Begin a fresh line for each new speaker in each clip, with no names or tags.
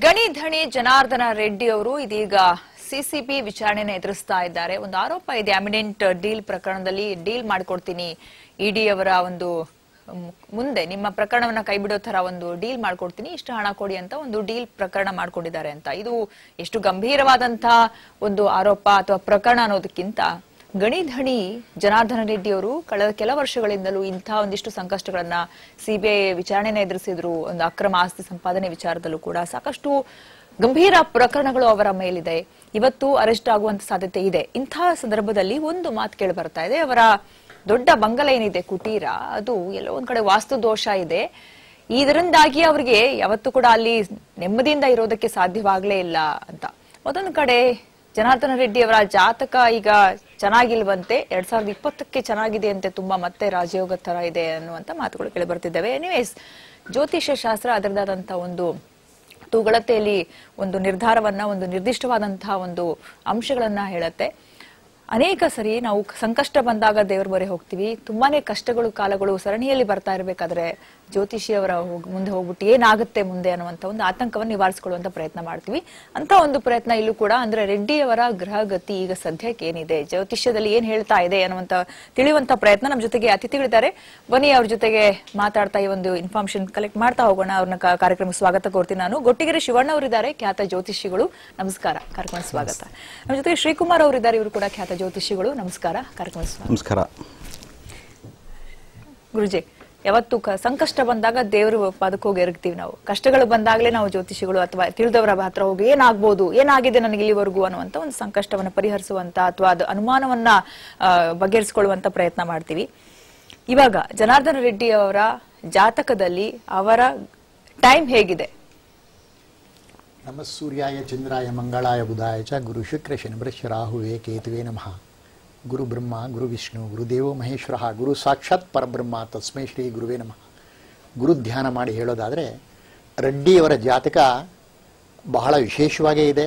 ಗಣಿ ಧಣಿ ಜನಾರ್ದನ ರೆಡ್ಡಿ ಅವರು ಇದೀಗ ಸಿಸಿಬಿ ವಿಚಾರಣೆನ ಎದುರಿಸ್ತಾ ಇದ್ದಾರೆ ಒಂದು ಆರೋಪ ಇದೆ ಅಮಿನೆಂಟ್ ಡೀಲ್ ಪ್ರಕರಣದಲ್ಲಿ ಡೀಲ್ ಮಾಡ್ಕೊಡ್ತೀನಿ ಇಡಿ ಅವರ ಒಂದು ಮ್, ಮುಂದೆ ನಿಮ್ಮ ಪ್ರಕರಣವನ್ನ ಕೈಬಿಡೋ ತರ ಒಂದು ಡೀಲ್ ಮಾಡ್ಕೊಡ್ತೀನಿ ಇಷ್ಟು ಹಣ ಕೊಡಿ ಅಂತ ಒಂದು ಡೀಲ್ ಪ್ರಕರಣ ಮಾಡ್ಕೊಂಡಿದ್ದಾರೆ ಅಂತ ಇದು ಎಷ್ಟು ಗಂಭೀರವಾದಂತಹ ಒಂದು ಆರೋಪ ಅಥವಾ ಪ್ರಕರಣ ಅನ್ನೋದಕ್ಕಿಂತ ಗಣಿ ಧಣಿ ಜನಾರ್ದನ ರೆಡ್ಡಿ ಅವರು ಕಳೆದ ಕೆಲ ವರ್ಷಗಳಿಂದಲೂ ಇಂತಹ ಒಂದಿಷ್ಟು ಸಂಕಷ್ಟಗಳನ್ನ ಸಿಬಿಐ ವಿಚಾರಣೆನ ಎದುರಿಸಿದ್ರು ಒಂದು ಅಕ್ರಮ ಆಸ್ತಿ ಸಂಪಾದನೆ ವಿಚಾರದಲ್ಲೂ ಕೂಡ ಸಾಕಷ್ಟು ಗಂಭೀರ ಪ್ರಕರಣಗಳು ಅವರ ಮೇಲಿದೆ ಇವತ್ತು ಅರೆಸ್ಟ್ ಆಗುವಂತ ಸಾಧ್ಯತೆ ಇದೆ ಇಂತಹ ಸಂದರ್ಭದಲ್ಲಿ ಒಂದು ಮಾತು ಕೇಳಿ ಬರ್ತಾ ಇದೆ ಅವರ ದೊಡ್ಡ ಬಂಗಲ ಏನಿದೆ ಕುಟೀರ ಅದು ಎಲ್ಲೋ ಒಂದ್ ಕಡೆ ವಾಸ್ತು ದೋಷ ಇದೆ ಇದರಿಂದಾಗಿ ಅವರಿಗೆ ಯಾವತ್ತೂ ಕೂಡ ಅಲ್ಲಿ ನೆಮ್ಮದಿಯಿಂದ ಇರೋದಕ್ಕೆ ಸಾಧ್ಯವಾಗ್ಲೇ ಇಲ್ಲ ಅಂತ ಮತ್ತೊಂದು ಕಡೆ ಜನಾರ್ದನ ರೆಡ್ಡಿ ಅವರ ಜಾತಕ ಈಗ ಚೆನ್ನಾಗಿಲ್ವಂತೆ ಎರಡ್ ಸಾವಿರದ ಇಪ್ಪತ್ತಕ್ಕೆ ಚೆನ್ನಾಗಿದೆ ಅಂತೆ ತುಂಬಾ ಮತ್ತೆ ರಾಜಯೋಗ ತರ ಇದೆ ಅನ್ನುವಂತ ಮಾತುಗಳು ಕೇಳಿ ಬರ್ತಿದ್ದಾವೆ ಎನಿವೇಸ್ ಜ್ಯೋತಿಷ್ಯ ಶಾಸ್ತ್ರ ಅದರದಾದಂತಹ ಒಂದು ತೂಗಳತೆಯಲ್ಲಿ ಒಂದು ನಿರ್ಧಾರವನ್ನ ಒಂದು ನಿರ್ದಿಷ್ಟವಾದಂತಹ ಒಂದು ಅಂಶಗಳನ್ನ ಹೇಳತ್ತೆ ಅನೇಕ ಸರಿ ನಾವು ಸಂಕಷ್ಟ ಬಂದಾಗ ದೇವ್ರ ಮೊರೆ ಹೋಗ್ತೀವಿ ತುಂಬಾನೇ ಕಷ್ಟಗಳು ಕಾಲಗಳು ಸರಣಿಯಲ್ಲಿ ಬರ್ತಾ ಇರಬೇಕಾದ್ರೆ ಜ್ಯೋತಿಷಿಯವರ ಹೋಗ್- ಮುಂದೆ ಹೋಗ್ಬಿಟ್ಟು ಏನಾಗುತ್ತೆ ಮುಂದೆ ಅನ್ನುವಂತ ಒಂದು ಆತಂಕವನ್ನು ನಿವಾರಿಸಿಕೊಳ್ಳುವಂತ ಪ್ರಯತ್ನ ಮಾಡ್ತೀವಿ ಅಂತ ಒಂದು ಪ್ರಯತ್ನ ಇಲ್ಲೂ ಕೂಡ ಅಂದ್ರೆ ರೆಡ್ಡಿಯವರ ಗ್ರಹಗತಿ ಈಗ ಸದ್ಯಕ್ಕೆ ಏನಿದೆ ಜ್ಯೋತಿಷ್ಯದಲ್ಲಿ ಏನ್ ಹೇಳ್ತಾ ಇದೆ ಅನ್ನುವಂತ ತಿಳಿಯುವಂತ ಪ್ರಯತ್ನ ನಮ್ಮ ಜೊತೆಗೆ ಅತಿಥಿಗಳಿದ್ದಾರೆ ಬನ್ನಿ ಅವ್ರ ಜೊತೆಗೆ ಮಾತಾಡ್ತಾ ಈ ಒಂದು ಇನ್ಫಾರ್ಮೇಶನ್ ಕಲೆಕ್ಟ್ ಮಾಡ್ತಾ ಹೋಗೋಣ ಅವ್ರನ್ನ ಕ- ಕಾರ್ಯಕ್ರಮಕ್ಕೆ ಸ್ವಾಗತ ಕೋರ್ತೀನಿ ನಾನು ಗೊಟ್ಟಿಗೆರೆ ಶಿವಣ್ಣ ಅವರಿದ್ದಾರೆ ಖ್ಯಾತ ಜ್ಯೋತಿಷಿಗಳು ನಮಸ್ಕಾರ ಕಾರ್ಯಕ್ರಮ ಸ್ವಾಗತ ನಮ್ಮ ಜೊತೆಗೆ ಶ್ರೀಕುಮಾರ್ ಅವರಿದ್ದಾರೆ ಇವರು ಕೂಡ ಖ್ಯಾತ ಜ್ಯೋತಿಷಿಗಳು ನಮಸ್ಕಾರ ಕಾರ್ಯಕ್ರಮ ಸ್ವಾಗತ
ನಮಸ್ಕಾರ
ಗುರುಜಿ ಯಾವತ್ತು ಕ- ಸಂಕಷ್ಟ ಬಂದಾಗ ದೇವರು ಪಾದಕ್ಕೆ ಹೋಗಿ ಎರಗ್ತೀವಿ ನಾವು ಕಷ್ಟಗಳು ಬಂದಾಗಲೇ ನಾವು ಜ್ಯೋತಿಷಿಗಳು ಅಥವಾ ತಿಳಿದವರ ಹತ್ರ ಹೋಗಿ ಏನಾಗ್ಬೋದು ಏನಾಗಿದೆ ನನಗೆ ಇಲ್ಲಿವರೆಗೂ ಅನ್ನುವಂತ ಒಂದು ಸಂಕಷ್ಟವನ್ನ ಪರಿಹರಿಸುವಂತ ಅಥವಾ ಅದು ಅನುಮಾನವನ್ನ ಆ, ಬಗೆಹರಿಸಿಕೊಳ್ಳುವಂತ ಪ್ರಯತ್ನ ಮಾಡ್ತೀವಿ ಇವಾಗ ಜನಾರ್ದನ ರೆಡ್ಡಿ ಅವರ ಜಾತಕದಲ್ಲಿ ಅವರ ಟೈಮ್ ಹೇಗಿದೆ
ನಮ ಸೂರ್ಯಾಯ ಚಂದ್ರಾಯ ಮಂಗಳಾಯ ಬುಧಾಯ ಚ ಗುರು ಶುಕ್ರ ಶನಿಭ್ರಶ್ಯ ರಾಹುವೇ ಕೇತುವೆ ನಮಃ ಗುರು ಬ್ರಹ್ಮ ಗುರು ವಿಷ್ಣು ಗುರುದೇವೋ ಮಹೇಶ್ವರ ಗುರು ಸಾಕ್ಷಾತ್ ಪರಬ್ರಹ್ಮ ತಸ್ಮೈ ಶ್ರೀ ಗುರುವೇ ನಮಃ ಗುರು ಧ್ಯಾನ ಮಾಡಿ ಹೇಳೋದಾದರೆ ರೆಡ್ಡಿಯವರ ಜಾತಕ ಬಹಳ ವಿಶೇಷವಾಗೇ ಇದೆ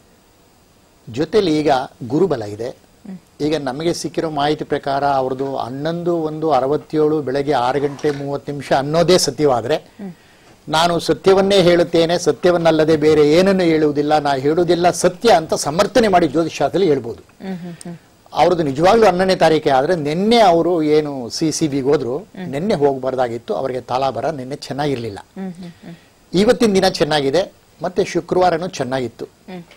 ಜೊತೆಲಿ ಈಗ ಗುರುಬಲ ಇದೆ ಈಗ ನಮಗೆ ಸಿಕ್ಕಿರೋ ಮಾಹಿತಿ ಪ್ರಕಾರ ಅವ್ರದ್ದು ಹನ್ನೊಂದು ಒಂದು ಅರವತ್ತೇಳು ಬೆಳಗ್ಗೆ ಆರು ಗಂಟೆ ಮೂವತ್ತು ನಿಮಿಷ ಅನ್ನೋದೇ ಸತ್ಯವಾದರೆ ನಾನು ಸತ್ಯವನ್ನೇ ಹೇಳುತ್ತೇನೆ ಸತ್ಯವನ್ನಲ್ಲದೆ ಬೇರೆ ಏನನ್ನು ಹೇಳುವುದಿಲ್ಲ ನಾ ಹೇಳುವುದಿಲ್ಲ ಸತ್ಯ ಅಂತ ಸಮರ್ಥನೆ ಮಾಡಿ ಜ್ಯೋತಿಷಾಸ್ತ್ರದಲ್ಲಿ ಹೇಳ್ಬೋದು ಅವ್ರದ್ದು ನಿಜವಾಗ್ಲೂ ಹನ್ನೊಂದನೇ ತಾರೀಕೆ ಆದ್ರೆ ನಿನ್ನೆ ಅವರು ಏನು ಸಿ ಸಿ ಬಿಗೆ ಹೋದ್ರು ನಿನ್ನೆ ಹೋಗಬಾರ್ದಾಗಿತ್ತು ಅವರಿಗೆ ತಾಲಾಬರ ನಿನ್ನೆ ಚೆನ್ನಾಗಿರ್ಲಿಲ್ಲ ಇವತ್ತಿನ ದಿನ ಚೆನ್ನಾಗಿದೆ ಮತ್ತೆ ಶುಕ್ರವಾರನೂ ಚೆನ್ನಾಗಿತ್ತು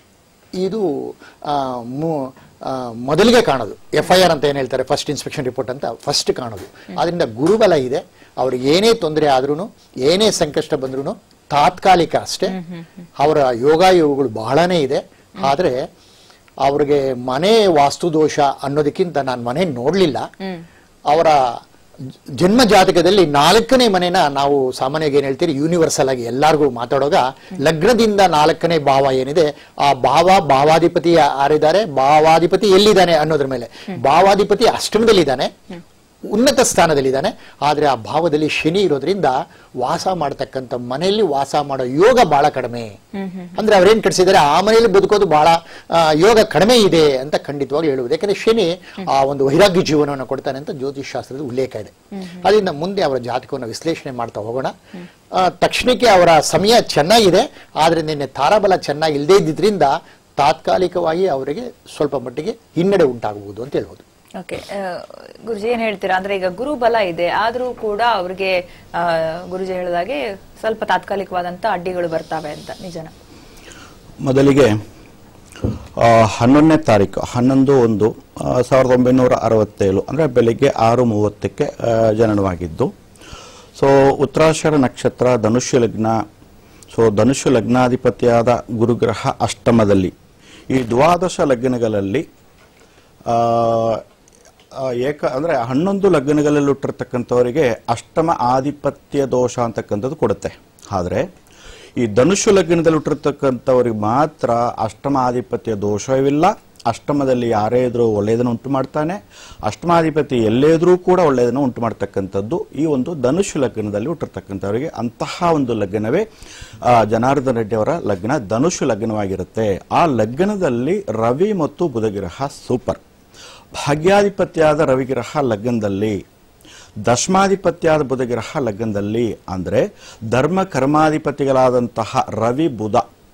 ಇದು ಆ, ಮು- ಆ, ಮೊದಲಿಗೆ ಕಾಣೋದು ಎಫ್ ಐ ಆರ್ ಅಂತ ಏನ್ ಹೇಳ್ತಾರೆ ಫಸ್ಟ್ ಇನ್ಸ್ಪೆಕ್ಷನ್ ರಿಪೋರ್ಟ್ ಅಂತ ಫಸ್ಟ್ ಕಾಣೋದು ಅದರಿಂದ ಗುರುಬಲ ಇದೆ ಅವ್ರಿಗೆ ಏನೇ ತೊಂದರೆ ಆದ್ರೂ ಏನೇ ಸಂಕಷ್ಟ ಬಂದ್ರೂ ತಾತ್ಕಾಲಿಕ ಅಷ್ಟೇ ಅವರ ಯೋಗಾಯೋಗಗಳು ಬಹಳನೇ ಇದೆ ಆದ್ರೆ ಅವ್ರಿಗೆ ಮನೆ ವಾಸ್ತುದೋಷ ಅನ್ನೋದಕ್ಕಿಂತ ನಾನು ಮನೆ ನೋಡ್ಲಿಲ್ಲ ಅವರ ಜನ್ಮ ಜಾತಕದಲ್ಲಿ ನಾಲ್ಕನೇ ಮನೆನ ನಾವು ಸಾಮಾನ್ಯವಾಗಿ ಏನ್ ಹೇಳ್ತೀರಿ ಯೂನಿವರ್ಸಲ್ ಆಗಿ ಎಲ್ಲಾರ್ಗೂ ಮಾತಾಡುವಾಗ ಲಗ್ನದಿಂದ ನಾಲ್ಕನೇ ಭಾವ ಏನಿದೆ ಆ ಭಾವ ಭಾವಾಧಿಪತಿ ಯಾರಿದ್ದಾರೆ ಭಾವಾಧಿಪತಿ ಎಲ್ಲಿದ್ದಾನೆ ಅನ್ನೋದ್ರ ಮೇಲೆ ಭಾವಾಧಿಪತಿ ಅಷ್ಟಮದಲ್ಲಿದ್ದಾನೆ ಉನ್ನತ ಸ್ಥಾನದಲ್ಲಿದ್ದಾನೆ ಆದ್ರೆ ಆ ಭಾವದಲ್ಲಿ ಶನಿ ಇರೋದ್ರಿಂದ ವಾಸ ಮಾಡತಕ್ಕಂಥ ಮನೆಯಲ್ಲಿ ವಾಸ ಮಾಡೋ ಯೋಗ ಬಹಳ ಕಡಿಮೆ ಅಂದ್ರೆ ಅವ್ರೇನ್ ಕಟ್ಸಿದ್ದಾರೆ ಆ ಮನೆಯಲ್ಲಿ ಬದುಕೋದು ಬಹಳ ಆ, ಯೋಗ ಕಡಿಮೆ ಇದೆ ಅಂತ ಖಂಡಿತವಾಗಿ ಹೇಳುವುದು ಯಾಕಂದ್ರೆ ಶನಿ ಆ ಒಂದು ವೈರಾಗ್ಯ ಜೀವನವನ್ನು ಕೊಡ್ತಾನೆ ಅಂತ ಜ್ಯೋತಿಷ್ ಶಾಸ್ತ್ರದ ಉಲ್ಲೇಖ ಇದೆ ಅದರಿಂದ ಮುಂದೆ ಅವರ ಜಾತಕವನ್ನು ವಿಶ್ಲೇಷಣೆ ಮಾಡ್ತಾ ಹೋಗೋಣ ಆ, ತಕ್ಷಣಕ್ಕೆ ಅವರ ಸಮಯ ಚೆನ್ನಾಗಿದೆ ಆದ್ರೆ ನಿನ್ನೆ ತಾರಾಬಲ ಚೆನ್ನಾಗಿ ಇಲ್ಲದೇ ಇದ್ದಿದ್ರಿಂದ ತಾತ್ಕಾಲಿಕವಾಗಿ ಅವರಿಗೆ ಸ್ವಲ್ಪ ಮಟ್ಟಿಗೆ ಹಿನ್ನಡೆ ಉಂಟಾಗಬಹುದು ಅಂತ ಹೇಳ್ಬೋದು
ಓಕೆ ಗುರುಜಿ ಏನ್ ಹೇಳ್ತೀರಾ ಅಂದ್ರೆ ಈಗ ಗುರು ಬಲ ಇದೆ ಆದ್ರೂ ಕೂಡ ಅವ್ರಿಗೆ ಆ, ಗುರುಜಿ ಹೇಳಿದಾಗೆ ಸ್ವಲ್ಪ ತಾತ್ಕಾಲಿಕವಾದಂತ ಅಡ್ಡಿಗಳು ಬರ್ತಾವೆ ಅಂತ ನಿಜನ
ಮೊದಲಿಗೆ ಆ, ಹನ್ನೊಂದನೇ ತಾರೀಕು ಹನ್ನೊಂದು ಒಂದು ಆ, ಸಾವಿರದ ಒಂಬೈನೂರ ಅರವತ್ತೇಳು ಅಂದರೆ ಬೆಳಿಗ್ಗೆ ಆರು ಮೂವತ್ತಕ್ಕೆ ಆ, ಜನನವಾಗಿದ್ದು ಸೊ ಉತ್ತರಾಷಾಢ ನಕ್ಷತ್ರ ಧನುಷ್ಯ ಲಗ್ನ ಸೊ ಧನುಷ್ಯ ಲಗ್ನಾಧಿಪತಿಯಾದ ಗುರುಗ್ರಹ ಅಷ್ಟಮದಲ್ಲಿ ಈ ದ್ವಾದಶ ಲಗ್ನಗಳಲ್ಲಿ ಆ, ಆ, ಏಕ ಅಂದರೆ ಹನ್ನೊಂದು ಲಗ್ನಗಳಲ್ಲಿ ಹುಟ್ಟಿರ್ತಕ್ಕಂಥವರಿಗೆ ಅಷ್ಟಮ ಆಧಿಪತ್ಯ ದೋಷ ಅಂತಕ್ಕಂಥದ್ದು ಕೊಡುತ್ತೆ ಆದರೆ ಈ ಧನುಷು ಲಗ್ನದಲ್ಲಿ ಹುಟ್ಟಿರ್ತಕ್ಕಂಥವ್ರಿಗೆ ಮಾತ್ರ ಅಷ್ಟಮ ಆಧಿಪತ್ಯ ದೋಷವಿಲ್ಲ ಅಷ್ಟಮದಲ್ಲಿ ಯಾರೇ ಇದ್ರೂ ಒಳ್ಳೆಯದನ್ನು ಉಂಟು ಮಾಡ್ತಾನೆ ಅಷ್ಟಮಾಧಿಪತಿ ಎಲ್ಲೇ ಇದ್ರೂ ಕೂಡ ಒಳ್ಳೆಯದನ್ನು ಉಂಟು ಮಾಡ್ತಕ್ಕಂಥದ್ದು ಈ ಒಂದು ಧನುಷು ಲಗ್ನದಲ್ಲಿ ಹುಟ್ಟಿರ್ತಕ್ಕಂಥವರಿಗೆ ಅಂತಹ ಒಂದು ಲಗ್ನವೇ ಆ, ಜನಾರ್ದನ ರೆಡ್ಡಿ ಅವರ ಲಗ್ನ ಧನುಷು ಲಗ್ನವಾಗಿರುತ್ತೆ ಆ ಲಗ್ನದಲ್ಲಿ ರವಿ ಮತ್ತು ಬುಧಗ್ರಹ ಸೂಪರ್ ಭಾಗ್ಯಾಧಿಪತ್ಯಾದ ರವಿಗ್ರಹ ಲಗ್ನದಲ್ಲಿ ದಶಮಾಧಿಪತ್ಯಾದ ಬುಧಗ್ರಹ ಲಗ್ನದಲ್ಲಿ ಅಂದ್ರೆ ಧರ್ಮ ಕರ್ಮಾಧಿಪತಿಗಳಾದಂತಹ ರವಿ ಬುಧ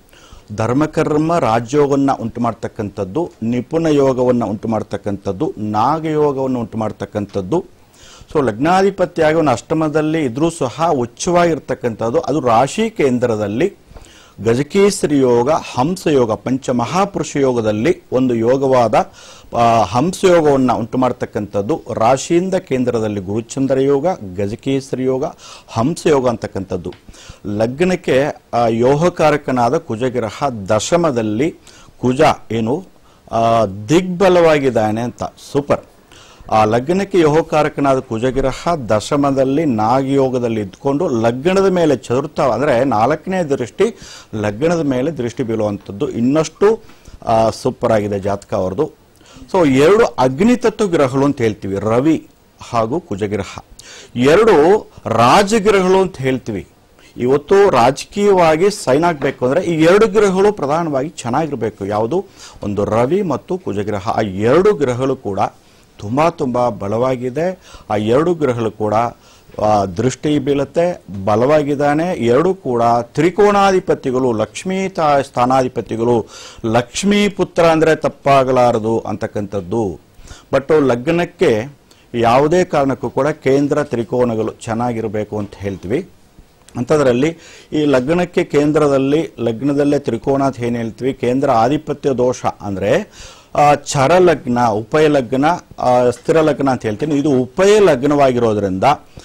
ಧರ್ಮಕರ್ಮ ರಾಜ್ಯೋಗವನ್ನು ಉಂಟು ಮಾಡ್ತಕ್ಕಂಥದ್ದು ನಿಪುಣ ಯೋಗವನ್ನು ಉಂಟು ಮಾಡ್ತಕ್ಕಂಥದ್ದು ನಾಗಯೋಗವನ್ನು ಉಂಟು ಮಾಡ್ತಕ್ಕಂಥದ್ದು ಸೊ ಲಗ್ನಾಧಿಪತಿಯಾಗಿ ಒಂದು ಅಷ್ಟಮದಲ್ಲಿ ಇದ್ರೂ ಸಹ ಉಚ್ಚವಾಗಿರ್ತಕ್ಕಂಥದ್ದು ಅದು ರಾಶಿ ಕೇಂದ್ರದಲ್ಲಿ ಗಜಕೇಸರಿ ಯೋಗ ಹಂಸಯೋಗ ಪಂಚಮಹಾಪುರುಷ ಯೋಗದಲ್ಲಿ ಒಂದು ಯೋಗವಾದ ಆ, ಹಂಸಯೋಗವನ್ನು ಉಂಟು ಮಾಡ್ತಕ್ಕಂಥದ್ದು ರಾಶಿಯಿಂದ ಕೇಂದ್ರದಲ್ಲಿ ಗುರುಚಂದ್ರ ಯೋಗ ಗಜಕೇಸರಿ ಯೋಗ ಹಂಸಯೋಗ ಅಂತಕ್ಕಂಥದ್ದು ಲಗ್ನಕ್ಕೆ ಆ, ಯೋಗಕಾರಕನಾದ ಕುಜಗ್ರಹ ದಶಮದಲ್ಲಿ ಕುಜ ಏನು ಆ, ದಿಗ್ಬಲವಾಗಿದ್ದಾನೆ ಅಂತ ಸೂಪರ್ ಆ ಲಗ್ನಕ್ಕೆ ಯೋಗಕಾರಕನಾದ ಕುಜಗಿರಹ ದಶಮದಲ್ಲಿ ನಾಗಯೋಗದಲ್ಲಿ ಇದ್ಕೊಂಡು ಲಗ್ನದ ಮೇಲೆ ಚತುರ್ಥ ಅಂದ್ರೆ ನಾಲ್ಕನೇ ದೃಷ್ಟಿ ಲಗ್ನದ ಮೇಲೆ ದೃಷ್ಟಿ ಬೀಳುವಂಥದ್ದು ಇನ್ನಷ್ಟು ಸೂಪರ್ ಆಗಿದೆ ಜಾತಕ ಅವ್ರದ್ದು ಸೊ ಎರಡು ಅಗ್ನಿತತ್ವ ಗ್ರಹಗಳು ಅಂತ ಹೇಳ್ತೀವಿ ರವಿ ಹಾಗೂ ಕುಜಗಿರಹ ಎರಡು ರಾಜಗಿರಹಗಳು ಅಂತ ಹೇಳ್ತೀವಿ ಇವತ್ತು ರಾಜಕೀಯವಾಗಿ ಸೈನ್ ಆಗಬೇಕು ಅಂದ್ರೆ ಈ ಎರಡು ಗ್ರಹಗಳು ಪ್ರಧಾನವಾಗಿ ಚೆನ್ನಾಗಿರಬೇಕು ಯಾವುದು ಒಂದು ರವಿ ಮತ್ತು ಕುಜಗ್ರಹ ಆ ಎರಡು ಗ್ರಹಗಳು ಕೂಡ ತುಂಬಾ ತುಂಬಾ ಬಲವಾಗಿದೆ ಆ ಎರಡು ಗ್ರಹಗಳು ಕೂಡ ಆ, ದೃಷ್ಟಿ ಬೀಳುತ್ತೆ ಬಲವಾಗಿದ್ದಾನೆ ಎರಡು ಕೂಡ ತ್ರಿಕೋಣಾಧಿಪತಿಗಳು ಲಕ್ಷ್ಮೀ ತಾ ಸ್ಥಾನಾಧಿಪತಿಗಳು ಲಕ್ಷ್ಮೀ ಪುತ್ರ ಅಂದ್ರೆ ತಪ್ಪಾಗಲಾರದು ಅಂತಕ್ಕಂಥದ್ದು ಬಟ್ ಲಗ್ನಕ್ಕೆ ಯಾವುದೇ ಕಾರಣಕ್ಕೂ ಕೂಡ ಕೇಂದ್ರ ತ್ರಿಕೋನಗಳು ಚೆನ್ನಾಗಿರಬೇಕು ಅಂತ ಹೇಳ್ತೀವಿ ಅಂಥದ್ರಲ್ಲಿ ಈ ಲಗ್ನಕ್ಕೆ ಕೇಂದ್ರದಲ್ಲಿ ಲಗ್ನದಲ್ಲೇ ತ್ರಿಕೋಣ ಅಂತ ಏನು ಹೇಳ್ತೀವಿ ಕೇಂದ್ರ ಆಧಿಪತ್ಯ ದೋಷ ಅಂದ್ರೆ ಆ, ಚರ ಲಗ್ನ ಉಪಯ ಲಗ್ನ ಆ, ಸ್ಥಿರ ಲಗ್ನ ಅಂತ ಹೇಳ್ತೀನಿ ಇದು ಉಪಯ ಲಗ್ನವಾಗಿರೋದ್ರಿಂದ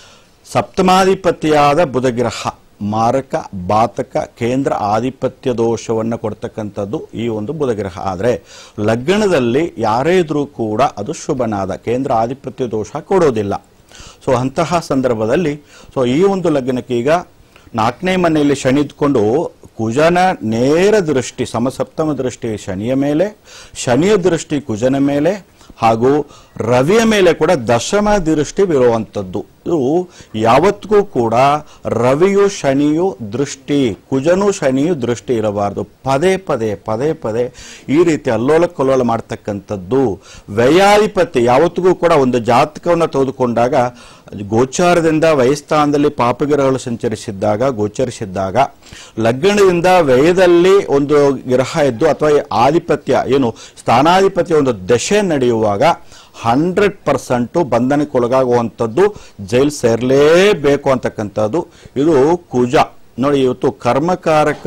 ಸಪ್ತಮಾಧಿಪತಿಯಾದ ಬುಧಗ್ರಹ ಮಾರಕ ಬಾತಕ ಕೇಂದ್ರ ಆಧಿಪತ್ಯ ದೋಷವನ್ನು ಕೊಡ್ತಕ್ಕಂಥದ್ದು ಈ ಒಂದು ಬುಧಗ್ರಹ ಆದರೆ ಲಗ್ನದಲ್ಲಿ ಯಾರೇ ಇದ್ರೂ ಕೂಡ ಅದು ಶುಭನಾದ ಕೇಂದ್ರ ಆಧಿಪತ್ಯ ದೋಷ ಕೊಡೋದಿಲ್ಲ ಸೊ ಅಂತಹ ಸಂದರ್ಭದಲ್ಲಿ ಸೊ ಈ ಒಂದು ಲಗ್ನಕ್ಕೆ ಈಗ ನಾಲ್ಕನೇ ಮನೆಯಲ್ಲಿ ಶನಿ ಇದ್ಕೊಂಡು ಕುಜನ ನೇರ ದೃಷ್ಟಿ ಸಮಸಪ್ತಮ ದೃಷ್ಟಿ ಶನಿಯ ಮೇಲೆ ಶನಿಯ ದೃಷ್ಟಿ ಕುಜನ ಮೇಲೆ ಹಾಗೂ ರವಿಯ ಮೇಲೆ ಕೂಡ ದಶಮ ದೃಷ್ಟಿ ಬೀರುವಂಥದ್ದು ಇದು ಯಾವತ್ತಿಗೂ ಕೂಡ ರವಿಯು ಶನಿಯು ದೃಷ್ಟಿ ಕುಜನು ಶನಿಯು ದೃಷ್ಟಿ ಇರಬಾರದು ಪದೇ ಪದೇ ಪದೇ ಪದೇ ಈ ರೀತಿ ಅಲ್ಲೋಲ ಕಲ್ಲೋಲ ಮಾಡ್ತಕ್ಕಂಥದ್ದು ವ್ಯಯಾಧಿಪತಿ ಯಾವತ್ತಿಗೂ ಕೂಡ ಒಂದು ಜಾತಕವನ್ನು ತೆಗೆದುಕೊಂಡಾಗ ಗೋಚಾರದಿಂದ ವಯಸ್ಥಾನದಲ್ಲಿ ಪಾಪಗ್ರಹಗಳು ಸಂಚರಿಸಿದ್ದಾಗ ಗೋಚರಿಸಿದ್ದಾಗ ಲಗ್ನದಿಂದ ವ್ಯಯದಲ್ಲಿ ಒಂದು ಗ್ರಹ ಇದ್ದು ಅಥವಾ ಆಧಿಪತ್ಯ ಏನು ಸ್ಥಾನಾಧಿಪತ್ಯ ಒಂದು ದಶೆ ನಡೆಯುವಾಗ ಹಂಡ್ರೆಡ್ ಪರ್ಸೆಂಟು ಬಂಧನಕ್ಕೆ ಒಳಗಾಗುವಂಥದ್ದು ಜೈಲ್ ಸೇರಲೇಬೇಕು ಅಂತಕ್ಕಂಥದ್ದು ಇದು ಕುಜ ನೋಡಿ ಇವತ್ತು ಕರ್ಮಕಾರಕ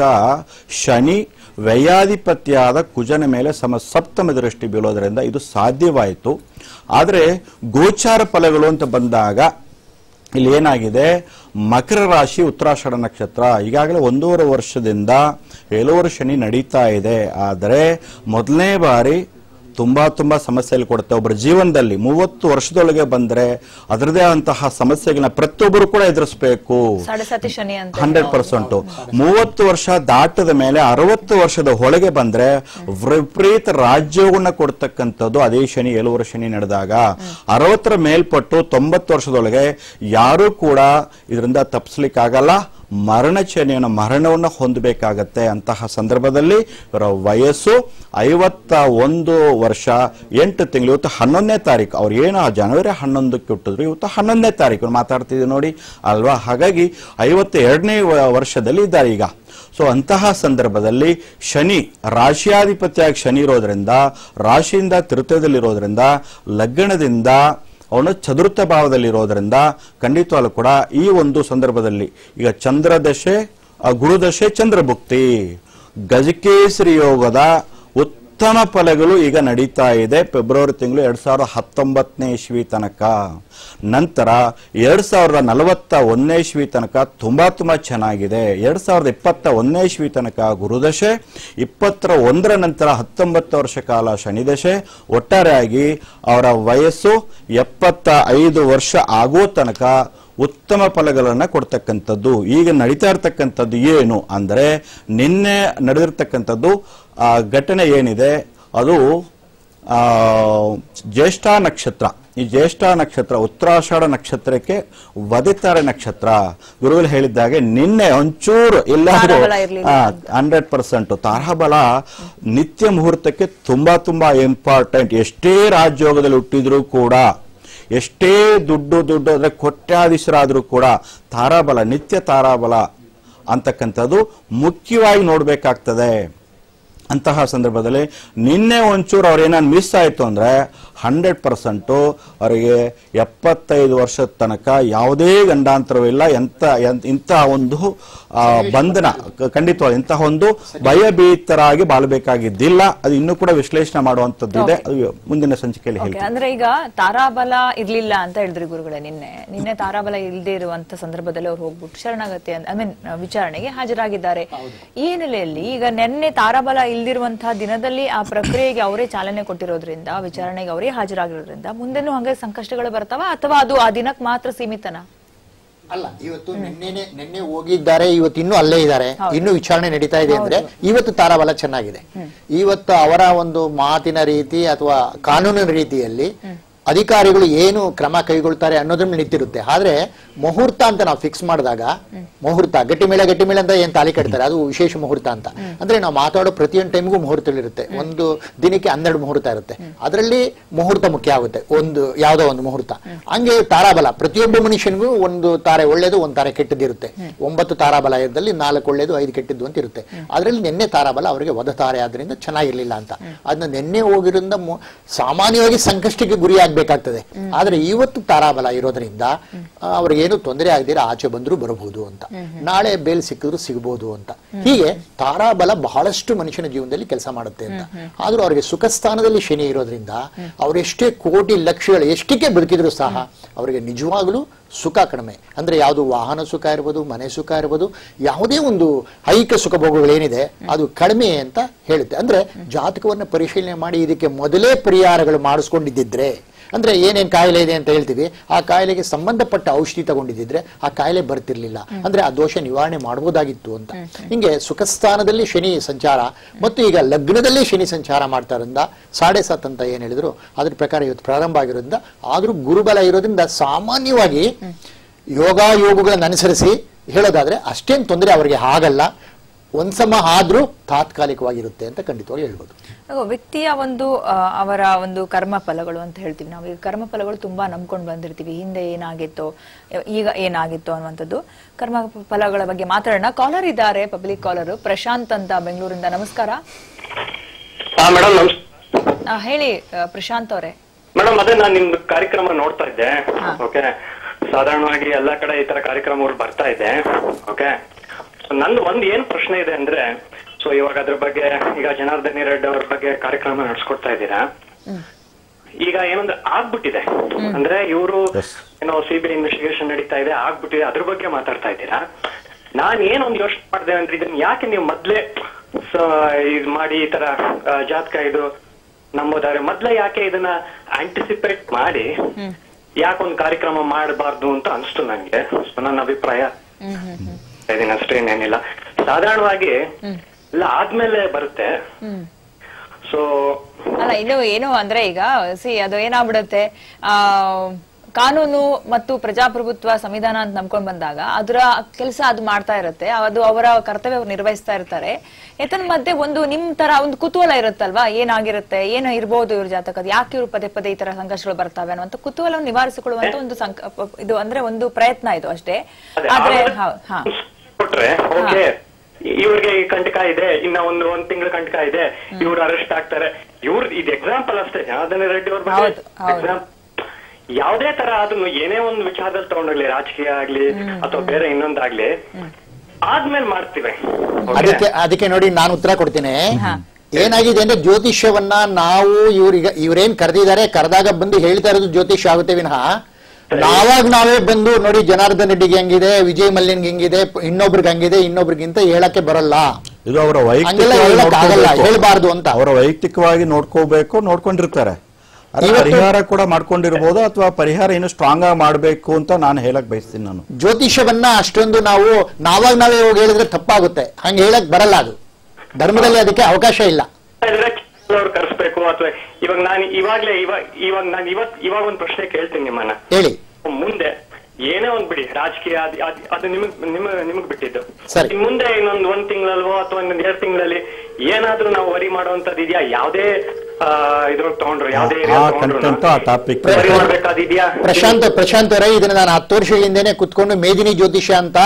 ಶನಿ ವ್ಯಯಾಧಿಪತ್ಯಾದ ಕುಜನ ಮೇಲೆ ಸಮ ಸಪ್ತಮ ದೃಷ್ಟಿ ಬೀಳೋದ್ರಿಂದ ಇದು ಸಾಧ್ಯವಾಯಿತು ಆದರೆ ಗೋಚಾರ ಫಲಗಳು ಅಂತ ಬಂದಾಗ ಇಲ್ಲಿ ಏನಾಗಿದೆ ಮಕರ ರಾಶಿ ಉತ್ತರಾಷಾಢ ನಕ್ಷತ್ರ ಈಗಾಗಲೇ ಒಂದೂವರೆ ವರ್ಷದಿಂದ ಏಳುವರೆ ಶನಿ ನಡೀತಾ ಇದೆ ಆದರೆ ಮೊದಲನೇ ಬಾರಿ ತುಂಬಾ ತುಂಬಾ ಸಮಸ್ಯೆಗಳು ಕೊಡುತ್ತೆ ಒಬ್ಬರ ಜೀವನದಲ್ಲಿ ಮೂವತ್ತು ವರ್ಷದೊಳಗೆ ಬಂದ್ರೆ ಅದರದೇ ಆದಂತಹ ಸಮಸ್ಯೆಗಳನ್ನ ಪ್ರತಿಯೊಬ್ಬರು ಕೂಡ ಎದುರಿಸಬೇಕು
ಸಾಡೆ ಸತಿ ಶನಿ ಅಂತ
ಹಂಡ್ರೆಡ್ ಪರ್ಸೆಂಟ್ ಮೂವತ್ತು ವರ್ಷ ದಾಟದ ಮೇಲೆ ಅರವತ್ತು ವರ್ಷದ ಒಳಗೆ ಬಂದ್ರೆ ವಿಪರೀತ ರಾಜ್ಯವನ್ನ ಕೊಡ್ತಕ್ಕಂಥದ್ದು ಅದೇ ಶನಿ ಏಳುವರೆ ಶನಿ ನಡೆದಾಗ ಅರವತ್ತರ ಮೇಲ್ಪಟ್ಟು ತೊಂಬತ್ತು ವರ್ಷದೊಳಗೆ ಯಾರು ಕೂಡ ಇದರಿಂದ ತಪ್ಪಿಸ್ಲಿಕ್ಕಾಗಲ್ಲ ಮರಣ ಚನೆಯನ್ನು ಮರಣವನ್ನು ಹೊಂದಬೇಕಾಗತ್ತೆ ಅಂತಹ ಸಂದರ್ಭದಲ್ಲಿ ಇವರ ವಯಸ್ಸು ಐವತ್ತ ಒಂದು ವರ್ಷ ಎಂಟು ತಿಂಗಳು ಇವತ್ತು ಹನ್ನೊಂದನೇ ತಾರೀಕು ಅವ್ರು ಏನು ಆ ಜನವರಿ ಹನ್ನೊಂದಕ್ಕೆ ಹುಟ್ಟಿದ್ರು ಇವತ್ತು ಹನ್ನೊಂದನೇ ತಾರೀಕು ಮಾತಾಡ್ತಿದ್ದೀವಿ ನೋಡಿ ಅಲ್ವಾ ಹಾಗಾಗಿ ಐವತ್ತ ಎರಡನೇ ವರ್ಷದಲ್ಲಿ ಇದ್ದಾರೆ ಈಗ ಸೊ ಅಂತಹ ಸಂದರ್ಭದಲ್ಲಿ ಶನಿ ರಾಶಿಯಾಧಿಪತಿಯಾಗಿ ಶನಿ ಇರೋದ್ರಿಂದ ರಾಶಿಯಿಂದ ತೃತೀಯದಲ್ಲಿರೋದ್ರಿಂದ ಲಗ್ನದಿಂದ ಅವನು ಚತುರ್ಥ ಭಾವದಲ್ಲಿರೋದ್ರಿಂದ ಖಂಡಿತವಾಗ್ಲೂ ಕೂಡ ಈ ಒಂದು ಸಂದರ್ಭದಲ್ಲಿ ಈಗ ಚಂದ್ರದಶೆ ಆ ಗುರುದಶೆ ಚಂದ್ರಭುಕ್ತಿ ಗಜಕೇಸರಿ ಯೋಗದ ಉತ್ತಮ ಫಲಗಳು ಈಗ ನಡೀತಾ ಇದೆ ಫೆಬ್ರವರಿ ತಿಂಗಳು ಎರಡ್ ಸಾವಿರದ ಹತ್ತೊಂಬತ್ತನೇ ಇಸ್ವಿ ತನಕ ನಂತರ ಎರಡ್ ಸಾವಿರದ ನಲವತ್ತ ಒಂದನೇ ಇಸ್ವಿ ತನಕ ತುಂಬಾ ತುಂಬಾ ಚೆನ್ನಾಗಿದೆ ಎರಡ್ ಸಾವಿರದ ಇಪ್ಪತ್ತ ಒಂದನೇ ಇಸ್ವಿ ತನಕ ಗುರುದಶೆ ಇಪ್ಪತ್ತರ ಒಂದರ ನಂತರ ಹತ್ತೊಂಬತ್ತು ವರ್ಷ ಕಾಲ ಶನಿದಶೆ ಒಟ್ಟಾರೆಯಾಗಿ ಅವರ ವಯಸ್ಸು ಎಪ್ಪತ್ತ ಐದು ವರ್ಷ ಆಗೋ ತನಕ ಉತ್ತಮ ಫಲಗಳನ್ನ ಕೊಡ್ತಕ್ಕಂಥದ್ದು ಈಗ ನಡೀತಾ ಇರ್ತಕ್ಕಂಥದ್ದು ಏನು ಅಂದರೆ ನಿನ್ನೆ ನಡೆದಿರ್ತಕ್ಕಂಥದ್ದು ಆ ಘಟನೆ ಏನಿದೆ ಅದು ಆ ಜ್ಯೇಷ್ಠ ನಕ್ಷತ್ರ ಈ ಜ್ಯೇಷ್ಠ ನಕ್ಷತ್ರ ಉತ್ತರಾಷಾಢ ನಕ್ಷತ್ರಕ್ಕೆ ವದಿತಾರೆ ನಕ್ಷತ್ರ ಗುರುಗಳು ಹೇಳಿದ್ದಾಗೆ ನಿನ್ನೆ ಒಂಚೂರು ಎಲ್ಲಾದ್ರೂ
ತಾರಾಬಲ ಇರ್ಲಿಲ್ಲ
ಹಂಡ್ರೆಡ್ ಪರ್ಸೆಂಟ್ ತಾರಾಬಲ ನಿತ್ಯ ಮುಹೂರ್ತಕ್ಕೆ ತುಂಬಾ ತುಂಬಾ ಇಂಪಾರ್ಟೆಂಟ್ ಎಷ್ಟೇ ರಾಜ್ಯೋಗದಲ್ಲಿ ಹುಟ್ಟಿದ್ರು ಕೂಡ ಎಷ್ಟೇ ದುಡ್ಡು ದುಡ್ಡು ಅಂದ್ರೆ ಕೊಟ್ಟಾಧೀಶರಾದ್ರೂ ಕೂಡ ತಾರಾಬಲ ನಿತ್ಯ ತಾರಾಬಲ ಅಂತಕ್ಕಂಥದ್ದು ಮುಖ್ಯವಾಗಿ ನೋಡ್ಬೇಕಾಗ್ತದೆ ಅಂತಹ ಸಂದರ್ಭದಲ್ಲಿ ನಿನ್ನೆ ಒಂಚೂರು ಅವ್ರು ಏನಾದ್ರು ಮಿಸ್ ಆಯ್ತು ಅಂದ್ರೆ ಹಂಡ್ರೆಡ್ ಪರ್ಸೆಂಟು ಅವರಿಗೆ ಎಪ್ಪತ್ತೈದು ವರ್ಷದ ತನಕ ಯಾವುದೇ ಗಂಡಾಂತರವಿಲ್ಲ ಎಂತ ಎಂತ- ಇಂತಹ ಒಂದು ಆ, ಬಂಧನ ಕ- ಖಂಡಿತವಾಗಿ ಇಂತಹ ಒಂದು ಭಯಭೀತರಾಗಿ ಬಾಳ್ಬೇಕಾಗಿದ್ದಿಲ್ಲ ಅದು ಇನ್ನೂ ಕೂಡ ವಿಶ್ಲೇಷಣೆ ಮಾಡುವಂತದ್ದು ಇದೆ ಅದು ಮುಂದಿನ ಸಂಚಿಕೆಯಲ್ಲಿ
ಓಕೆ
ಹೇಳ್ತೀನಿ
ಅಂದ್ರೆ ಈಗ ತಾರಾಬಲ ಇರ್ಲಿಲ್ಲ ಅಂತ ಹೇಳಿದ್ರಿ ಗುರುಗಳೇ ನಿನ್ನೆ ನಿನ್ನೆ ತಾರಾಬಲ ಇಲ್ಲದೆ ಇರುವಂತ ಸಂದರ್ಭದಲ್ಲಿ ಅವ್ರು ಹೋಗ್ಬಿಟ್ಟು ಶರಣಾಗತಿ ಐ ಮೀನ್ ವಿಚಾರಣೆಗೆ ಹಾಜರಾಗಿದ್ದಾರೆ ಈ ಹಿನ್ನೆಲೆಯಲ್ಲಿ ಈಗ ನಿನ್ನೆ ತಾರಾಬಲ ಇಲ್ದಿರುವಂತಹ ದಿನದಲ್ಲಿ ಆ ಪ್ರಕ್ರಿಯೆಗೆ ಅವರೇ ಚಾಲನೆ ಕೊಟ್ಟಿರೋದ್ರಿಂದ ವಿಚಾರಣೆಗೆ ಅವರೇ ಹಾಜರಾಗಿರೋದ್ರಿಂದ ಮುಂದೆನೂ ಹಂಗೆ ಸಂಕಷ್ಟಗಳು ಬರ್ತಾವ ಅಥವಾ ಅದು ಆ ದಿನಕ್ಕೆ ಮಾತ್ರ ಸೀಮಿತನಾ
ಅಲ್ಲ ಇವತ್ತು ನಿನ್ನೆನೆ ನಿನ್ನೆ ಹೋಗಿದ್ದಾರೆ ಇವತ್ತು ಇನ್ನೂ ಅಲ್ಲೇ ಇದ್ದಾರೆ ಇನ್ನು ವಿಚಾರಣೆ ನಡೀತಾ ಇದೆ ಅಂದ್ರೆ ಇವತ್ತು ತಾರಾಬಲ ಚೆನ್ನಾಗಿದೆ ಇವತ್ತು ಅವರ ಒಂದು ಮಾತಿನ ರೀತಿ ಅಥವಾ ಕಾನೂನಿನ ರೀತಿಯಲ್ಲಿ ಅಧಿಕಾರಿಗಳು ಏನು ಕ್ರಮ ಕೈಗೊಳ್ತಾರೆ ಅನ್ನೋದ್ರ ಮೇಲೆ ನಿಂತಿರುತ್ತೆ ಆದ್ರೆ ಮುಹೂರ್ತ ಅಂತ ನಾವು ಫಿಕ್ಸ್ ಮಾಡಿದಾಗ ಮುಹೂರ್ತ ಗಟ್ಟಿ ಮೇಲೆ ಗಟ್ಟಿ ಮೇಲೆ ಅಂತ ಏನ್ ತಾಲಿ ಕಟ್ತಾರೆ ಅದು ವಿಶೇಷ ಮುಹೂರ್ತ ಅಂತ ಅಂದ್ರೆ ನಾವು ಮಾತಾಡೋ ಪ್ರತಿಯೊಂದು ಟೈಮ್ಗೂ ಮುಹೂರ್ತಗಳಿರುತ್ತೆ ಒಂದು ದಿನಕ್ಕೆ ಹನ್ನೆರಡು ಮುಹೂರ್ತ ಇರುತ್ತೆ ಅದರಲ್ಲಿ ಮುಹೂರ್ತ ಮುಖ್ಯ ಆಗುತ್ತೆ ಒಂದು ಯಾವುದೋ ಒಂದು ಮುಹೂರ್ತ ಹಂಗೆ ತಾರಾಬಲ ಪ್ರತಿಯೊಬ್ಬ ಮನುಷ್ಯನಿಗೂ ಒಂದು ತಾರೆ ಒಳ್ಳೇದು ಒಂದು ತಾರೆ ಕೆಟ್ಟದಿರುತ್ತೆ ಒಂಬತ್ತು ತಾರಾಬಲ ಇದ್ದಲ್ಲಿ ನಾಲ್ಕು ಒಳ್ಳೇದು ಐದು ಕೆಟ್ಟದ್ದು ಅಂತ ಇರುತ್ತೆ ಅದರಲ್ಲಿ ನಿನ್ನೆ ತಾರಾಬಲ ಅವರಿಗೆ ವಧ ತಾರೆ ಆದ್ರಿಂದ ಚೆನ್ನಾಗಿರ್ಲಿಲ್ಲ ಅಂತ ಅದನ್ನ ನಿನ್ನೆ ಹೋಗಿರೋದ್ರಿಂದ ಮು- ಸಾಮಾನ್ಯವಾಗಿ ಸಂಕಷ್ಟಕ್ಕೆ ಗುರಿ ಆಗ್ಬೇಕಾಗ್ತದೆ ಆದ್ರೆ ಇವತ್ತು ತಾರಾಬಲ ಇರೋದ್ರಿಂದ ಆ, ಅವ್ರಿಗೆ ಏನು ತೊಂದರೆ ಆಗದಿರ ಆಚೆ ಬಂದ್ರು ಬರಬಹುದು ಅಂತ ನಾಳೆ ಬೇಲ್ ಸಿಕ್ಕಿದ್ರು ಸಿಗಬಹುದು ಅಂತ ಹೀಗೆ ತಾರಾಬಲ ಬಹಳಷ್ಟು ಮನುಷ್ಯನ ಜೀವನದಲ್ಲಿ ಕೆಲಸ ಮಾಡುತ್ತೆ ಅಂತ ಆದ್ರೂ ಅವರಿಗೆ ಸುಖ ಸ್ಥಾನದಲ್ಲಿ ಶನಿ ಇರೋದ್ರಿಂದ ಅವರೆಷ್ಟೇ ಕೋಟಿ ಲಕ್ಷಗಳು ಎಷ್ಟಕ್ಕೆ ಬದುಕಿದ್ರು ಸಹ ಅವರಿಗೆ ನಿಜವಾಗ್ಲೂ ಸುಖ ಕಡಿಮೆ ಅಂದ್ರೆ ಯಾವುದು ವಾಹನ ಸುಖ ಇರ್ಬೋದು ಮನೆ ಸುಖ ಇರ್ಬೋದು ಯಾವುದೇ ಒಂದು ಐಕ ಸುಖ ಭೋಗಗಳೇನಿದೆ ಅದು ಕಡಿಮೆ ಅಂತ ಹೇಳುತ್ತೆ ಅಂದ್ರೆ ಜಾತಕವನ್ನು ಪರಿಶೀಲನೆ ಮಾಡಿ ಇದಕ್ಕೆ ಮೊದಲೇ ಪರಿಹಾರಗಳು ಮಾಡಿಸ್ಕೊಂಡಿದ್ದಿದ್ರೆ ಅಂದ್ರೆ ಏನೇನ್ ಕಾಯಿಲೆ ಇದೆ ಅಂತ ಹೇಳ್ತೀವಿ ಆ ಕಾಯಿಲೆಗೆ ಸಂಬಂಧಪಟ್ಟ ಔಷಧಿ ತಗೊಂಡಿದ್ದಿದ್ರೆ ಆ ಕಾಯಿಲೆ ಬರ್ತಿರ್ಲಿಲ್ಲ ಅಂದ್ರೆ ಆ ದೋಷ ನಿವಾರಣೆ ಮಾಡಬಹುದಾಗಿತ್ತು ಅಂತ ಹಿಂಗೆ ಸುಖಸ್ಥಾನದಲ್ಲಿ ಶನಿ ಸಂಚಾರ ಮತ್ತು ಈಗ ಲಗ್ನದಲ್ಲೇ ಶನಿ ಸಂಚಾರ ಮಾಡ್ತಾರಿಂದ ಸಾಡೆ ಸಾತ್ ಅಂತ ಏನ್ ಹೇಳಿದ್ರು ಅದ್ರ ಪ್ರಕಾರ ಇವತ್ತು ಪ್ರಾರಂಭ ಆಗಿರೋದ್ರಿಂದ ಆದ್ರೂ ಗುರುಬಲ ಇರೋದ್ರಿಂದ ಸಾಮಾನ್ಯವಾಗಿ ಯೋಗ ಯೋಗಗಳನ್ನು ಅನುಸರಿಸಿ ಹೇಳೋದಾದ್ರೆ ಅಷ್ಟೇನ್ ತೊಂದರೆ ಅವರಿಗೆ ಆಗಲ್ಲ ಒಂದ್ಸಮ ಆದ್ರೂ ತಾತ್ಕಾಲಿಕವಾಗಿರುತ್ತೆ ಅಂತ ಖಂಡಿತವಾಗಿ ಹೇಳ್ಬೋದು
ಅಹ್, ವ್ಯಕ್ತಿಯ ಒಂದು ಆ, ಅವರ ಒಂದು ಕರ್ಮ ಫಲಗಳು ಅಂತ ಹೇಳ್ತೀವಿ ನಾವು ಈಗ ಕರ್ಮ ಫಲಗಳು ತುಂಬಾ ನಂಬ್ಕೊಂಡು ಬಂದಿರ್ತೀವಿ ಹಿಂದೆ ಏನಾಗಿತ್ತೋ ಈಗ ಏನಾಗಿತ್ತು ಅನ್ನುವಂಥದ್ದು ಕರ್ಮ ಫಲಗಳ ಬಗ್ಗೆ ಮಾತಾಡೋಣ ಕಾಲರ್ ಇದ್ದಾರೆ ಪಬ್ಲಿಕ್ ಕಾಲರ್ ಪ್ರಶಾಂತ್ ಅಂತ ಬೆಂಗಳೂರಿಂದ ನಮಸ್ಕಾರ
ಹಾ ಮೇಡಮ್ ನಮಸ್
ಆ, ಹೇಳಿ ಆ, ಪ್ರಶಾಂತ್ ಅವರೇ
ಮೇಡಮ್ ಅದೇ ನಾನು ನಿಮ್ದು ಕಾರ್ಯಕ್ರಮ ನೋಡ್ತಾ ಇದ್ದೆ ಓಕೆ ಸಾಧಾರಣವಾಗಿ ಎಲ್ಲಾ ಕಡೆ ಈ ತರ ಕಾರ್ಯಕ್ರಮಗಳು ಬರ್ತಾ ಇದೆ ಓಕೆ ನಂದು ಒಂದ್ ಏನ್ ಪ್ರಶ್ನೆ ಇದೆ ಅಂದ್ರೆ ಸೊ ಇವಾಗ ಅದ್ರ ಬಗ್ಗೆ ಈಗ ಜನಾರ್ದನಿ ರೆಡ್ಡಿ ಅವ್ರ ಬಗ್ಗೆ ಕಾರ್ಯಕ್ರಮ ನಡ್ಸ್ಕೊಡ್ತಾ ಇದ್ದೀರಾ ಈಗ ಏನಂದ್ರೆ ಆಗ್ಬಿಟ್ಟಿದೆ ಅಂದ್ರೆ ಇವರು
Yes.
ಏನೋ ಸಿಬಿಐ ಇನ್ವೆಸ್ಟಿಗೇಷನ್ ನಡೀತಾ ಇದೆ ಆಗ್ಬಿಟ್ಟಿದೆ ಅದ್ರ ಬಗ್ಗೆ ಮಾತಾಡ್ತಾ ಇದ್ದೀರಾ ನಾನ್ ಏನೊಂದು ಯೋಚನೆ ಮಾಡಿದೆ ಅಂದ್ರೆ ಇದನ್ನ ಯಾಕೆ ನೀವು ಮೊದ್ಲೇ ಸ- ಇದ್ ಮಾಡಿ ಈ ತರ ಆ, ಜಾತಕ ಇದು ನಂಬೋದಾರೆ ಮೊದ್ಲೇ ಯಾಕೆ ಇದನ್ನ ಆಂಟಿಸಿಪೇಟ್ ಮಾಡಿ ಯಾಕೊಂದು ಕಾರ್ಯಕ್ರಮ ಮಾಡಬಾರ್ದು ಅಂತ ಅನಿಸ್ತು ನಂಗೆ ಸೊ ನನ್ನ ಅಭಿಪ್ರಾಯ ಇದೀನಿ ಅಷ್ಟೇ ಏನೇನಿಲ್ಲ ಸಾಧಾರಣವಾಗಿ ಎಲ್ಲ ಆದ್ಮೇಲೆ ಬರುತ್ತೆ ಸೊ
ಅಲ್ಲ ಇನ್ನು ಏನು ಅಂದ್ರೆ ಈಗ ಸಿ ಅದು ಏನಾಗ್ಬಿಡುತ್ತೆ ಆ ಕಾನೂನು ಮತ್ತು ಪ್ರಜಾಪ್ರಭುತ್ವ ಸಂವಿಧಾನ ಅಂತ ನಂಬ್ಕೊಂಡ್ ಬಂದಾಗ ಅದರ ಕೆಲಸ ಅದು ಮಾಡ್ತಾ ಇರುತ್ತೆ ಅದು ಅವರ ಕರ್ತವ್ಯ ಅವ್ರು ನಿರ್ವಹಿಸ್ತಾ ಇರ್ತಾರೆ ಏತನ್ ಮಧ್ಯೆ ಒಂದು ನಿಮ್ ತರ ಒಂದು ಕುತೂಹಲ ಇರುತ್ತಲ್ವಾ ಏನಾಗಿರುತ್ತೆ ಏನು ಇರ್ಬೋದು ಇವ್ರ ಜಾತಕದ ಯಾಕೆ ಇವ್ರು ಪದೇ ಪದೇ ಈ ತರ ಸಂಘರ್ಷಗಳು ಬರ್ತವೆ ಅನ್ನುವಂತ ಕುತೂಹಲವನ್ನು ನಿವಾರಿಸಿಕೊಳ್ಳುವಂತ ಒಂದು ಸಂಕ ಇದು ಅಂದ್ರೆ ಒಂದು ಪ್ರಯತ್ನ ಇದು ಅಷ್ಟೇ
ಅದೇ,
ಆದ್ರೆ
ಆಮೇಲೆ
ಹೌ- ಹಾ
ಕೊಟ್ರೆ ಓಕೆ ಇವ್ರಿಗೆ ಈ ಕಂಟಕ ಇದೆ ಇನ್ನ ಒಂದು ಒಂದ್ ತಿಂಗಳ ಕಂಟಕ ಇದೆ ಇವ್ರು ಅರೆಸ್ಟ್ ಆಗ್ತಾರೆ ಇವ್ರ ಇದು ಎಕ್ಸಾಂಪಲ್ ಅಷ್ಟೇ ಜನಾರ್ದನ ರೆಡ್ಡಿ ಅವ್ರ ಬಗ್ಗೆ
ಹೌದು, ಹೌದು.
ಎಕ್ಸಾಂಪಲ್ ಯಾವುದೇ ತರ ಅದನ್ನು ಏನೇ ಒಂದು ವಿಚಾರದಲ್ಲಿ ತಗೊಂಡೋಗ್ಲಿ ರಾಜಕೀಯ ಆಗ್ಲಿ ಅಥವಾ ಬೇರೆ ಇನ್ನೊಂದಾಗ್ಲಿ ಆದ್ಮೇಲೆ ಮಾಡ್ತೀವಿ Okay?
ಅದಕ್ಕೆ ಅದಕ್ಕೆ ನೋಡಿ ನಾನು ಉತ್ತರ ಕೊಡ್ತೀನಿ ಏನಾಗಿದೆ ಅಂದ್ರೆ ಜ್ಯೋತಿಷ್ಯವನ್ನ ನಾವು ಇವ್ರಿಗೆ ಇವ್ರೇನ್ ಕರೆದಿದ್ದಾರೆ ಕರೆದಾಗ ಬಂದು ಹೇಳ್ತಾ ಇರೋದು ಜ್ಯೋತಿಷ್ಯ ಆಗುತ್ತೆ ವಿನಃ ನಾವಾಗ ನಾವೇ ಬಂದು ನೋಡಿ ಜನಾರ್ದನ್ ರೆಡ್ಡಿಗೆ ಹೆಂಗಿದೆ ವಿಜಯ್ ಮಲ್ಯನ್ಗೆ ಹೆಂಗಿದೆ ಇನ್ನೊಬ್ರಿಗೆ ಹಂಗಿದೆ ಇನ್ನೊಬ್ರಿಗಿಂತ ಹೇಳಕ್ಕೆ ಬರಲ್ಲ
ಇದು ಅವರ
ಹಂಗೆಲ್ಲ
ವೈಯಕ್ತಿಕವಾಗಿ
ಹೇಳಕ್ಕಾಗಲ್ಲ,
ನೋಡ್ಕೋಬೇಕು.
ಹೇಳ್ಬಾರ್ದು ಅಂತ.
ಅವರ ವೈಯಕ್ತಿಕವಾಗಿ ನೋಡ್ಕೋಬೇಕು ನೋಡ್ಕೊಂಡಿರ್ತಾರೆ ಅದ್ರ
ಇವತ್ತು-
ಪರಿಹಾರ ಕೂಡ ಮಾಡ್ಕೊಂಡಿರ್ಬೋದು ಅಥವಾ ಪರಿಹಾರ ಇನ್ನು ಸ್ಟ್ರಾಂಗ್ ಆಗಿ ಮಾಡ್ಬೇಕು ಅಂತ ನಾನು ಹೇಳಕ್ ಬಯಸ್ತೀನಿ ನಾನು
ಜ್ಯೋತಿಷ್ಯವನ್ನ ಅಷ್ಟೊಂದು ನಾವು ನಾವಾಗ ನಾವೇ ಹೋಗಿ ಹೇಳಿದ್ರೆ ತಪ್ಪಾಗುತ್ತೆ ಹಂಗೆ ಹೇಳಕ್ ಬರಲ್ಲ ಅದು ಧರ್ಮದಲ್ಲಿ ಅದಕ್ಕೆ ಅವಕಾಶ ಇಲ್ಲ
ಇದ್ರೆ ಅವ್ರು ಕರೆಸ್ಬೇಕು ಅಥವಾ ಇವಾಗ ನಾನು ಇವಾಗ್ಲೇ ಇವಾಗ ಇವಾಗ ನಾನು ಇವತ್ ಇವಾಗ ಒಂದ್ ಪ್ರಶ್ನೆ ಕೇಳ್ತೀನಿ ನಿಮ್ಮನ್ನ
ಹೇಳಿ
ಮುಂದೆ ಏನೇ ಒಂದ್ ಬಿಡಿ ರಾಜಕೀಯ ಅದ್- ಅದ್- ಅದು ನಿಮಗ್ ನಿಮ ನಿಮಗ್ ಬಿಟ್ಟಿದ್ದು
ಸರಿ.
ಇನ್ ಮುಂದೆ ಇನ್ನೊಂದ್ ಒಂದ್ ತಿಂಗಳಲ್ವೋ ಅಥವಾ ಇನ್ನೊಂದ್ ಎರಡ್ ತಿಂಗಳಲ್ಲಿ ಏನಾದ್ರೂ ನಾವು ವರಿ ಮಾಡುವಂತದ್ದು ಇದೆಯಾ ಯಾವ್ದೇ ಆ, ಇದ್ರೊಳಗ್ ತಗೊಂಡ್ರು ಯಾವ್ದೇ
ಆ content, ಆ topic.
ವರಿ ಮಾಡ್ಬೇಕಾದಿದ್ಯಾ
ಪ್ರಶಾಂತ್ ಪ್ರಶಾಂತ್ ಅವರೇ ಇದನ್ನ ನಾನು ಹತ್ತು ವರ್ಷಗಳ ಹಿಂದೆನೆ ಕುತ್ಕೊಂಡು ಮೇದಿನಿ ಜ್ಯೋತಿಷ್ಯ ಅಂತ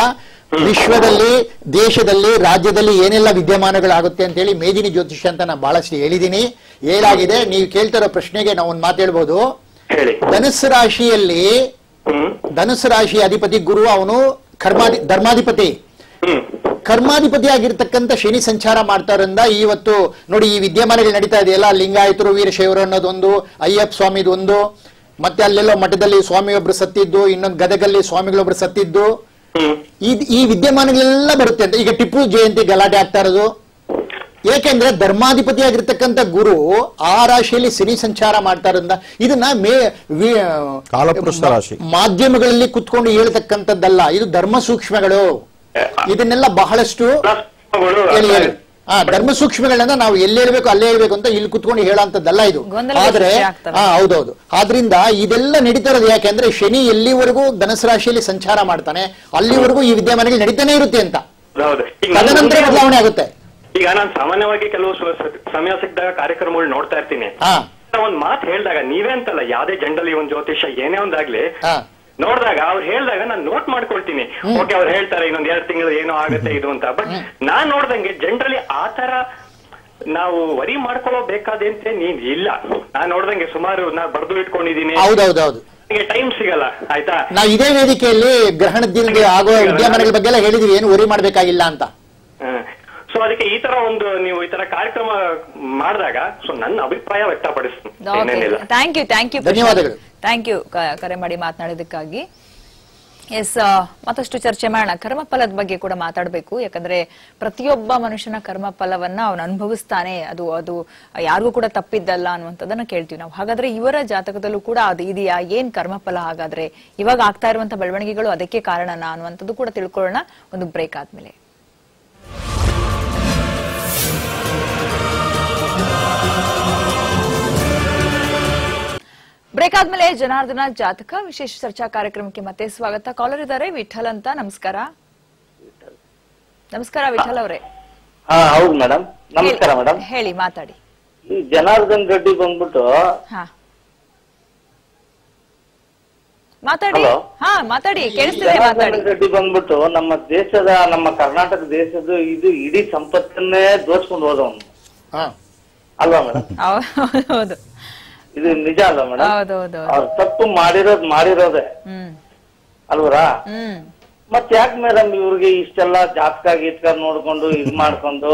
ವಿಶ್ವದಲ್ಲಿ ದೇಶದಲ್ಲಿ ರಾಜ್ಯದಲ್ಲಿ ಏನೆಲ್ಲ ವಿದ್ಯಮಾನಗಳಾಗುತ್ತೆ ಅಂತ ಹೇಳಿ ಮೇದಿನಿ ಜ್ಯೋತಿಷ್ಯ ಅಂತ ನಾನು ಬಹಳಷ್ಟು ಹೇಳಿದೀನಿ ಏನಾಗಿದೆ ನೀವು ಕೇಳ್ತಿರೋ ಪ್ರಶ್ನೆಗೆ ನಾವು ಒಂದು ಮಾತು ಹೇಳ್ಬೋದು
ಹೇಳಿ
ಧನುಸ್ಸು ರಾಶಿಯಲ್ಲಿ
ಹ್ಮ್
ಧನುಸ್ಸು ರಾಶಿ ಅಧಿಪತಿ ಗುರು ಅವನು ಕರ್ಮಾಧಿ ಧರ್ಮಾಧಿಪತಿ
ಹ್ಮ್
ಕರ್ಮಾಧಿಪತಿ ಆಗಿರ್ತಕ್ಕಂಥ ಶನಿ ಸಂಚಾರ ಮಾಡ್ತಾರಿಂದ ಇವತ್ತು ನೋಡಿ ಈ ವಿದ್ಯಮಾನಗಳು ನಡೀತಾ ಇದೆಯಲ್ಲ ಲಿಂಗಾಯತರು ವೀರಶೈವರು ಅನ್ನೋದೊಂದು ಅಯ್ಯಪ್ಪ ಸ್ವಾಮಿದು ಒಂದು ಮತ್ತೆ ಅಲ್ಲೆಲ್ಲೋ ಮಠದಲ್ಲಿ ಸ್ವಾಮಿಯೊಬ್ರು ಸತ್ತಿದ್ದು ಇನ್ನೊಂದು ಗದಗಲ್ಲಿ ಸ್ವಾಮಿಗಳೊಬ್ರು ಸತ್ತಿದ್ದು
ಹ್ಮ್
ಈ ಈ ವಿದ್ಯಮಾನಗಳೆಲ್ಲ ಬರುತ್ತೆ ಅಂತ ಈಗ ಟಿಪ್ಪು ಜಯಂತಿ ಗಲಾಟೆ ಆಗ್ತಾ ಇರೋದು ಏಕೆಂದ್ರೆ ಧರ್ಮಾಧಿಪತಿ ಆಗಿರ್ತಕ್ಕಂಥ ಗುರು ಆ ರಾಶಿಯಲ್ಲಿ ಶನಿ ಸಂಚಾರ ಮಾಡ್ತಾರಿಂದ ಇದನ್ನ ಮೇ ವಿ-
ಕಾಲಪುರುಷ ರಾಶಿ.
ಮಾಧ್ಯಮಗಳಲ್ಲಿ ಕುತ್ಕೊಂಡು ಹೇಳ್ತಕ್ಕಂಥದ್ದಲ್ಲ ಇದು ಧರ್ಮ ಸೂಕ್ಷ್ಮಗಳು ಇದನ್ನೆಲ್ಲ ಬಹಳಷ್ಟು
ಪ್ಲಸ್ಗಳು
ಹೇಳಿ ಹೇಳಿ ಆ ಧರ್ಮ ಸೂಕ್ಷ್ಮಗಳನ್ನ ನಾವು ಎಲ್ಲಿ ಹೇಳ್ಬೇಕು ಅಲ್ಲೇ ಹೇಳ್ಬೇಕು ಅಂತ ಇಲ್ಲಿ ಕುತ್ಕೊಂಡು ಹೇಳೋಂಥದ್ದಲ್ಲ ಇದು
ಗೊಂದಲಗಳು
ಆದ್ರೆ
ಸೃಷ್ಟಿ ಆಗ್ತವೆ.
ಹಾ ಹೌದೌದು ಆದ್ರಿಂದ ಇದೆಲ್ಲ ನಡೀತಾ ಇರೋದು ಯಾಕೆಂದ್ರೆ ಶನಿ ಎಲ್ಲಿವರೆಗೂ ಧನಸು ರಾಶಿಯಲ್ಲಿ ಸಂಚಾರ ಮಾಡ್ತಾನೆ ಅಲ್ಲಿವರೆಗೂ ಈ ವಿದ್ಯಮಾನಗಳು ನಡೀತಾನೆ ಇರುತ್ತೆ ಅಂತ
ಹೌದು ಈಗ ನನ್ನ
ತದನಂತರ
ಮುಂದೆ-
ಬದಲಾವಣೆ ಆಗುತ್ತೆ
ಈಗ ನಾನು ಸಾಮಾನ್ಯವಾಗಿ ಕೆಲವು ಸ- ಸ- ಸಮಯ ಸಿಕ್ಕಿದಾಗ ಕಾರ್ಯಕ್ರಮಗಳು ನೋಡ್ತಾ ಇರ್ತೀನಿ
ಹಾ
ಒಂದ್ ಮಾತು ಹೇಳಿದಾಗ ನೀವೇ ಅಂತಲ್ಲ ಯಾವ್ದೇ ಜಂಡಲಿ ಒಂದ್ ಜ್ಯೋತಿಷ ಏನೇ ಒಂದಾಗ್ಲಿ
ಹಾ
ನೋಡಿದಾಗ ಅವ್ರು ಹೇಳಿದಾಗ ನಾನು ನೋಟ್ ಮಾಡ್ಕೊಳ್ತೀನಿ ಓಕೆ ಅವ್ರು ಹೇಳ್ತಾರೆ ಇನ್ನೊಂದ್ ಎರಡ್ ತಿಂಗಳು ಏನೋ ಆಗುತ್ತೆ ಇದು ಅಂತ ಬಟ್ ನಾನ್ ನೋಡ್ದಂಗೆ ಜನರಲಿ ಆ ತರ ನಾವು ವರಿ ಮಾಡ್ಕೊಳ್ಳೋ ಬೇಕಾದಂತೆ ನೀನ್ ಇಲ್ಲ ನಾನ್ ನೋಡ್ದಂಗೆ ಸುಮಾರು ನಾ ಬರ್ದು ಇಟ್ಕೊಂಡಿದೀನಿ
ಹೌದೌದೌದು
ನನಗೆ ಟೈಮ್ ಸಿಗಲ್ಲ ಆಯ್ತಾ
ನಾವು ಇದೇ ವೇದಿಕೆಯಲ್ಲಿ ಗ್ರಹಣದಿಂದ ಆಗುವ ವಿದ್ಯಮಾನಗಳ ಬಗ್ಗೆ ಎಲ್ಲ ಹೇಳಿದೀವಿ ಏನು ವರಿ ಮಾಡ್ಬೇಕಾಗಿಲ್ಲ ಅಂತ
ಸೊ ಅದಕ್ಕೆ ಈ ತರ ಒಂದು ನೀವು ಈ ತರ ಕಾರ್ಯಕ್ರಮ ಮಾಡಿದಾಗ ಸೊ ನನ್ನ ಅಭಿಪ್ರಾಯ ವ್ಯಕ್ತಪಡಿಸ್ತೀನಿ ಏನೇನಿಲ್ಲ
ಥ್ಯಾಂಕ್ ಯು ಥ್ಯಾಂಕ್ ಯು
ಧನ್ಯವಾದಗಳು.
ಥ್ಯಾಂಕ್ ಯು ಕರೆ ಮಾಡಿ ಮಾತನಾಡಿದ್ದಕ್ಕಾಗಿ ಎಸ್ ಮತ್ತಷ್ಟು ಚರ್ಚೆ ಮಾಡೋಣ ಕರ್ಮಫಲದ ಬಗ್ಗೆ ಕೂಡ ಮಾತಾಡಬೇಕು ಯಾಕಂದ್ರೆ ಪ್ರತಿಯೊಬ್ಬ ಮನುಷ್ಯನ ಕರ್ಮಫಲವನ್ನ ಅವನು ಅನುಭವಿಸ್ತಾನೆ ಅದು ಅದು ಯಾರಿಗೂ ಕೂಡ ತಪ್ಪಿದ್ದಲ್ಲ ಅನ್ನುವಂಥದ್ದನ್ನ ಕೇಳ್ತೀವಿ ನಾವು ಹಾಗಾದ್ರೆ ಇವರ ಜಾತಕದಲ್ಲೂ ಕೂಡ ಅದು ಇದೆಯಾ ಏನ್ ಕರ್ಮಫಲ ಹಾಗಾದ್ರೆ ಇವಾಗ ಆಗ್ತಾ ಇರುವಂತ ಬೆಳವಣಿಗೆಗಳು ಅದಕ್ಕೆ ಕಾರಣನಾ ಅನ್ನುವಂಥದ್ದು ಕೂಡ ತಿಳ್ಕೊಳ್ಳೋಣ ಒಂದು ಬ್ರೇಕ್ ಆದ್ಮೇಲೆ ಬ್ರೇಕ್ ಆದ್ಮೇಲೆ ಜನಾರ್ದನ ಜಾತಕ ವಿಶೇಷ ಚರ್ಚಾ ಕಾರ್ಯಕ್ರಮಕ್ಕೆ ಮತ್ತೆ ಸ್ವಾಗತ ಕಾಲರ್ ಇದ್ದಾರೆ ವಿಠಲ್ ಅಂತ ನಮಸ್ಕಾರ ನಮಸ್ಕಾರ ವಿಠಲ್ ಅವರೇ
ಹಾ ಹೌದು ಮೇಡಮ್ ನಮಸ್ಕಾರ ಮೇಡಮ್
ಹೇಳಿ ಮಾತಾಡಿ
ಈ ಜನಾರ್ದನ್ ರೆಡ್ಡಿ ಬಂದ್ಬಿಟ್ಟು
ಹಾ ಮಾತಾಡಿ
Hello?
ಹಾ ಮಾತಾಡಿ ಕೇಳಿಸ್ತಿದೆ ಮಾತಾಡಿ
ಜನಾರ್ದನ್ ರೆಡ್ಡಿ ಬಂದ್ಬಿಟ್ಟು ನಮ್ಮ ದೇಶದ ನಮ್ಮ ಕರ್ನಾಟಕ ದೇಶದ ಇದು ಇಡೀ ಸಂಪತ್ತನ್ನೇ ದೋಚ್ಕೊಂಡು ಹೋದವನು
ಹಾ
ಅಲ್ವಾ ಮೇಡಮ್
ಹೌ- ಹೌದು
ಇದು ನಿಜ ಅಲ್ವಾ ಮೇಡಮ್
ಹೌದೌದು
ಅವ್ರ ತಪ್ಪು ಮಾಡಿರೋದ್ ಮಾಡಿರೋದೆ
ಹ್ಮ್
ಅಲ್ವರಾ
ಹ್ಮ್
ಮತ್ ಯಾಕೆ ಮೇಡಮ್ ಇವ್ರಿಗೆ ಇಷ್ಟೆಲ್ಲ ಜಾತಕ ಗೀತ್ಕ ನೋಡ್ಕೊಂಡು ಇದ್ ಮಾಡ್ಕೊಂಡು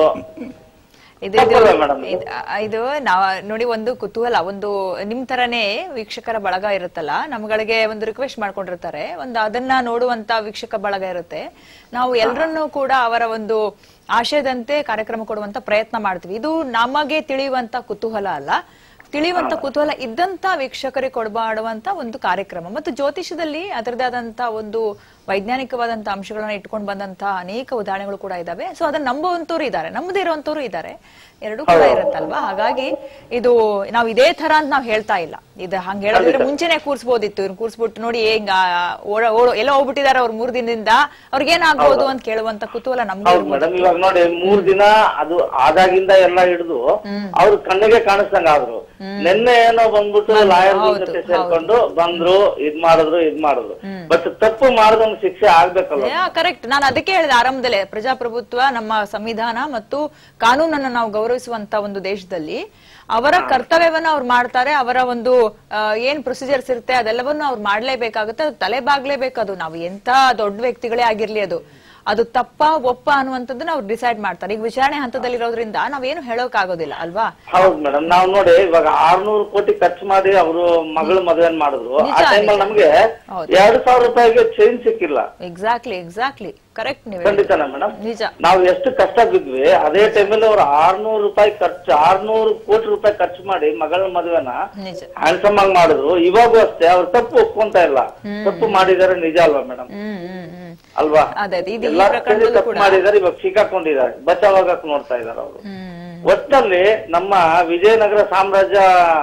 ಇದು ಇದು
ತಪ್ಪಲ್ವಾ madam ಇದು?
ಇದು- ಆ, ಇದು ನಾವ್ ನೋಡಿ ಒಂದು ಕುತೂಹಲ ಒಂದು ನಿಮ್ ತರನೇ ವೀಕ್ಷಕರ ಬಳಗ ಇರುತ್ತಲ್ಲ ನಮ್ಗಳಿಗೆ ಒಂದು ರಿಕ್ವೆಸ್ಟ್ ಮಾಡ್ಕೊಂಡಿರ್ತಾರೆ ಒಂದು ಅದನ್ನ ನೋಡುವಂತ ವೀಕ್ಷಕ ಬಳಗ ಇರುತ್ತೆ ನಾವು ಎಲ್ಲರನ್ನೂ ಕೂಡ ಅವರ ಒಂದು ಆಶಯದಂತೆ ಕಾರ್ಯಕ್ರಮ ಕೊಡುವಂತ ಪ್ರಯತ್ನ ಮಾಡ್ತೀವಿ ಇದು ನಮಗೆ ತಿಳಿಯುವಂತ ಕುತೂಹಲ ಅಲ್ಲ ತಿಳಿಯುವಂತ ಕುತೂಹಲ ಇದ್ದಂತ ವೀಕ್ಷಕರಿಗೆ ಕೊಡಬಾಡುವಂತ ಒಂದು ಕಾರ್ಯಕ್ರಮ ಮತ್ತು ಜ್ಯೋತಿಷದಲ್ಲಿ ಅದರದೇ ಆದಂತ ಒಂದು ವೈಜ್ಞಾನಿಕವಾದಂತ ಅಂಶಗಳನ್ನ ಇಟ್ಕೊಂಡು ಬಂದಂತ ಅನೇಕ ಉದಾಹರಣೆಗಳು ಕೂಡ ಇದಾವೆ ಸೊ ಅದನ್ನ ನಂಬುವಂತವ್ರು ಇದ್ದಾರೆ ನಂಬದೇ ಇರುವಂತವ್ರು ಇದ್ದಾರೆ ಎರಡೂ ಕೂಡ ಇರುತ್ತಲ್ವಾ ಹಾಗಾಗಿ ಇದು ನಾವು ಇದೇ ತರ ಅಂತ ನಾವು ಹೇಳ್ತಾ ಇಲ್ಲ ಇದು ಹಂಗ ಹೇಳೋದಿದ್ರೆ ಮುಂಚೆನೆ ಕೂರ್ಸ್ಬೋದಿತ್ತು ಇವ್ರು ಕೂರ್ಸ್ಬಿಟ್ಟು ನೋಡಿ ಹೆಂಗ ಓಡ ಓಡ ಎಲ್ಲ ಹೋಗ್ಬಿಟ್ಟಿದ್ದಾರೆ ಅವ್ರು ಮೂರ್ ದಿನದಿಂದ ಅವ್ರಿಗೆ ಏನಾಗ್ಬೋದು ಅಂತ ಕೇಳುವಂತ ಕುತೂಹಲ ನಮ್ಗೆ
ಹೌದು
ಇರ್ಬೋದು
ಮೇಡಮ್ ಇವಾಗ ನೋಡಿ ಮೂರ್ ದಿನ ಅದು ಆದಾಗಿಂದ ಎಲ್ಲ ಹಿಡಿದು ಅವ್ರ ಕಣ್ಣಿಗೆ ಕಾಣಿಸ್ದಂಗ ಆದ್ರು ನಿನ್ನೆ ಏನೋ ಬಂದ್ಬಿಟ್ಟು ಲಾಯರ್
ಹೌದು,
ಜೊತೆ ಸೇರ್ಕೊಂಡು ಬಂದ್ರು ಇದ್ ಮಾಡಿದ್ರು ಇದ್ ಮಾಡಿದ್ರು ಬಟ್ ತಪ್ಪು ಮಾಡಿದವ್ನ ಶಿಕ್ಷೆ ಆಗ್ಬೇಕಲ್ಲ
ಕರೆಕ್ಟ್ ನಾನು ಅದಕ್ಕೆ ಹೇಳಿದೆ ಆರಂಭದಲ್ಲೇ ಪ್ರಜಾಪ್ರಭುತ್ವ ನಮ್ಮ ಸಂವಿಧಾನ ಮತ್ತು ಕಾನೂನನ್ನು ನಾವು ಗೌರವಿಸುವಂತ ಒಂದು ದೇಶದಲ್ಲಿ ಅವರ ಕರ್ತವ್ಯವನ್ನ ಅವ್ರು ಮಾಡ್ತಾರೆ ಅವರ ಒಂದು ಆ, ಏನ್ ಪ್ರೊಸೀಜರ್ಸ್ ಇರುತ್ತೆ ಅದೆಲ್ಲವನ್ನು ಅವ್ರು ಮಾಡ್ಲೇಬೇಕಾಗುತ್ತೆ ಅದು ತಲೆ ಬಾಗ್ಲೇಬೇಕು ಅದು ನಾವು ಎಂತ ದೊಡ್ಡ ವ್ಯಕ್ತಿಗಳೇ ಆಗಿರ್ಲಿ ಅದು ಅದು ತಪ್ಪ ಒಪ್ಪ ಅನ್ನುವಂಥದ್ದನ್ನ ಅವ್ರು ಡಿಸೈಡ್ ಮಾಡ್ತಾರೆ ಈಗ ವಿಚಾರಣೆ ಹಂತದಲ್ಲಿರೋದ್ರಿಂದ ನಾವೇನು ಹೇಳೋಕ್ ಆಗೋದಿಲ್ಲ ಅಲ್ವಾ
ಹೌದು ಮೇಡಮ್ ನಾವು ನೋಡಿ ಇವಾಗ ಆರ್ನೂರು ಕೋಟಿ ಖರ್ಚು ಮಾಡಿ ಅವರು ಮಗಳು ಮದುವೆ ಮಾಡಿದ್ರು ಆ
ನಿಜ,
ಟೈಮಲ್ಲಿ
ನಿಜ.
ನಮ್ಗೆ
ಹೌದು.
ಎರಡ್ ಸಾವಿರ ರೂಪಾಯಿಗೆ ಚೈನ್ ಸಿಕ್ಕಿಲ್ಲ
ಎಕ್ಸಾಕ್ಟ್ಲಿ ಎಕ್ಸಾಕ್ಟ್ಲಿ ಕರೆಕ್ಟ್ ನೀವು
ಖಂಡಿತನ ಮೇಡಮ್
ನಿಜ
ನಾವು ಎಷ್ಟು ಕಷ್ಟ ಬಿದ್ವಿ ಅದೇ ಟೈಮಲ್ಲಿ ಅವ್ರು ಆರ್ನೂರು ರೂಪಾಯಿ ಖರ್ಚು ಆರ್ನೂರು ಕೋಟಿ ರೂಪಾಯಿ ಖರ್ಚು ಮಾಡಿ ಮಗಳ ಮದುವೆನ
ನಿಜ
ಹ್ಯಾಂಡ್ಸಮ್ ಆಗಿ ಮಾಡಿದ್ರು ಇವಾಗೂ ಅಷ್ಟೇ ಅವ್ರು ತಪ್ಪು ಒಪ್ಕೊಂತ ಇಲ್ಲ ತಪ್ಪು ಮಾಡಿದಾರೆ ನಿಜ ಅಲ್ವಾ ಮೇಡಮ್
ಹ್ಮ್ ಹ್ಮ್ ಹ್ಮ್
ಅಲ್ವಾ
ಅದೇ ಅದೇ, ಇದು ಈ
ಎಲ್ಲಾ
ಪ್ರಕರಣದಲ್ಲೂ
ತಪ್ಪು
ಕೂಡ
ಮಾಡಿದಾರೆ ಇವಾಗ ಸಿಕ್ಕಾಕೊಂಡಿದ್ದಾರೆ ಬಚಾವಾಗಕ್ ನೋಡ್ತಾ ಇದಾರೆ ಅವರು
ಹ್ಮ್
ಒಟ್ಟಲ್ಲಿ ನಮ್ಮ ವಿಜಯನಗರ ಸಾಮ್ರಾಜ್ಯ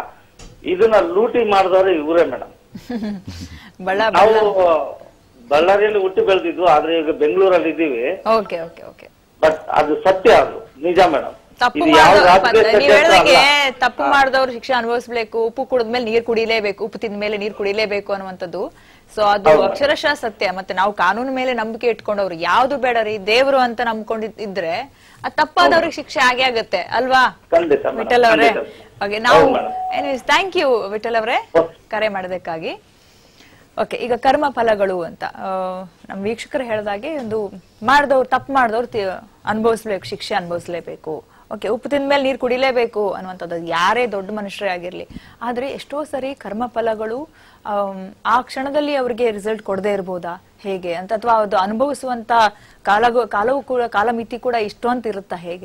ಇದನ್ನ ಲೂಟಿ ಮಾಡಿದವರು ಇವರೇ ಮೇಡಮ್
ಬಳ್ಳ
ನಾವು ಬಳ್ಳಾರಿಯಲ್ಲಿ ಹುಟ್ಟಿ ಬೆಳೆದಿದ್ವು ಆದ್ರೆ ಈಗ ಬೆಂಗಳೂರಲ್ಲಿ ಇದ್ದೀವಿ
ಓಕೆ ಓಕೆ ಓಕೆ
ಬಟ್ ಅದು ಸತ್ಯ ಅದು ನಿಜ ಮೇಡಮ್
ತಪ್ಪು
ಇದು ಯಾವ
ಮಾಡ್ದವ್ರು
ರಾಜಕೀಯ
ನೀವ್
ಕ್ಷೇತ್ರ
ಹೇಳ್ದಂಗೆ
ಅಲ್ಲ.
ತಪ್ಪು ಮಾಡಿದವ್ರು ಶಿಕ್ಷೆ ಅನುಭವಿಸ್ಬೇಕು ಉಪ್ಪು ಕುಡಿದ್ಮೇಲೆ ನೀರ್ ಕುಡಿಲೇಬೇಕು ಉಪ್ಪು ತಿಂದ ಮೇಲೆ ನೀರ್ ಕುಡಿಲೇಬೇಕು ಅನ್ನುವಂಥದ್ದು ಸೊ ಅದು
ಹೌದು.
ಅಕ್ಷರಶಃ ಸತ್ಯ ಮತ್ತೆ ನಾವು ಕಾನೂನು ಮೇಲೆ ನಂಬಿಕೆ ಇಟ್ಕೊಂಡವ್ರು ಯಾವ್ದು ಬೇಡ ರೀ ದೇವ್ರು ಅಂತ ನಂಬ್ಕೊಂಡಿದ್ರೆ ಅದ್ ತಪ್ಪಾದವ್ರಿಗೆ ಶಿಕ್ಷೆ ಆಗೇ ಆಗತ್ತೆ ಅಲ್ವಾ
ಖಂಡಿತ madam,
ವಿಠಲ್ ಅವರೇ
ಖಂಡಿತ.
ಓಕೆ ನಾವು
ಹೌದು madam.
Anyways thank you Vittal ಅವರೇ ಕರೆ ಮಾಡೋದಕ್ಕಾಗಿ ಓಕೆ ಈಗ ಕರ್ಮ ಫಲಗಳು ಅಂತ ಆ, ನಮ್ಮ ವೀಕ್ಷಕರು ಹೇಳಿದಾಗೆ ಒಂದು ಮಾಡಿದವ್ರು ತಪ್ಪು ಮಾಡಿದವ್ರು ಅನುಭವಿಸ್ಬೇಕು ಶಿಕ್ಷೆ ಅನುಭವಿಸ್ಲೇಬೇಕು ಓಕೆ ಉಪ್ಪು ತಿಂದ ಮೇಲೆ ನೀರು ಕುಡಿಲೇಬೇಕು ಅನ್ನುವಂಥದ್ದು ಅದು ಯಾರೇ ದೊಡ್ಡ ಮನುಷ್ಯರೇ ಆಗಿರ್ಲಿ ಆದ್ರೆ ಎಷ್ಟೋ ಸರಿ ಕರ್ಮ ಫಲಗಳು ಆಮ್, ಆ ಕ್ಷಣದಲ್ಲಿ ಅವರಿಗೆ ರಿಸಲ್ಟ್ ಕೊಡದೇ ಇರ್ಬೋದಾ ಹೇಗೆ ಅಂತ ಅಥವಾ ಅದು ಅನುಭವಿಸುವಂತ ಕಾಲ ಕಾಲವು ಕೂಡ ಕಾಲಮಿತಿ ಕೂಡ ಇಷ್ಟು ಅಂತ ಇರುತ್ತಾ ಹೇಗೆ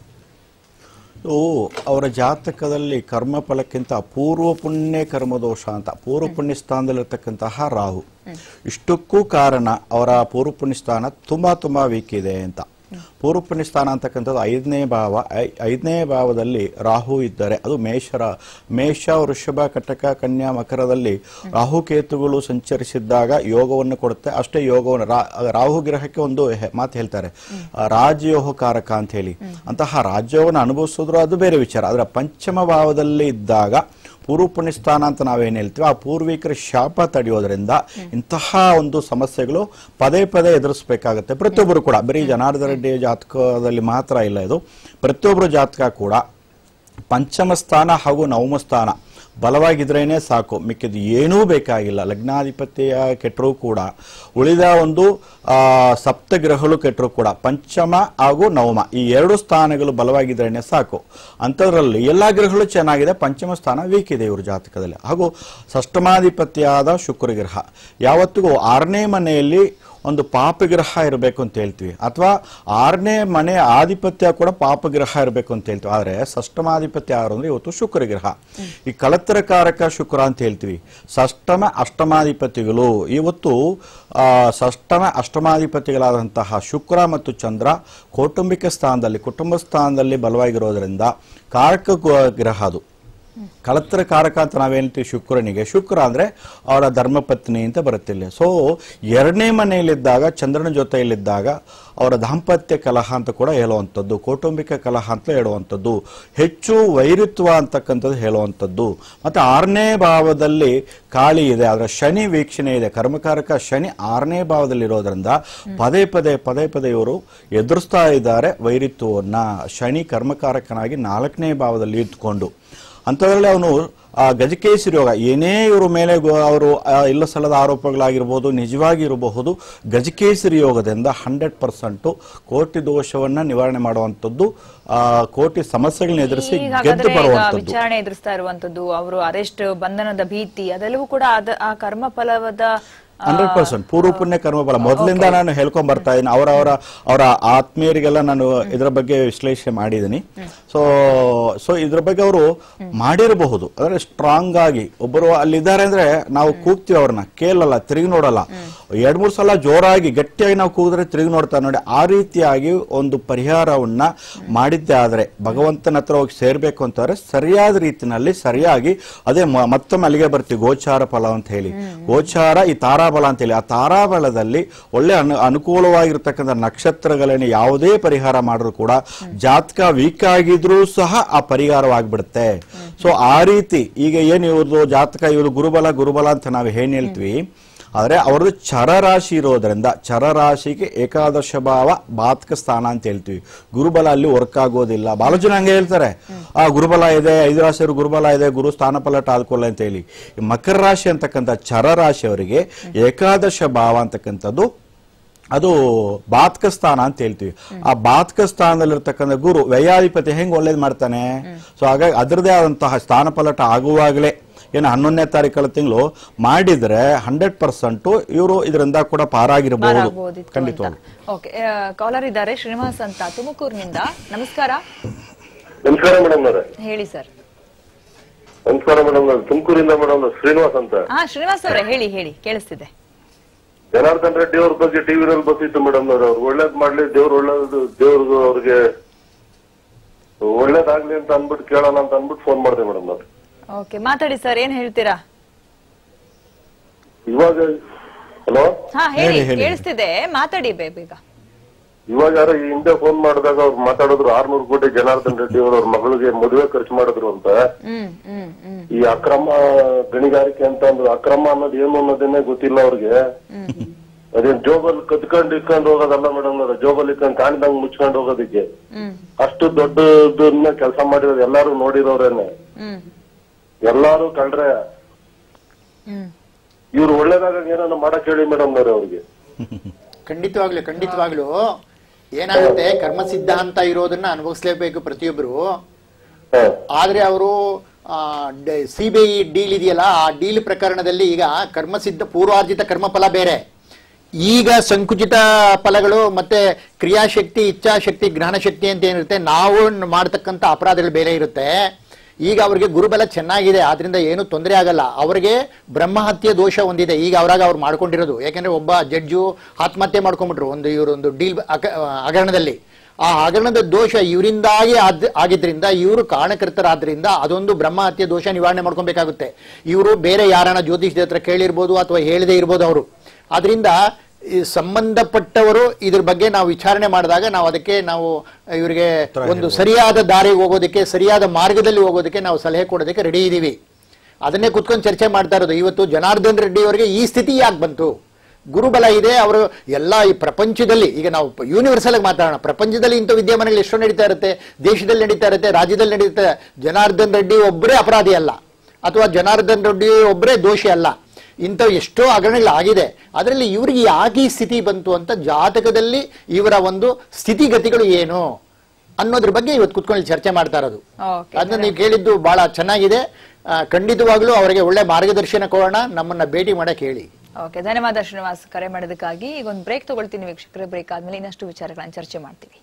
ಓ ಅವರ ಜಾತಕದಲ್ಲಿ ಕರ್ಮಫಲಕ್ಕಿಂತ ಪೂರ್ವ ಪುಣ್ಯ ಕರ್ಮದೋಷ ಅಂತ ಪೂರ್ವ ಪುಣ್ಯ ಸ್ಥಾನದಲ್ಲಿರ್ತಕ್ಕಂತಹ ರಾಹು ಇಷ್ಟಕ್ಕೂ ಕಾರಣ ಅವರ ಪೂರ್ವ ಪುಣ್ಯ ಸ್ಥಾನ ತುಂಬಾ ತುಂಬಾ ವೀಕ್ ಇದೆ ಅಂತ ಪೂರ್ವ ಪುಣ್ಯ ಸ್ಥಾನ ಅಂತಕ್ಕಂಥದ್ದು ಐದನೇ ಭಾವ ಐ- ಐದನೇ ಭಾವದಲ್ಲಿ ರಾಹು ಇದ್ದರೆ ಅದು ಮೇಷರ ಮೇಷ ವೃಷಭ ಕಟಕ ಕನ್ಯಾ ಮಕರದಲ್ಲಿ ರಾಹು ಕೇತುಗಳು ಸಂಚರಿಸಿದ್ದಾಗ ಯೋಗವನ್ನು ಕೊಡುತ್ತೆ ಅಷ್ಟೇ ಯೋಗವನ್ನು ರಾ- ರಾಹು ಗ್ರಹಕ್ಕೆ ಒಂದು ಹೆ- ಮಾತು ಹೇಳ್ತಾರೆ ಆ, ರಾಜಯೋಗ ಕಾರಕ ಅಂತ ಹೇಳಿ ಅಂತಹ ರಾಜ್ಯವನ್ನು ಅನುಭವಿಸಿದ್ರು ಅದು ಬೇರೆ ವಿಚಾರ ಅದರ ಪಂಚಮ ಭಾವದಲ್ಲಿ ಇದ್ದಾಗ ಪೂರ್ವ ಪುಣ್ಯ ಸ್ಥಾನ ಅಂತ ನಾವೇನು ಹೇಳ್ತೀವಿ ಆ ಪೂರ್ವಿಕರ ಶಾಪ ತಡೆಯೋದ್ರಿಂದ ಇಂತಹ ಒಂದು ಸಮಸ್ಯೆಗಳು ಪದೇ ಪದೇ ಎದುರಿಸಬೇಕಾಗುತ್ತೆ ಪ್ರತಿಯೊಬ್ಬರು ಕೂಡ ಬರೀ ಜನಾರ್ದನ ರೆಡ್ಡಿ ಜಾತಕದಲ್ಲಿ ಮಾತ್ರ ಇಲ್ಲ ಇದು ಪ್ರತಿಯೊಬ್ಬರು ಜಾತಕ ಕೂಡ ಪಂಚಮ ಸ್ಥಾನ ಹಾಗೂ ನವಮ ಸ್ಥಾನ ಬಲವಾಗಿದ್ರೇನೆ ಸಾಕು ಮಿಕ್ಕಿದ್ದು ಏನೂ ಬೇಕಾಗಿಲ್ಲ ಲಗ್ನಾಧಿಪತಿಯ ಕೆಟ್ಟರೂ ಕೂಡ ಉಳಿದ ಒಂದು ಆ, ಸಪ್ತಗ್ರಹಗಳು ಕೆಟ್ಟರೂ ಕೂಡ ಪಂಚಮ ಹಾಗೂ ನವಮ ಈ ಎರಡು ಸ್ಥಾನಗಳು ಬಲವಾಗಿದ್ರೇನೆ ಸಾಕು ಅಂಥದ್ರಲ್ಲಿ ಎಲ್ಲ ಗ್ರಹಗಳು ಚೆನ್ನಾಗಿದೆ ಪಂಚಮ ಸ್ಥಾನ ವೀಕ್ ಇದೆ ಇವ್ರ ಜಾತಕದಲ್ಲಿ ಹಾಗೂ ಷಷ್ಠಮಾಧಿಪತಿಯಾದ ಶುಕ್ರ ಗ್ರಹ ಯಾವತ್ತಿಗೂ ಆರನೇ ಮನೆಯಲ್ಲಿ ಒಂದು ಪಾಪಗ್ರಹ ಇರಬೇಕು ಅಂತ ಹೇಳ್ತೀವಿ ಅಥವಾ ಆರನೇ ಮನೆ ಆಧಿಪತ್ಯ ಕೂಡ ಪಾಪಗ್ರಹ ಇರಬೇಕು ಅಂತ ಹೇಳ್ತೀವಿ ಆದರೆ ಷಷ್ಟಮಾಧಿಪತ್ಯ ಯಾರು ಅಂದ್ರೆ ಇವತ್ತು ಶುಕ್ರ ಗ್ರಹ ಈ ಕಳತ್ತರಕಾರಕ ಶುಕ್ರ ಅಂತ ಹೇಳ್ತೀವಿ ಷಷ್ಟಮ ಅಷ್ಟಮಾಧಿಪತಿಗಳು ಇವತ್ತು ಆ, ಷಷ್ಟಮ ಅಷ್ಟಮಾಧಿಪತಿಗಳಾದಂತಹ ಶುಕ್ರ ಮತ್ತು ಚಂದ್ರ ಕೌಟುಂಬಿಕ ಸ್ಥಾನದಲ್ಲಿ ಕುಟುಂಬ ಸ್ಥಾನದಲ್ಲಿ ಬಲವಾಗಿರೋದ್ರಿಂದ ಕಾರಕ ಗು- ಗ್ರಹ ಅದು ಕಳತ್ರ ಕಾರಕ ಅಂತ ನಾವೇಳ್ತೀವಿ ಶುಕ್ರನಿಗೆ ಶುಕ್ರ ಅಂದ್ರೆ ಅವರ ಧರ್ಮಪತ್ನಿ ಅಂತ ಬರುತ್ತಿಲ್ಲ ಸೊ ಎರಡನೇ ಮನೆಯಲ್ಲಿದ್ದಾಗ ಚಂದ್ರನ ಜೊತೆಯಲ್ಲಿದ್ದಾಗ ಅವರ ದಾಂಪತ್ಯ ಕಲಹ ಅಂತ ಕೂಡ ಹೇಳುವಂಥದ್ದು ಕೌಟುಂಬಿಕ ಕಲಹ ಅಂತ ಹೇಳುವಂಥದ್ದು ಹೆಚ್ಚು ವೈರಿತ್ವ ಅಂತಕ್ಕಂಥದ್ದು ಹೇಳುವಂಥದ್ದು ಮತ್ತೆ ಆರನೇ ಭಾವದಲ್ಲಿ ಕಾಳಿ ಇದೆ ಅದರ ಶನಿ ವೀಕ್ಷಣೆ ಇದೆ ಕರ್ಮಕಾರಕ ಶನಿ ಆರನೇ ಭಾವದಲ್ಲಿ ಇರೋದ್ರಿಂದ ಪದೇ ಪದೇ ಪದೇ ಪದೇ ಇವರು ಎದುರಿಸ್ತಾ ಇದ್ದಾರೆ ವೈರಿತ್ವವನ್ನ ಶನಿ ಕರ್ಮಕಾರಕನಾಗಿ ನಾಲ್ಕನೇ ಭಾವದಲ್ಲಿ ಇದ್ಕೊಂಡು ಅಂಥದ್ರಲ್ಲಿ ಅವನು ಆ ಗಜಕೇಸರಿ ಯೋಗ ಏನೇ ಇವ್ರ ಮೇಲೆ ಗೊ- ಅವರು ಆ, ಇಲ್ಲ ಸಲ್ಲದ ಆರೋಪಗಳಾಗಿರ್ಬೋದು ನಿಜವಾಗಿ ಇರಬಹುದು ಗಜಕೇಸರಿ ಯೋಗದಿಂದ ಹಂಡ್ರೆಡ್ ಪರ್ಸೆಂಟ್ ಕೋಟಿ ದೋಷವನ್ನ ನಿವಾರಣೆ ಮಾಡುವಂಥದ್ದು ಆ, ಕೋಟಿ ಸಮಸ್ಯೆಗಳನ್ನ ಎದುರಿಸಿ
ಈಗ
ಗೆದ್ದು
ಹಾಗಾದ್ರೆ ಈಗ
ಬರುವಂಥದ್ದು
ವಿಚಾರಣೆ ಎದುರಿಸ್ತಾ ಇರುವಂತದ್ದು ಅವರು ಅರೆಸ್ಟ್ ಬಂಧನದ ಭೀತಿ ಅದೆಲ್ಲವೂ ಕೂಡ ಅದ ಆ ಕರ್ಮ ಫಲವಾದ ಆ,
ಹಂಡ್ರೆಡ್ ಪರ್ಸೆಂಟ್ ಪೂರ್ವ ಪುಣ್ಯ ಕರ್ಮಫಲ ಮೊದಲಿಂದ ನಾನು ಹೇಳ್ಕೊಂಡ್ ಬರ್ತಾ ಇದ್ದೀನಿ ಅವರ ಅವರ ಅವರ ಆತ್ಮೀಯರಿಗೆಲ್ಲ ನಾನು ಇದರ ಬಗ್ಗೆ ವಿಶ್ಲೇಷಣೆ ಮಾಡಿದ್ದೀನಿ ಸೊ ಸೊ ಇದ್ರ ಬಗ್ಗೆ ಅವರು ಮಾಡಿರಬಹುದು ಅಂದ್ರೆ ಸ್ಟ್ರಾಂಗ್ ಆಗಿ ಒಬ್ಬರು ಅಲ್ಲಿದ್ದಾರೆ ಅಂದ್ರೆ ನಾವು ಕೂಗ್ತೀವಿ ಅವ್ರನ್ನ ಕೇಳಲ್ಲ ತಿರುಗಿ ನೋಡಲ್ಲ ಎರಡ್ ಮೂರ್ ಸಲ ಜೋರಾಗಿ ಗಟ್ಟಿಯಾಗಿ ನಾವು ಕೂಗಿದ್ರೆ ತಿರುಗಿ ನೋಡ್ತಾರೆ ನೋಡಿ ಆ ರೀತಿಯಾಗಿ ಒಂದು ಪರಿಹಾರವನ್ನ ಮಾಡಿದ್ದೆ ಆದ್ರೆ ಭಗವಂತನ ಹತ್ರ ಹೋಗಿ ಸೇರ್ಬೇಕು ಅಂತಂದ್ರೆ ಸರಿಯಾದ ರೀತಿನಲ್ಲಿ ಸರಿಯಾಗಿ ಅದೇ ಮ- ಮತ್ತೊಮ್ಮೆ ಅಲ್ಲಿಗೆ ಬರ್ತೀವಿ ಗೋಚಾರ ಫಲ ಅಂತ ಹೇಳಿ ಗೋಚಾರ ಈ ತಾರಾಬಲ ಅಂತ ಹೇಳಿ ಆ ತಾರಾಬಲದಲ್ಲಿ ಒಳ್ಳೆ ಅನು ಅನುಕೂಲವಾಗಿರ್ತಕ್ಕಂಥ ನಕ್ಷತ್ರಗಳನ್ನ ಯಾವುದೇ ಪರಿಹಾರ ಮಾಡಿದ್ರು ಕೂಡ ಜಾತಕ ವೀಕ್ ಆಗಿದ್ರೂ ಸಹ ಆ ಪರಿಹಾರವಾಗ್ಬಿಡುತ್ತೆ ಸೊ ಆ ರೀತಿ ಈಗ ಏನ್ ಇವ್ರದ್ದು ಜಾತಕ ಇವ್ರು ಗುರುಬಲ ಗುರುಬಲ ಅಂತ ನಾವು ಏನ್ ಹೇಳ್ತೀವಿ ಆದ್ರೆ ಅವ್ರದ್ದು ಚರರಾಶಿ ಇರೋದ್ರಿಂದ ಚರರಾಶಿಗೆ ಏಕಾದಶ ಭಾವ ಬಾತಕ ಸ್ಥಾನ ಅಂತ ಹೇಳ್ತೀವಿ ಗುರುಬಲ ಅಲ್ಲಿ ವರ್ಕ್ ಆಗೋದಿಲ್ಲ ಬಹಳ ಜನ ಹಂಗೆ ಹೇಳ್ತಾರೆ ಆ ಗುರುಬಲ ಇದೆ ಐದು ರಾಶಿಯವರು ಗುರುಬಲ ಇದೆ ಗುರು ಸ್ಥಾನ ಪಲಟ ಆದ್ಕೊಳ್ಳ ಅಂತ ಹೇಳಿ ಈ ಮಕರ ರಾಶಿ ಅಂತಕ್ಕಂಥ ಚರರಾಶಿಯವರಿಗೆ ಏಕಾದಶ ಭಾವ ಅಂತಕ್ಕಂಥದ್ದು ಅದು ಬಾತಕ ಸ್ಥಾನ ಅಂತ ಹೇಳ್ತೀವಿ ಆ ಬಾತಕ ಸ್ಥಾನದಲ್ಲಿರ್ತಕ್ಕಂಥ ಗುರು ವ್ಯಯಾಧಿಪತಿ ಹೆಂಗ್ ಒಳ್ಳೇದ್ ಮಾಡ್ತಾನೆ ಸೊ ಹಾಗಾಗಿ ಅದರದೇ ಆದಂತಹ ಸ್ಥಾನ ಪಲಟ ಆಗುವಾಗಲೇ ಏನು ಹನ್ನೊಂದನೇ ತಾರೀಕಳ ತಿಂಗಳು ಮಾಡಿದ್ರೆ ಹಂಡ್ರೆಡ್ ಪರ್ಸೆಂಟ್ ಇವರು ಇದರಿಂದ ಕೂಡ ಪಾರಾಗಿರಬಹುದು
ಮಾರಾಗ್ಬೋದಿತ್ತು ಅಂತ
ಖಂಡಿತವಾಗಿ
ಓಕೆ ಕಾಲರ್ ಇದ್ದಾರೆ ಶ್ರೀನಿವಾಸ್ ಅಂತ ತುಮಕೂರಿನಿಂದ ನಮಸ್ಕಾರ
ನಮಸ್ಕಾರ ಮೇಡಮ್ ಅವರೇ
ಹೇಳಿ ಸರ್
ನಮಸ್ಕಾರ ಮೇಡಮ್ ನಾನು ತುಮಕೂರಿಂದ ಮೇಡಮ್ ಶ್ರೀನಿವಾಸ್ ಅಂತ
ಹಾ ಶ್ರೀನಿವಾಸ್ ಅವರೇ ಹೇಳಿ ಹೇಳಿ ಕೇಳಿಸ್ತಿದೆ
ಜನಾರ್ದನ್ ರೆಡ್ಡಿ ಅವ್ರ ಬಗ್ಗೆ ಟಿವಿನಲ್ಲಿ ಬರ್ತಿತ್ತು ಮೇಡಮ್ ಅವ್ರು ಅವ್ರು ಒಳ್ಳೇದ್ ಮಾಡ್ಲಿ ದೇವ್ರು ಒಳ್ಳೇದು ದೇವ್ರಿಗೆ ಅವ್ರಿಗೆ ಒಳ್ಳೇದಾಗ್ಲಿ ಅಂತ ಅನ್ಬಿಟ್ಟು ಕೇಳೋಣ ಅಂತ ಅನ್ಬಿಟ್ಟು ಫೋನ್ ಮಾಡಿದೆ ಮೇಡಮ್ ನಾನು
ಓಕೆ ಮಾತಾಡಿ ಸರ್ ಏನ್ ಹೇಳ್ತೀರಾ
ಇವಾಗ ಹಲೋ
ಹಾ ಹೇಳಿ
ಹೇಳಿ, ಹೇಳಿ.
ಕೇಳಿಸ್ತಿದೆ ಮಾತಾಡಿ ಬೇ- ಬೇಗ
ಇವಾಗ ಯಾರೋ ಈ ಹಿಂದೆ ಫೋನ್ ಮಾಡಿದಾಗ ಅವ್ರು ಮಾತಾಡಿದ್ರು ಆರ್ನೂರು ಕೋಟಿ ಜನಾರ್ದನ್ ರೆಡ್ಡಿ ಅವರು ಅವ್ರ ಮಗಳಿಗೆ ಮದುವೆ ಖರ್ಚು ಮಾಡಿದ್ರು ಅಂತ
ಹ್ಮ್ ಹ್ಮ್ ಹ್ಮ್
ಈ ಅಕ್ರಮ ಗಣಿಗಾರಿಕೆ ಅಂತ ಅಂದ್ರು ಅಕ್ರಮ ಅನ್ನೋದು ಏನು ಅನ್ನೋದನ್ನೇ ಗೊತ್ತಿಲ್ಲ ಅವ್ರಿಗೆ ಅದೇನ್ ಜೋಬಲ್ ಕದ್ಕೊಂಡ್ ಇಟ್ಕೊಂಡ್ ಹೋಗೋದಲ್ಲ ಮೇಡಮ್ ಅವ್ರೆ ಜೋಬಲ್ ಇಟ್ಕೊಂಡ್ ಕಾಣ್ದಂಗ್ ಮುಚ್ಕೊಂಡ್ ಹೋಗೋದಕ್ಕೆ
ಹ್ಮ್
ಅಷ್ಟು ದೊಡ್ಡದನ್ನ ಕೆಲಸ ಮಾಡಿರೋದು ಎಲ್ಲಾರು ನೋಡಿರೋರೇನೆ
ಹ್ಮ್
ಎಲ್ಲಾರು ಕಳ್ರೆ
ಹ್ಮ್
ಇವ್ರು ಒಳ್ಳೇದಾಗ ಏನಾನ ಮಾಡಕ್ ಹೇಳಿ ಮೇಡಮ್ ಅವ್ರಿಗೆ
ಖಂಡಿತವಾಗ್ಲು ಖಂಡಿತವಾಗ್ಲು ಏನಾಗುತ್ತೆ ಕರ್ಮ ಸಿದ್ಧಾಂತ ಇರೋದನ್ನ ಅನುಭವಿಸ್ಲೇಬೇಕು ಪ್ರತಿಯೊಬ್ಬರು
ಹ.
ಆದ್ರೆ ಅವರು ಸಿ ಬಿ ಐ ಡೀಲ್ ಇದೆಯಲ್ಲ ಆ ಡೀಲ್ ಪ್ರಕರಣದಲ್ಲಿ ಈಗ ಕರ್ಮಸಿದ್ಧ ಪೂರ್ವಾರ್ಜಿತ ಕರ್ಮಫಲ ಬೇರೆ ಈಗ ಸಂಕುಚಿತ ಫಲಗಳು ಮತ್ತೆ ಕ್ರಿಯಾಶಕ್ತಿ ಇಚ್ಛಾಶಕ್ತಿ ಜ್ಞಾನಶಕ್ತಿ ಅಂತ ಏನಿರುತ್ತೆ ನಾವು ಮಾಡ್ತಕ್ಕಂಥ ಅಪರಾಧಗಳು ಬೇರೆ ಇರುತ್ತೆ ಈಗ ಅವರಿಗೆ ಗುರುಬಲ ಚೆನ್ನಾಗಿದೆ ಆದ್ರಿಂದ ಏನು ತೊಂದರೆ ಆಗಲ್ಲ ಅವರಿಗೆ ಬ್ರಹ್ಮಹತ್ಯೆ ದೋಷ ಒಂದಿದೆ ಈಗ ಅವರಾಗ ಅವ್ರು ಮಾಡ್ಕೊಂಡಿರೋದು ಯಾಕಂದ್ರೆ ಒಬ್ಬ ಜಡ್ಜು ಆತ್ಮಹತ್ಯೆ ಮಾಡ್ಕೊಂಡ್ಬಿಟ್ರು ಒಂದು ಇವರೊಂದು ಡೀಲ್ ಹಗರಣದಲ್ಲಿ ಆ ಹಗರಣದ ದೋಷ ಇವರಿಂದಾಗಿ ಆದ್ ಆಗಿದ್ರಿಂದ ಇವರು ಕಾರಣಕರ್ತರಾದ್ರಿಂದ ಅದೊಂದು ಬ್ರಹ್ಮಹತ್ಯೆ ದೋಷ ನಿವಾರಣೆ ಮಾಡ್ಕೊಬೇಕಾಗುತ್ತೆ ಇವರು ಬೇರೆ ಯಾರನ್ನ ಜ್ಯೋತಿಷ್ಯದ ಹತ್ರ ಕೇಳಿರ್ಬೋದು ಅಥವಾ ಹೇಳದೇ ಇರ್ಬೋದು ಅವರು ಆದ್ರಿಂದ ಈ ಸಂಬಂಧಪಟ್ಟವರು ಇದ್ರ ಬಗ್ಗೆ ನಾವು ವಿಚಾರಣೆ ಮಾಡಿದಾಗ ನಾವು ಅದಕ್ಕೆ ನಾವು ಇವರಿಗೆ ಒಂದು ಸರಿಯಾದ ದಾರಿಗೆ ಹೋಗೋದಕ್ಕೆ ಸರಿಯಾದ ಮಾರ್ಗದಲ್ಲಿ ಹೋಗೋದಕ್ಕೆ ನಾವು ಸಲಹೆ ಕೊಡೋದಕ್ಕೆ ರೆಡಿ ಇದ್ದೀವಿ ಅದನ್ನೇ ಕುತ್ಕೊಂಡು ಚರ್ಚೆ ಮಾಡ್ತಾ ಇರೋದು ಇವತ್ತು ಜನಾರ್ದನ್ ರೆಡ್ಡಿ ಅವರಿಗೆ ಈ ಸ್ಥಿತಿ ಯಾಕೆ ಬಂತು ಗುರುಬಲ ಇದೆ ಅವರು ಎಲ್ಲ ಈ ಪ್ರಪಂಚದಲ್ಲಿ ಈಗ ನಾವು ಯೂನಿವರ್ಸಲ್ ಆಗಿ ಮಾತಾಡೋಣ ಪ್ರಪಂಚದಲ್ಲಿ ಇಂಥ ವಿದ್ಯಮಾನಗಳು ಎಷ್ಟೋ ನಡೀತಾ ಇರುತ್ತೆ ದೇಶದಲ್ಲಿ ನಡೀತಾ ಇರುತ್ತೆ ರಾಜ್ಯದಲ್ಲಿ ನಡೀತಾ ಜನಾರ್ದನ್ ರೆಡ್ಡಿ ಒಬ್ಬರೇ ಅಪರಾಧಿ ಅಲ್ಲ ಅಥವಾ ಜನಾರ್ದನ್ ರೆಡ್ಡಿ ಒಬ್ಬರೇ ದೋಷಿ ಅಲ್ಲ ಇಂಥ ಎಷ್ಟೋ ಹಗರಣಗಳಾಗಿದೆ ಅದರಲ್ಲಿ ಇವರಿಗೆ ಯಾಕೆ ಈ ಸ್ಥಿತಿ ಬಂತು ಅಂತ ಜಾತಕದಲ್ಲಿ ಇವರ ಒಂದು ಸ್ಥಿತಿಗತಿಗಳು ಏನು ಅನ್ನೋದ್ರ ಬಗ್ಗೆ ಇವತ್ತು ಕುತ್ಕೊಂಡು ಚರ್ಚೆ ಮಾಡ್ತಾ ಇರೋದು
ಓಕೆ
ಅದನ್ನ ನೀವು ಕೇಳಿದ್ದು ಬಹಳ ಚೆನ್ನಾಗಿದೆ ಆ, ಖಂಡಿತವಾಗ್ಲೂ ಅವರಿಗೆ ಒಳ್ಳೆ ಮಾರ್ಗದರ್ಶನ ಕೊಡೋಣ ನಮ್ಮನ್ನ ಭೇಟಿ ಮಾಡಕ್ ಹೇಳಿ
ಓಕೆ ಧನ್ಯವಾದ ಶ್ರೀನಿವಾಸ್ ಕರೆ ಮಾಡೋದಕ್ಕಾಗಿ ಈಗ ಒಂದು ಬ್ರೇಕ್ ತಗೊಳ್ತೀನಿ ವೀಕ್ಷಕರೇ ಬ್ರೇಕ್ ಆದ್ಮೇಲೆ ಇನ್ನಷ್ಟು ವಿಚಾರಗಳನ್ನ ಚರ್ಚೆ ಮಾಡ್ತೀವಿ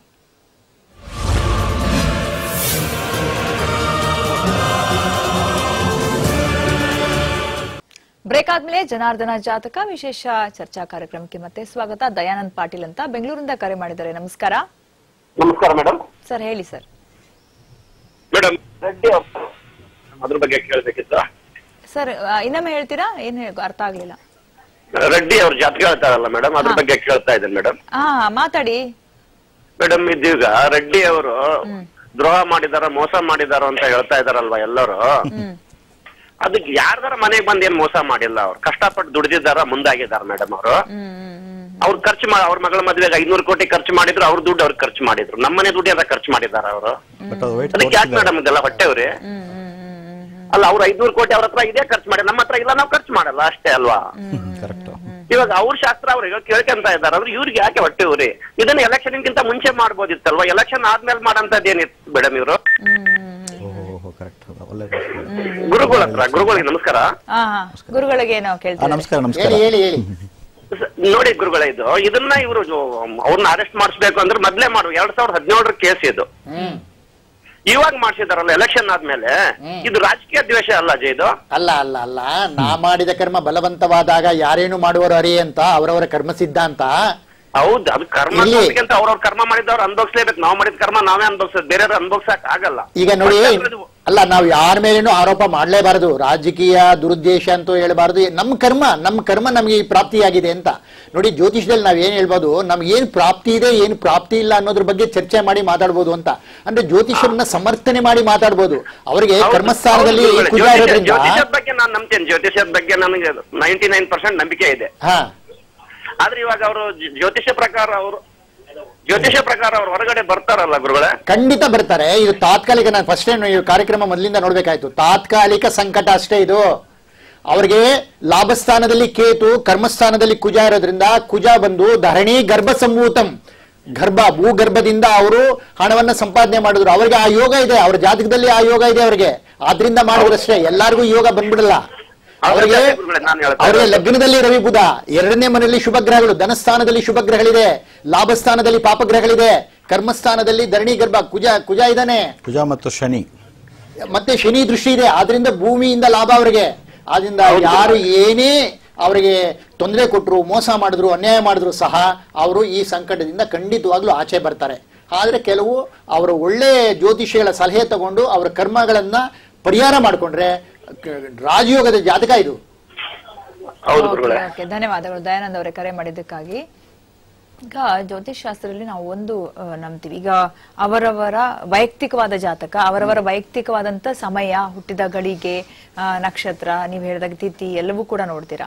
ಬ್ರೇಕ್ ಆದ್ಮೇಲೆ ಜನಾರ್ದನ ಜಾತಕ ವಿಶೇಷ ಚರ್ಚಾ ಕಾರ್ಯಕ್ರಮಕ್ಕೆ ಮತ್ತೆ ಸ್ವಾಗತ ದಯಾನಂದ್ ಪಾಟೀಲ್ ಅಂತ ಬೆಂಗಳೂರಿಂದ ಕರೆ ಮಾಡಿದ್ದಾರೆ ನಮಸ್ಕಾರ
ನಮಸ್ಕಾರ ಮೇಡಮ್
ಸರ್ ಹೇಳಿ ಸರ್
ಮೇಡಮ್ ರೆಡ್ಡಿ ಅವ್ರು ಅದ್ರ ಬಗ್ಗೆ ಕೇಳಬೇಕಿತ್ತು
ಸರ್ ಆ, ಇನ್ನೊಮ್ಮೆ ಹೇಳ್ತೀರಾ ಏನ್ ಹೇಳ- ಅರ್ಥ ಆಗ್ಲಿಲ್ಲ
ರೆಡ್ಡಿ ಅವ್ರ ಜಾತಕ ಹೇಳ್ತಾರಲ್ಲ ಮೇಡಮ್ ಅದ್ರ
ಹಾ.
ಬಗ್ಗೆ ಕೇಳ್ತಾ ಇದ್ದೇನೆ ಮೇಡಮ್
ಹಾ ಮಾತಾಡಿ
ಮೇಡಮ್ ಇದೀಗ ರೆಡ್ಡಿ ಅವರು ದ್ರೋಹ ಮಾಡಿದಾರ ಮೋಸ ಮಾಡಿದಾರ ಅಂತ ಹೇಳ್ತಾ ಇದಾರಲ್ವಾ ಎಲ್ಲರೂ
ಹ್ಮ್
ಅದಕ್ಕೆ ಯಾರ್ದಾರ ಮನೆಗೆ ಬಂದ್ ಏನ್ ಮೋಸ ಮಾಡಿಲ್ಲ ಅವ್ರು ಕಷ್ಟಪಟ್ಟು ದುಡಿದಿದ್ದಾರ ಮುಂದಾಗಿದ್ದಾರೆ ಮೇಡಮ್ ಅವರು
ಹ್ಮ್ ಹ್ಮ್ ಹ್ಮ್
ಅವ್ರು ಖರ್ಚು ಮಾಡಿ ಅವ್ರ ಮಗಳ ಮದ್ವೆಗೆ ಐನೂರು ಕೋಟಿ ಖರ್ಚು ಮಾಡಿದ್ರು ಅವ್ರ ದುಡ್ಡು ಅವ್ರಿಗೆ ಖರ್ಚು ಮಾಡಿದ್ರು ನಮ್ಮನೆ ದುಡ್ಡು ಎಲ್ಲ ಖರ್ಚು ಮಾಡಿದಾರ ಅವರು
ಬಟ್ ಅದು wait
ಅದಕ್ಕೆ ಯಾಕೆ
ತೋರಿಸಿದ್ದಾರೆ.
ಮೇಡಮ್ ಇದೆಲ್ಲ ಹೊಟ್ಟೆವ್ರಿ
ಹ್ಮ್ ಹ್ಮ್ ಹ್ಮ್ ಹ್ಮ್ ಹ್ಮ್
ಅಲ್ಲ ಅವ್ರ ಐನೂರು ಕೋಟಿ ಅವ್ರ ಹತ್ರ ಇದೇ ಖರ್ಚು ಮಾಡಿ ನಮ್ಮ ಹತ್ರ ಇಲ್ಲ ನಾವು ಖರ್ಚು ಮಾಡಲ್ಲ ಅಷ್ಟೇ ಅಲ್ವಾ
ಕರೆಕ್ಟ್
ಇವಾಗ ಅವ್ರ ಶಾಸ್ತ್ರ ಅವ್ರಿಗೆ ಕೇಳ್ಕೊಂತ ಇದಾರೆ ಅಂದ್ರೆ ಇವ್ರಿಗೆ ಯಾಕೆ ಹೊಟ್ಟೆ ಇವ್ರಿ ಇದನ್ನ ಎಲೆಕ್ಷನ್ ಗಿಂತ ಮುಂಚೆ ಮಾಡ್ಬೋದಿತ್ತಲ್ವಾ ಎಲೆಕ್ಷನ್ ಆದ್ಮೇಲೆ ಮಾಡಂತದ್ ಏನಿತ್ತು ಮೇಡಮ್ ಇವರು
ಓಹೋ ಕರೆಕ್ಟ್ ಒಳ್ಳೆ ಪ್ರಶ್ನೆ.
ಗುರುಗಳ ಹತ್ರ ಗುರುಗಳಿಗೆ ನಮಸ್ಕಾರ
ಹಾ ಹಾ ಗುರುಗಳಿಗೆ ನಾವು
ಆ,
ಕೇಳ್ತೀವಿ
ನಮಸ್ಕಾರ ನಮಸ್ಕಾರ
ಹೇಳಿ ಹೇಳಿ ಹೇಳಿ
ಸ- ನೋಡಿ ಗುರುಗಳ ಇದು ಇದನ್ನ ಇವರು ಅವ್ರನ್ನ ಅರೆಸ್ಟ್ ಮಾಡಿಸ್ಬೇಕು ಅಂದ್ರೆ ಮೊದ್ಲೇ ಮಾಡು ಎರಡ್ ಸಾವಿರದ ಹದಿನೇಳರ ಕೇಸ್ ಇದು
ಹ್ಮ್
ಇವಾಗ ಮಾಡ್ಸಿದಾರಲ್ಲ ಎಲೆಕ್ಷನ್ ಆದ್ಮೇಲೆ ಇದು ರಾಜಕೀಯ ದ್ವೇಷ ಅಲ್ಲ ಅಜಯ್ ಇದು
ಅಲ್ಲ ಅಲ್ಲ ಅಲ್ಲ ನಾ ಮಾಡಿದ ಕರ್ಮ ಬಲವಂತವಾದಾಗ ಯಾರೇನು ಮಾಡುವರು ಅರಿ ಅಂತ ಅವರವರ ಕರ್ಮ ಸಿದ್ಧಾಂತ
ಹೌದು ಅದು ಕರ್ಮ
ಇಲ್ಲಿ-
ಅನ್ನೋದಕ್ಕಿಂತ ಅವ್ರವ್ರ ಕರ್ಮ ಮಾಡಿದವ್ರು ಅನ್ಭವಿಸ್ಲೇಬೇಕು ನಾವು ಮಾಡಿದ ಕರ್ಮ ನಾವೇ ಅನ್ಭವಿಸೋದು ಬೇರೆಯವ್ರು ಅನ್ಭವಿಸಕ್ ಆಗಲ್ಲ
ಈಗ ನೋಡಿ
ಮತ್ತೆ ಅದ್ರದ್ದು-
ಅಲ್ಲ ನಾವು ಯಾರ ಮೇಲೇನು ಆರೋಪ ಮಾಡಲೇಬಾರದು ರಾಜಕೀಯ ದುರುದ್ದೇಶ ಅಂತ ಹೇಳ್ಬಾರ್ದು ನಮ್ಮ ಕರ್ಮ ನಮ್ಮ ಕರ್ಮ ನಮಗೆ ಈ ಪ್ರಾಪ್ತಿಯಾಗಿದೆ ಅಂತ ನೋಡಿ ಜ್ಯೋತಿಷದಲ್ಲಿ ನಾವ್ ಏನ್ ಹೇಳ್ಬೋದು ನಮ್ಗೆ ಏನ್ ಪ್ರಾಪ್ತಿ ಇದೆ ಏನ್ ಪ್ರಾಪ್ತಿ ಇಲ್ಲ ಅನ್ನೋದ್ರ ಬಗ್ಗೆ ಚರ್ಚೆ ಮಾಡಿ ಮಾತಾಡ್ಬೋದು ಅಂತ ಅಂದ್ರೆ ಜ್ಯೋತಿಷನ್ನ ಸಮರ್ಥನೆ ಮಾಡಿ ಮಾತಾಡ್ಬೋದು ಅವರಿಗೆ
ಹೌದು,
ಕರ್ಮಸ್ಥಾನದಲ್ಲಿ
ಹೌದು ಗುರುಗಳೇ.
ಕುಜ
ಜ್ಯೋತಿಷ್ಯ-
ಇರೋದ್ರಿಂದ
ಜ್ಯೋತಿಷ್ಯದ ಬಗ್ಗೆ ನಾನು ನಂಬ್ತೇನೆ ಜ್ಯೋತಿಷ್ಯದ ಬಗ್ಗೆ ನನಗೆ ನೈಂಟಿ ನೈನ್ ಪರ್ಸೆಂಟ್ ನಂಬಿಕೆ ಇದೆ
ಹಾ
ಆದ್ರೆ ಇವಾಗ ಅವರು ಜ್ಯೋತಿಷ್ಯ ಪ್ರಕಾರ ಅವರು ಜ್ಯೋತಿಷ್ಯ ಪ್ರಕಾರ ಅವ್ರು ಹೊರಗಡೆ ಬರ್ತಾರಲ್ಲ ಗುರುಗಳೇ
ಖಂಡಿತ ಬರ್ತಾರೆ ಇದು ತಾತ್ಕಾಲಿಕ ನಾನು ಫಸ್ಟ್ ಟೈಮ್ ಈ ಕಾರ್ಯಕ್ರಮ ಮೊದಲಿಂದ ನೋಡ್ಬೇಕಾಯ್ತು ತಾತ್ಕಾಲಿಕ ಸಂಕಟ ಅಷ್ಟೇ ಇದು ಅವ್ರಿಗೆ ಲಾಭಸ್ಥಾನದಲ್ಲಿ ಕೇತು ಕರ್ಮಸ್ಥಾನದಲ್ಲಿ ಕುಜ ಇರೋದ್ರಿಂದ ಕುಜ ಬಂದು ಧರಣಿ ಗರ್ಭ ಸಂಭೂತಂ ಗರ್ಭ ಭೂಗರ್ಭದಿಂದ ಅವರು ಹಣವನ್ನ ಸಂಪಾದನೆ ಮಾಡಿದ್ರು ಅವರಿಗೆ ಆ ಯೋಗ ಇದೆ ಅವ್ರ ಜಾತಕದಲ್ಲಿ ಆ ಯೋಗ ಇದೆ ಅವರಿಗೆ ಆದ್ರಿಂದ ಮಾಡಿದ್ರಷ್ಟೇ ಎಲ್ಲಾರ್ಗೂ ಯೋಗ ಬಂದ್ಬಿಡಲ್ಲ ಅವರಿಗೆ
ಅದೇ ಗುರುಗಳೇ ನಾನು ಹೇಳ್ತಾ
ಅವರಿಗೆ
ಇರೋದು.
ಲಗ್ನದಲ್ಲಿ ರವಿ ಬುಧ ಎರಡನೇ ಮನೆಯಲ್ಲಿ ಶುಭ ಗ್ರಹಗಳು ಧನಸ್ಥಾನದಲ್ಲಿ ಶುಭ ಗ್ರಹಗಳಿದೆ ಲಾಭಸ್ಥಾನದಲ್ಲಿ ಪಾಪಗ್ರಹಗಳಿದೆ ಕರ್ಮಸ್ಥಾನದಲ್ಲಿ ಧರಣಿ ಗರ್ಭ ಕುಜ ಕುಜ ಇದ್ದಾನೆ
ಕುಜ ಮತ್ತು ಶನಿ
ಮತ್ತೆ ಶನಿ ದೃಷ್ಟಿ ಇದೆ ಆದ್ರಿಂದ ಭೂಮಿಯಿಂದ ಲಾಭ ಅವರಿಗೆ ಆದ್ರಿಂದ ಯಾರು ಏನೇ ಅವರಿಗೆ ತೊಂದರೆ ಕೊಟ್ಟರು ಮೋಸ ಮಾಡಿದ್ರು ಅನ್ಯಾಯ ಮಾಡಿದ್ರು ಸಹ ಅವರು ಈ ಸಂಕಟದಿಂದ ಖಂಡಿತವಾಗ್ಲೂ ಆಚೆ ಬರ್ತಾರೆ ಆದ್ರೆ ಕೆಲವು ಅವರು ಒಳ್ಳೆ ಜ್ಯೋತಿಷಿಗಳ ಸಲಹೆ ತಗೊಂಡು ಅವರ ಕರ್ಮಗಳನ್ನ ಪರಿಹಾರ ಮಾಡಿಕೊಂಡ್ರೆ ರಾಜಯೋಗದ ಜಾತಕ ಇದು
ಹೌದು
ಓಕೆ,
ಗುರುಗಳೇ
ಓಕೆ ಧನ್ಯವಾದಗಳು ದಯಾನಂದ್ ಅವರೇ ಕರೆ ಮಾಡಿದ್ದಕ್ಕಾಗಿ ಈಗ ಜ್ಯೋತಿಷ್ ಶಾಸ್ತ್ರದಲ್ಲಿ ನಾವು ಒಂದು ಆ, ನಂಬ್ತೀವಿ ಈಗ ಅವರವರ ವೈಯಕ್ತಿಕವಾದ ಜಾತಕ ಅವರವರ ವೈಯಕ್ತಿಕವಾದಂತ ಸಮಯ ಹುಟ್ಟಿದ ಗಳಿಗೆ ಆ, ನಕ್ಷತ್ರ ನೀವು ಹೇಳಿದಾಗ ತಿಥಿ ಎಲ್ಲವೂ ಕೂಡ ನೋಡ್ತೀರಾ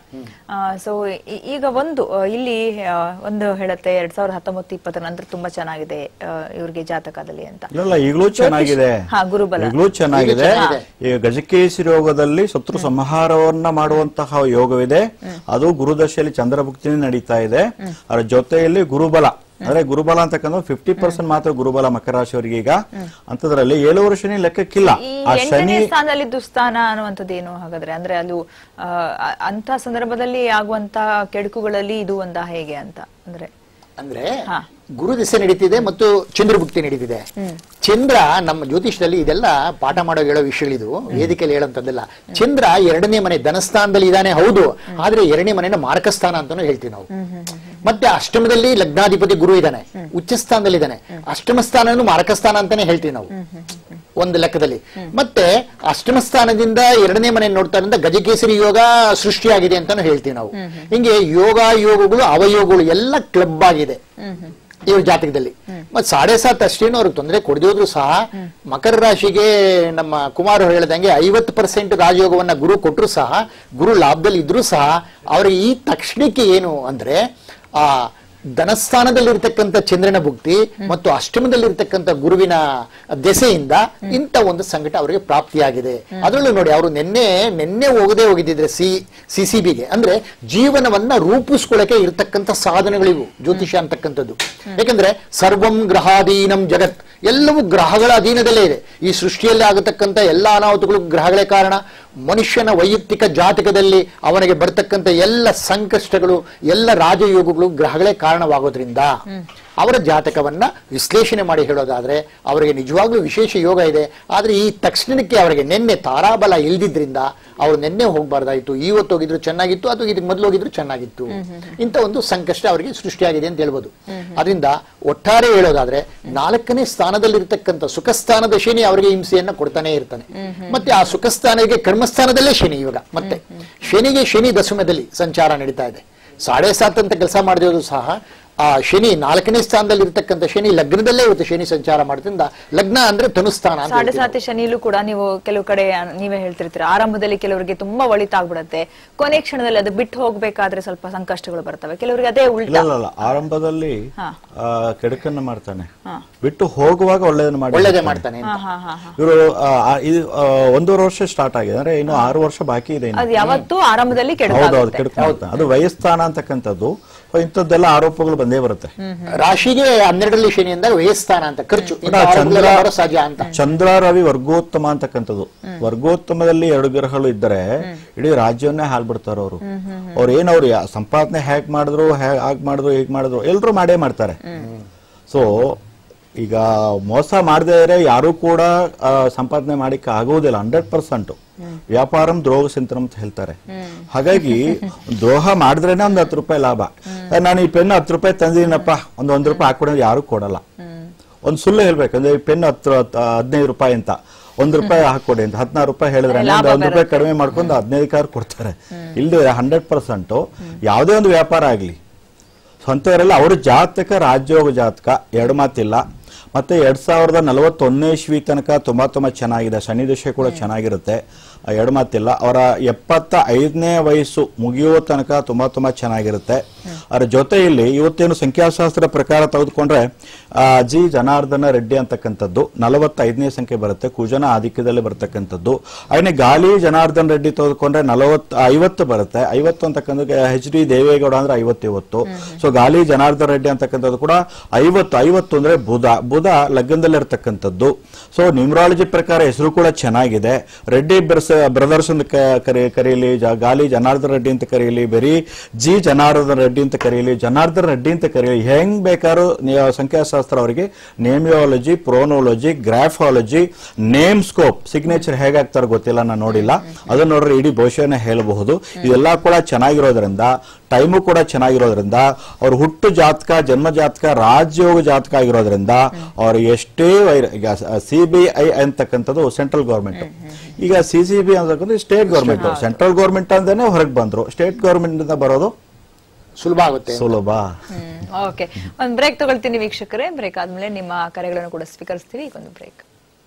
ಸೊ ಈಗ ಒಂದು ಆ, ಇಲ್ಲಿ ಆ, ಒಂದು ಹೇಳುತ್ತೆ ಎರಡ್ ಸಾವಿರದ ಹತ್ತೊಂಬತ್ತು ಇಪ್ಪತ್ತರ ನಂತರ ತುಂಬಾ ಚೆನ್ನಾಗಿದೆ ಆ, ಇವ್ರಿಗೆ ಜಾತಕದಲ್ಲಿ ಅಂತ
ಇಲ್ಲ ಈಗಲೂ ಚೆನ್ನಾಗಿದೆ
ಹಾ, ಗುರುಬಲ.
ಈಗಲೂ ಚೆನ್ನಾಗಿದೆ
ಈಗಲೂ ಚೆನ್ನಾಗಿದೆ.
ಈಗ ಗಜಕೇಸರಿ ಯೋಗದಲ್ಲಿ ಶತ್ರು ಸಂಹಾರವನ್ನ ಮಾಡುವಂತಹ ಯೋಗವಿದೆ ಅದು ಗುರುದಶೆಯಲ್ಲಿ ಚಂದ್ರಭುಕ್ತಿ ನಡೀತಾ ಇದೆ ಅದರ ಜೊತೆಯಲ್ಲಿ ಗುರುಬಲ ಅಂದ್ರೆ ಗುರುಬಲ ಅಂತಕ್ಕಂಥ ಫಿಫ್ಟಿ ಪರ್ಸೆಂಟ್ ಮಾತ್ರ ಗುರುಬಲ ಮಕರ ರಾಶಿಯವರಿಗೆ ಈಗ ಅಂತದ್ರಲ್ಲಿ ಏಳುವರೆ ಶನಿ ಲೆಕ್ಕಕ್ಕಿಲ್ಲ
ಈ
ಆ
ಎಂಟನೇ
ಶನಿ
ಸ್ಥಾನದಲ್ಲಿ ದುಸ್ಥಾನ ಅನ್ನುವಂಥದ್ದು ಏನು ಹಾಗಾದ್ರೆ ಅಂದ್ರೆ ಅದು ಆ, ಅಂತ ಸಂದರ್ಭದಲ್ಲಿ ಆಗುವಂತ ಕೆಡುಕುಗಳಲ್ಲಿ ಇದು ಒಂದ ಹೇಗೆ ಅಂತ ಅಂದ್ರೆ
ಅಂದ್ರೆ
ಹಾ.
ಗುರು ದಿಸೆ ನಡೀತಿದೆ ಮತ್ತು ಚಂದ್ರಭುಕ್ತಿ ನಡೀತಿದೆ ಚಂದ್ರ ನಮ್ಮ ಜ್ಯೋತಿಷದಲ್ಲಿ ಇದೆಲ್ಲ ಪಾಠ ಮಾಡೋ ಹೇಳೋ ವಿಷಯಗಳಿದು ವೇದಿಕೆಯಲ್ಲಿ ಹೇಳೋಂಥದ್ದೆಲ್ಲ ಚಂದ್ರ ಎರಡನೇ ಮನೆ ಧನಸ್ಥಾನದಲ್ಲಿ ಇದ್ದಾನೆ ಹೌದು ಆದ್ರೆ ಎರಡನೇ ಮನೆನ ಮಾರ್ಕಸ್ಥಾನ ಅಂತಾನು ಹೇಳ್ತೀವಿ ನಾವು ಮತ್ತೆ ಅಷ್ಟಮದಲ್ಲಿ ಲಗ್ನಾಧಿಪತಿ ಗುರು ಇದ್ದಾನೆ ಉಚ್ಚ ಸ್ಥಾನದಲ್ಲಿ ಇದ್ದಾನೆ ಅಷ್ಟಮ ಸ್ಥಾನನು ಮಾರಕಸ್ಥಾನ ಅಂತಾನೆ ಹೇಳ್ತೀವಿ ನಾವು ಒಂದು ಲೆಕ್ಕದಲ್ಲಿ ಮತ್ತೆ ಅಷ್ಟಮ ಸ್ಥಾನದಿಂದ ಎರಡನೇ ಮನೆ ನೋಡ್ತಾ ಇರೋದ್ರಿಂದ ಗಜಕೇಸರಿ ಯೋಗ ಸೃಷ್ಟಿಯಾಗಿದೆ ಅಂತಾನು ಹೇಳ್ತೀವಿ ನಾವು ಹಿಂಗೆ ಯೋಗ ಯೋಗಗಳು ಅವಯೋಗಗಳು ಎಲ್ಲ ಕ್ಲಬ್ ಆಗಿದೆ ಇವ್ರ ಜಾತಕದಲ್ಲಿ ಮತ್ತೆ ಸಾಡೆ ಸಾತ್ ಅಷ್ಟೇನು ಅವ್ರಿಗೆ ತೊಂದರೆ ಕೊಡದಿದ್ರು ಸಹ ಮಕರ ರಾಶಿಗೆ ನಮ್ಮ ಕುಮಾರ್ ಹೇಳ್ದಂಗೆ ಐವತ್ತು ಪರ್ಸೆಂಟ್ ರಾಜಯೋಗವನ್ನ ಗುರು ಕೊಟ್ಟರು ಸಹ ಗುರು ಲಾಭದಲ್ಲಿ ಇದ್ರೂ ಸಹ ಅವರಿಗೆ ಈ ತಕ್ಷಣಕ್ಕೆ ಏನು ಅಂದ್ರೆ ಆ ಧನಸ್ಥಾನದಲ್ಲಿರ್ತಕ್ಕಂಥ ಚಂದ್ರನ ಭುಕ್ತಿ ಮತ್ತು ಅಷ್ಟಮದಲ್ಲಿರ್ತಕ್ಕಂಥ ಗುರುವಿನ ದೆಸೆಯಿಂದ ಇಂಥ ಒಂದು ಸಂಕಟ ಅವರಿಗೆ ಪ್ರಾಪ್ತಿಯಾಗಿದೆ ಅದರಲ್ಲೂ ನೋಡಿ ಅವರು ನಿನ್ನೆ ನಿನ್ನೆ ಹೋಗದೆ ಹೋಗಿದ್ದಿದ್ರೆ ಸಿ ಸಿ ಸಿ ಬಿಗೆ ಅಂದ್ರೆ ಜೀವನವನ್ನ ರೂಪಿಸ್ಕೊಳ್ಳಕ್ಕೆ ಇರತಕ್ಕಂಥ ಸಾಧನಗಳಿವು ಜ್ಯೋತಿಷ ಅಂತಕ್ಕಂಥದ್ದು ಯಾಕಂದ್ರೆ ಸರ್ವಂ ಗ್ರಹಾಧೀನಂ ಜಗತ್ ಎಲ್ಲವೂ ಗ್ರಹಗಳ ಅಧೀನದಲ್ಲೇ ಇದೆ ಈ ಸೃಷ್ಟಿಯಲ್ಲಿ ಆಗತಕ್ಕಂಥ ಎಲ್ಲ ಅನಾಹುತಗಳು ಗ್ರಹಗಳೇ ಕಾರಣ ಮನುಷ್ಯನ ವೈಯಕ್ತಿಕ ಜಾತಕದಲ್ಲಿ ಅವನಿಗೆ ಬರ್ತಕ್ಕಂಥ ಎಲ್ಲ ಸಂಕಷ್ಟಗಳು ಎಲ್ಲ ರಾಜಯೋಗಗಳು ಗ್ರಹಗಳೇ ಕಾರಣವಾಗೋದ್ರಿಂದ ಅವರ ಜಾತಕವನ್ನ ವಿಶ್ಲೇಷಣೆ ಮಾಡಿ ಹೇಳೋದಾದ್ರೆ ಅವರಿಗೆ ನಿಜವಾಗ್ಲೂ ವಿಶೇಷ ಯೋಗ ಇದೆ ಆದ್ರೆ ಈ ತಕ್ಷಣಕ್ಕೆ ಅವರಿಗೆ ನಿನ್ನೆ ತಾರಾಬಲ ಇಲ್ದಿದ್ರಿಂದ ಅವ್ರು ನಿನ್ನೆ ಹೋಗ್ಬಾರ್ದಾಯ್ತು ಇವತ್ತು ಹೋಗಿದ್ರು ಚೆನ್ನಾಗಿತ್ತು ಅಥವಾ ಇದಕ್ಕೆ ಮೊದಲು ಹೋಗಿದ್ರು ಚೆನ್ನಾಗಿತ್ತು ಇಂಥ ಒಂದು ಸಂಕಷ್ಟ ಅವರಿಗೆ ಸೃಷ್ಟಿಯಾಗಿದೆ ಅಂತ ಹೇಳ್ಬೋದು ಅದರಿಂದ ಒಟ್ಟಾರೆ ಹೇಳೋದಾದ್ರೆ ನಾಲ್ಕನೇ ಸ್ಥಾನದಲ್ಲಿರ್ತಕ್ಕಂಥ ಸುಖಸ್ಥಾನದ ಶನಿ ಅವರಿಗೆ ಹಿಂಸೆಯನ್ನ ಕೊಡ್ತಾನೆ ಇರ್ತಾನೆ ಮತ್ತೆ ಆ ಸುಖಸ್ಥಾನಕ್ಕೆ ಕರ್ಮಸ್ಥಾನದಲ್ಲೇ ಶನಿ ಇವಾಗ ಮತ್ತೆ ಶನಿಗೆ ಶನಿ ದಶಮದಲ್ಲಿ ಸಂಚಾರ ನಡೀತಾ ಇದೆ ಸಾಡೆ ಸಾತ್ ಅಂತ ಕೆಲಸ ಮಾಡಿದ್ರು ಸಹ ಆ ಶನಿ ನಾಲ್ಕನೇ ಸ್ಥಾನದಲ್ಲಿ ಇರ್ತಕ್ಕಂಥ ಶನಿ ಲಗ್ನದಲ್ಲೇ ಇವತ್ತು ಶನಿ ಸಂಚಾರ ಮಾಡೋದ್ರಿಂದ ಲಗ್ನ ಅಂದ್ರೆ ತನುಸ್ಥಾನ ಅಂತ
ಸಾಡೆ
ಹೇಳ್ತೀವಿ ನಾವು.
ಸಾತಿ ಶನಿಲೂ ಕೂಡ ನೀವು ಕೆಲವು ಕಡೆ ನೀವೇ ಹೇಳ್ತಿರ್ತೀರ ಆರಂಭದಲ್ಲಿ ಕೆಲವರಿಗೆ ತುಂಬಾ ಒಳಿತಾಗ್ಬಿಡತ್ತೆ ಕೊನೆ ಕ್ಷಣದಲ್ಲಿ ಅದು ಬಿಟ್ಟು ಹೋಗ್ಬೇಕಾದ್ರೆ ಸ್ವಲ್ಪ ಸಂಕಷ್ಟಗಳು ಬರ್ತವೆ ಕೆಲವರಿಗೆ ಅದೇ
ಇಲ್ಲ
ಉಲ್ಟಾ
ಇಲ್ಲ, ಇಲ್ಲ ಆರಂಭದಲ್ಲಿ
ಹಾ.
ಆ, ಕೆಡುಕನ್ನ ಮಾಡ್ತಾನೆ ಬಿಟ್ಟು ಹೋಗುವಾಗ ಒಳ್ಳೇದನ್ನ ಮಾಡಿ
ಒಳ್ಳೇದೇ ಮಾಡ್ತಾನೆ ಅಂತ.
ಹಾ ಹಾ ಹಾ
ಇವರು ಇದು ಆ, ಒಂದೂವರೆ ವರ್ಷ ಸ್ಟಾರ್ಟ್ ಆಗಿದೆ ಅಂದ್ರೆ ಇನ್ನು ಆರು ವರ್ಷ ಬಾಕಿ ಇದೆ ಇನ್ನು.
ಅದು ಯಾವತ್ತೂ ಆರಂಭದಲ್ಲಿ
ಹೌದು ಹೌದು
ಕೆಡುಕಾಗುತ್ತೆ
ಕೆಡುಕು ಅದು ವಯಸ್ಸ್ಥಾನ ಅಂತಕ್ಕಂಥದ್ದು ಸೊ ಇಂಥದ್ದೆಲ್ಲ ಆರೋಪಗಳು ಬಂದೇ ಬರುತ್ತೆ
ರಾಶಿಗೆ ಹನ್ನೆರಡರಲ್ಲಿ ಶನಿ ಅಂದಾಗ ವಯಸ್ಸ್ಥಾನ ಅಂತ ಖರ್ಚು ಇಂಥ
ಚಂದ್ರ
ಆರೋಪಗಳೆಲ್ಲ ಬರೋ ಸಹಜ ಅಂತ
ಚಂದ್ರ ರವಿ ವರ್ಗೋತ್ತಮ ಅಂತಕ್ಕಂಥದ್ದು ವರ್ಗೋತ್ತಮದಲ್ಲಿ ಎರಡು ಗ್ರಹಗಳು ಇದ್ದರೆ ಇಡೀ ರಾಜ್ಯವನ್ನೇ ಹಾಲ್ಬಿಡ್ತಾರ ಅವರು ಅವ್ರು ಏನ್ ಅವ್ರು ಯಾ- ಸಂಪಾದನೆ ಹೇಗ್ ಮಾಡಿದ್ರು ಹಾಗ್ ಮಾಡಿದ್ರು ಹೇಗ್ ಮಾಡಿದ್ರು ಎಲ್ರು ಮಾಡೇ ಮಾಡ್ತಾರೆ ಸೊ ಈಗ ಮೋಸ ಮಾಡದೇ ಇದ್ರೆ ಯಾರು ಕೂಡ ಆ, ಸಂಪಾದನೆ ಮಾಡಿಕ್ಕೆ ಆಗುವುದಿಲ್ಲ ಹಂಡ್ರೆಡ್ ಪರ್ಸೆಂಟ್ ವ್ಯಾಪಾರಂ ದ್ರೋಹ ಸಿಂತನಂ ಅಂತ ಹೇಳ್ತಾರೆ ಹಾಗಾಗಿ ದ್ರೋಹ ಮಾಡಿದ್ರೇನೆ ಒಂದ್ ಹತ್ತು ರೂಪಾಯಿ ಲಾಭ ನಾನು ಈ ಪೆನ್ ಹತ್ತು ರೂಪಾಯಿ ತಂದಿದ್ದೀನಪ್ಪ ಒಂದ್ ಒಂದ್ ರೂಪಾಯಿ ಹಾಕೊಡೋದು ಯಾರು ಕೊಡಲ್ಲ ಒಂದ್ ಸುಳ್ಳು ಹೇಳ್ಬೇಕು ಅಂದ್ರೆ ಈ ಪೆನ್ ಹತ್ತು ಹತ್ತು- ಹದಿನೈದು ರೂಪಾಯಿ ಅಂತ ಒಂದ್ ರೂಪಾಯಿ ಹಾಕೊಡಿ ಅಂತ ಹದಿನಾರು ರೂಪಾಯಿ ಹೇಳಿದ್ರೆ
ಲಾಭ
ಒಂದ್ ರೂಪಾಯಿ ಕಡಿಮೆ ಮಾಡ್ಕೊಂಡು ಹದಿನೈದು ಕಾರ್ ಕೊಡ್ತಾರೆ ಇಲ್ದೇ ಹಂಡ್ರೆಡ್ ಪರ್ಸೆಂಟ್ ಯಾವುದೇ ಒಂದು ವ್ಯಾಪಾರ ಆಗ್ಲಿ ಸ್ವಂತವರೆಲ್ಲ ಅವ್ರ ಜಾತಕ ರಾಜ್ಯೋಗ ಜಾತಕ ಎರಡು ಮಾತಿಲ್ಲ ಮತ್ತೆ ಎರಡ್ ಸಾವಿರದ ನಲವತ್ತೊಂದನೇ ಇಸ್ವಿ ತನಕ ತುಂಬಾ ತುಂಬಾ ಚೆನ್ನಾಗಿದೆ ಶನಿ ದಶೆ ಕೂಡ ಚೆನ್ನಾಗಿರುತ್ತೆ ಆ, ಎರಡು ಮಾತಿಲ್ಲ ಅವರ ಎಪ್ಪತ್ತ ಐದನೇ ವಯಸ್ಸು ಮುಗಿಯುವ ತನಕ ತುಂಬಾ ತುಂಬಾ ಚೆನ್ನಾಗಿರುತ್ತೆ ಅದರ ಜೊತೆಯಲ್ಲಿ ಇವತ್ತೇನು ಸಂಖ್ಯಾಶಾಸ್ತ್ರ ಪ್ರಕಾರ ತೆಗೆದುಕೊಂಡ್ರೆ ಆ, ಜಿ ಜನಾರ್ದನ ರೆಡ್ಡಿ ಅಂತಕ್ಕಂಥದ್ದು ನಲವತ್ತೈದನೇ ಸಂಖ್ಯೆ ಬರುತ್ತೆ ಕುಜನ ಆಧಿಕ್ಯದಲ್ಲಿ ಬರ್ತಕ್ಕಂಥದ್ದು ಹಾಗೆ ಗಾಲಿ ಜನಾರ್ದನ್ ರೆಡ್ಡಿ ತೆಗೆದುಕೊಂಡ್ರೆ ನಲವತ್ತು ಐವತ್ತು ಬರುತ್ತೆ ಐವತ್ತು ಅಂತಕ್ಕಂಥ ಎಚ್ ಡಿ ದೇವೇಗೌಡ ಅಂದ್ರೆ ಐವತ್ತಿವತ್ತು ಸೊ ಗಾಲಿ ಜನಾರ್ದನ್ ರೆಡ್ಡಿ ಅಂತಕ್ಕಂಥದ್ದು ಕೂಡ ಐವತ್ತು ಐವತ್ತು ಅಂದ್ರೆ ಬುಧ ಬುಧ ಲಗ್ನದಲ್ಲಿರ್ತಕ್ಕಂಥದ್ದು ಸೊ ನ್ಯೂಮರಾಲಜಿ ಪ್ರಕಾರ ಹೆಸರು ಕೂಡ ಚೆನ್ನಾಗಿದೆ ರೆಡ್ಡಿ ಬ್ರಸ್ ಬ್ರದರ್ಸ್ ಅಂತ ಕ- ಕರೆ ಕರೆಯಲಿ ಜ- ಗಾಲಿ ಜನಾರ್ದನ್ ರೆಡ್ಡಿ ಅಂತ ಕರೆಯಲಿ ಬರೀ ಜಿ ಜನಾರ್ದನ್ ರೆಡ್ಡಿ ಅಂತ ಕರೆಯಲಿ ಜನಾರ್ದನ್ ರೆಡ್ಡಿ ಅಂತ ಕರೆಯಲಿ ಹೆಂಗ್ ಬೇಕಾದ್ರೂ ನಿ- ಸಂಖ್ಯಾಶಾಸ್ತ್ರ ಅವರಿಗೆ nameology pronology graphology name scope signature ಹೇಗಾಗ್ತಾರೋ ಗೊತ್ತಿಲ್ಲ ನಾನು ನೋಡಿಲ್ಲ ಅದನ್ನ ನೋಡ್ರೆ ಇಡೀ ಭವಿಷ್ಯನ ಹೇಳಬಹುದು ಇದೆಲ್ಲ ಕೂಡ ಚೆನ್ನಾಗಿರೋದ್ರಿಂದ ಟೈಮು ಕೂಡ ಚೆನ್ನಾಗಿರೋದ್ರಿಂದ ಅವ್ರ ಹುಟ್ಟು ಜಾತಕ ಜನ್ಮ ಜಾತಕ ರಾಜ್ಯೋಗ ಜಾತಕ ಆಗಿರೋದ್ರಿಂದ ಅವ್ರು ಎಷ್ಟೇ ವೈರ ಈಗ ಸಿ ಬಿ ಐ ಅಂತಕ್ಕಂಥದ್ದು ಸೆಂಟ್ರಲ್ ಗೌರ್ಮೆಂಟ್ ಈಗ ಸಿ ಸಿ ಬಿ ಅಂತಕ್ಕಂಥ ಸ್ಟೇಟ್ ಗೌರ್ಮೆಂಟ್ ಸೆಂಟ್ರಲ್ ಗೌರ್ಮೆಂಟ್ ಅಂತಾನೆ ಹೊರಗೆ ಬಂದ್ರು ಸ್ಟೇಟ್ ಗೌರ್ಮೆಂಟ್ ಇಂದ ಬರೋದು
ಸುಲಭ ಆಗುತ್ತೆ
ಸುಲಭ
ಓಕೆ ಒಂದ್ ಬ್ರೇಕ್ ತಗೊಳ್ತೀನಿ ವೀಕ್ಷಕರೇ ಬ್ರೇಕ್ ಆದ್ಮೇಲೆ ನಿಮ್ಮ ಕರೆಗಳನ್ನು ಕೂಡ ಸ್ವೀಕರಿಸ್ತೀವಿ ಈಗ ಒಂದು ಬ್ರೇಕ್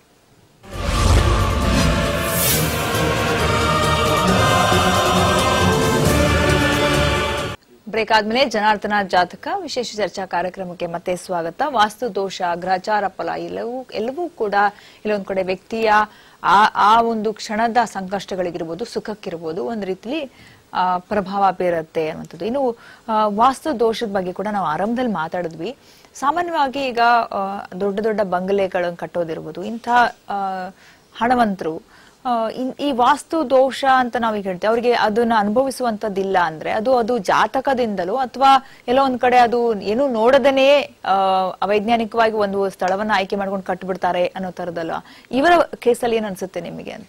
ಬ್ರೇಕ್ ಆದ್ಮೇಲೆ ಜನಾರ್ದನ ಜಾತಕ ವಿಶೇಷ ಚರ್ಚಾ ಕಾರ್ಯಕ್ರಮಕ್ಕೆ ಮತ್ತೆ ಸ್ವಾಗತ ವಾಸ್ತು ದೋಷ ಗ್ರಹಚಾರ ಫಲ ಎಲ್ಲವೂ ಎಲ್ಲವೂ ಕೂಡ ಇಲ್ಲೊಂದ್ ಕಡೆ ವ್ಯಕ್ತಿಯ ಆ ಆ ಒಂದು ಕ್ಷಣದ ಸಂಕಷ್ಟಗಳಿಗಿರ್ಬೋದು ಸುಖಕ್ಕಿರ್ಬೋದು ಒಂದ್ ರೀತಿಲಿ ಆ, ಪ್ರಭಾವ ಬೀರುತ್ತೆ ಅನ್ನುವಂಥದ್ದು ಇನ್ನು ಆ, ವಾಸ್ತು ದೋಷದ ಬಗ್ಗೆ ಕೂಡ ನಾವು ಆರಂಭದಲ್ಲಿ ಮಾತಾಡಿದ್ವಿ ಸಾಮಾನ್ಯವಾಗಿ ಈಗ ಆ, ದೊಡ್ಡ ದೊಡ್ಡ ಬಂಗಲೆಗಳನ್ನು ಕಟ್ಟೋದಿರ್ಬೋದು ಇಂಥ ಆ, ಹಣವಂತರು ಆ, ಇನ್- ಈ ವಾಸ್ತು ದೋಷ ಅಂತ ನಾವು ಈಗ ಹೇಳ್ತೇವೆ ಅವರಿಗೆ ಅದನ್ನ ಅನುಭವಿಸುವಂತದ್ದಿಲ್ಲ ಅಂದ್ರೆ ಅದು ಅದು ಜಾತಕದಿಂದಲೋ ಅಥವಾ ಎಲ್ಲೋ ಒಂದ್ ಕಡೆ ಅದು ಏನು ನೋಡದನೇ ಆ, ಅವೈಜ್ಞಾನಿಕವಾಗಿ ಒಂದು ಸ್ಥಳವನ್ನ ಆಯ್ಕೆ ಮಾಡ್ಕೊಂಡು ಕಟ್ಬಿಡ್ತಾರೆ ಅನ್ನೋ ತರದಲ್ಲ ಇವರ ಕೇಸಲ್ಲಿ ಏನ್ ಅನ್ಸುತ್ತೆ ನಿಮಗೆ ಅಂತ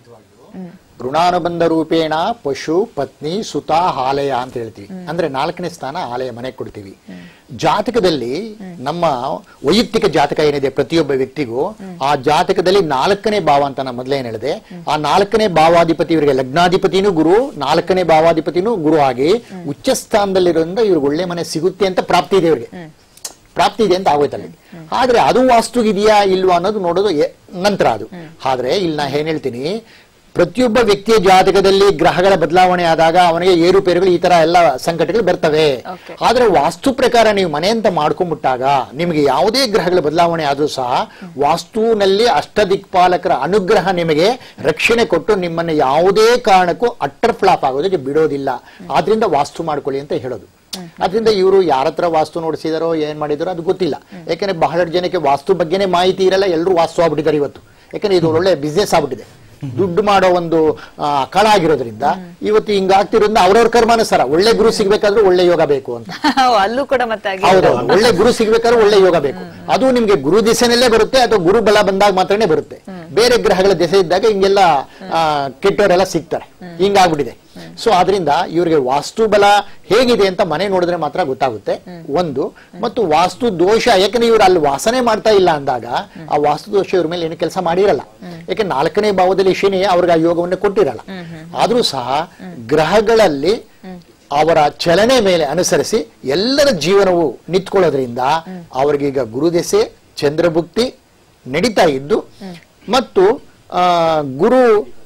ಋಣಾನುಬಂಧ ರೂಪೇಣ ಪಶು ಪತ್ನಿ ಸುತ ಆಲಯ ಅಂತ ಹೇಳ್ತೀವಿ ಅಂದ್ರೆ ನಾಲ್ಕನೇ ಸ್ಥಾನ ಆಲಯ ಮನೆ ಕೊಡ್ತೀವಿ ಜಾತಕದಲ್ಲಿ ನಮ್ಮ ವೈಯಕ್ತಿಕ ಜಾತಕ ಏನಿದೆ ಪ್ರತಿಯೊಬ್ಬ ವ್ಯಕ್ತಿಗೂ ಆ ಜಾತಕದಲ್ಲಿ ನಾಲ್ಕನೇ ಭಾವ ಅಂತ ನಾನು ಮೊದಲೇ ಏನ್ ಹೇಳಿದೆ ಆ ನಾಲ್ಕನೇ ಭಾವಾಧಿಪತಿ ಇವರಿಗೆ ಲಗ್ನಾಧಿಪತಿನೂ ಗುರು ನಾಲ್ಕನೇ ಭಾವಾಧಿಪತಿನೂ ಗುರು ಆಗಿ ಉಚ್ಚ ಸ್ಥಾನದಲ್ಲಿರೋದ್ರಿಂದ ಇವ್ರಿಗೆ ಒಳ್ಳೆ ಮನೆ ಸಿಗುತ್ತೆ ಅಂತ ಪ್ರಾಪ್ತಿ ಇದೆ ಇವ್ರಿಗೆ ಪ್ರಾಪ್ತಿ ಇದೆ ಅಂತ ಆಗೋಯ್ತಲ್ಲಿ ಆದ್ರೆ ಅದು ವಾಸ್ತುಗಿದೆಯಾ ಇಲ್ವಾ ಅನ್ನೋದು ನೋಡೋದು ಎ- ನಂತರ ಅದು ಆದ್ರೆ ಇಲ್ಲಿ ನಾ ಏನ್ ಹೇಳ್ತೀನಿ ಪ್ರತಿಯೊಬ್ಬ ವ್ಯಕ್ತಿಯ ಜಾತಕದಲ್ಲಿ ಗ್ರಹಗಳ ಬದಲಾವಣೆ ಆದಾಗ ಅವನಿಗೆ ಏರುಪೇರುಗಳು ಈ ತರ ಎಲ್ಲ ಸಂಕಟಗಳು ಬರ್ತವೆ
Okay.
ಆದ್ರೆ ವಾಸ್ತು ಪ್ರಕಾರ ನೀವು ಮನೆ ಅಂತ ಮಾಡ್ಕೊಂಡ್ಬಿಟ್ಟಾಗ ನಿಮಗೆ ಯಾವುದೇ ಗ್ರಹಗಳ ಬದಲಾವಣೆ ಆದ್ರೂ ಸಹ ವಾಸ್ತುವಿನಲ್ಲಿ ಅಷ್ಟದಿಕ್ಪಾಲಕರ ಅನುಗ್ರಹ ನಿಮಗೆ ರಕ್ಷಣೆ ಕೊಟ್ಟು ನಿಮ್ಮನ್ನ ಯಾವುದೇ ಕಾರಣಕ್ಕೂ ಅಟ್ಟರ್ ಫ್ಲಾಪ್ ಆಗೋದಕ್ಕೆ ಬಿಡೋದಿಲ್ಲ ಆದ್ರಿಂದ ವಾಸ್ತು ಮಾಡ್ಕೊಳ್ಳಿ ಅಂತ ಹೇಳೋದು ಅದರಿಂದ ಇವರು ಯಾರ ಹತ್ರ ವಾಸ್ತು ನೋಡಿಸಿದಾರೋ ಏನ್ ಮಾಡಿದಾರೋ ಅದು ಗೊತ್ತಿಲ್ಲ ಯಾಕಂದ್ರೆ ಬಹಳಷ್ಟು ಜನಕ್ಕೆ ವಾಸ್ತು ಬಗ್ಗೆನೇ ಮಾಹಿತಿ ಇರಲ್ಲ ಎಲ್ಲರೂ ವಾಸ್ತು ಆಗ್ಬಿಟ್ಟಿದ್ದಾರೆ ಇವತ್ತು ಯಾಕಂದ್ರೆ ಇದು ಒಳ್ಳೆ ಬಿಸ್ನೆಸ್ ಆಗ್ಬಿಟ್ಟಿದೆ ದುಡ್ಡು ಮಾಡೋ ಒಂದು ಆ, ಕಳ ಆಗಿರೋದ್ರಿಂದ ಇವತ್ತು ಹಿಂಗಾಗ್ತಿರೋದ್ರಿಂದ ಅವ್ರವ್ರ ಕರ್ಮಾನುಸಾರ ಒಳ್ಳೆ ಗುರು ಸಿಗ್ಬೇಕಾದ್ರೂ ಒಳ್ಳೆ ಯೋಗ ಬೇಕು ಅಂತ
ಅಲ್ಲೂ ಕೂಡ ಮತ್ತೆ ಹಾಗೆ
ಹೌದು ಒಳ್ಳೆ ಗುರು ಸಿಗ್ಬೇಕಾದ್ರೆ ಒಳ್ಳೆ ಯೋಗ ಬೇಕು ಅದು ನಿಮ್ಗೆ ಗುರು ದಿಸೆನಲ್ಲೇ ಬರುತ್ತೆ ಅಥವಾ ಗುರು ಬಲ ಬಂದಾಗ ಮಾತ್ರನೇ ಬರುತ್ತೆ ಬೇರೆ ಗ್ರಹಗಳ ದಿಸೆ ಇದ್ದಾಗ ಹಿಂಗೆಲ್ಲ ಆ, ಕೆಟ್ಟವರೆಲ್ಲ ಸಿಗ್ತಾರೆ ಹಿಂಗಾಗ್ಬಿಟ್ಟಿದೆ ಸೊ ಆದ್ರಿಂದ ಇವ್ರಿಗೆ ವಾಸ್ತು ಬಲ ಹೇಗಿದೆ ಅಂತ ಮನೆ ನೋಡಿದ್ರೆ ಮಾತ್ರ ಗೊತ್ತಾಗುತ್ತೆ ಒಂದು ಮತ್ತು ವಾಸ್ತು ದೋಷ ಯಾಕಂದ್ರೆ ಇವ್ರು ಅಲ್ಲಿ ವಾಸನೆ ಮಾಡ್ತಾ ಇಲ್ಲ ಅಂದಾಗ ಆ ವಾಸ್ತು ದೋಷ ಇವ್ರ ಮೇಲೆ ಏನು ಕೆಲಸ ಮಾಡಿರಲ್ಲ ಯಾಕೆ ನಾಲ್ಕನೇ ಭಾವದಲ್ಲಿ ಶನಿ ಅವ್ರಿಗೆ ಆ ಯೋಗವನ್ನು ಕೊಟ್ಟಿರಲ್ಲ ಆದ್ರೂ ಸಹ ಗ್ರಹಗಳಲ್ಲಿ ಅವರ ಚಲನೆ ಮೇಲೆ ಅನುಸರಿಸಿ ಎಲ್ಲರ ಜೀವನವು ನಿಂತ್ಕೊಳ್ಳೋದ್ರಿಂದ ಅವ್ರಿಗೀಗ ಗುರುದೆಸೆ ಚಂದ್ರಭುಕ್ತಿ ನಡೀತಾ ಇದ್ದು ಮತ್ತು ಆ, ಗುರು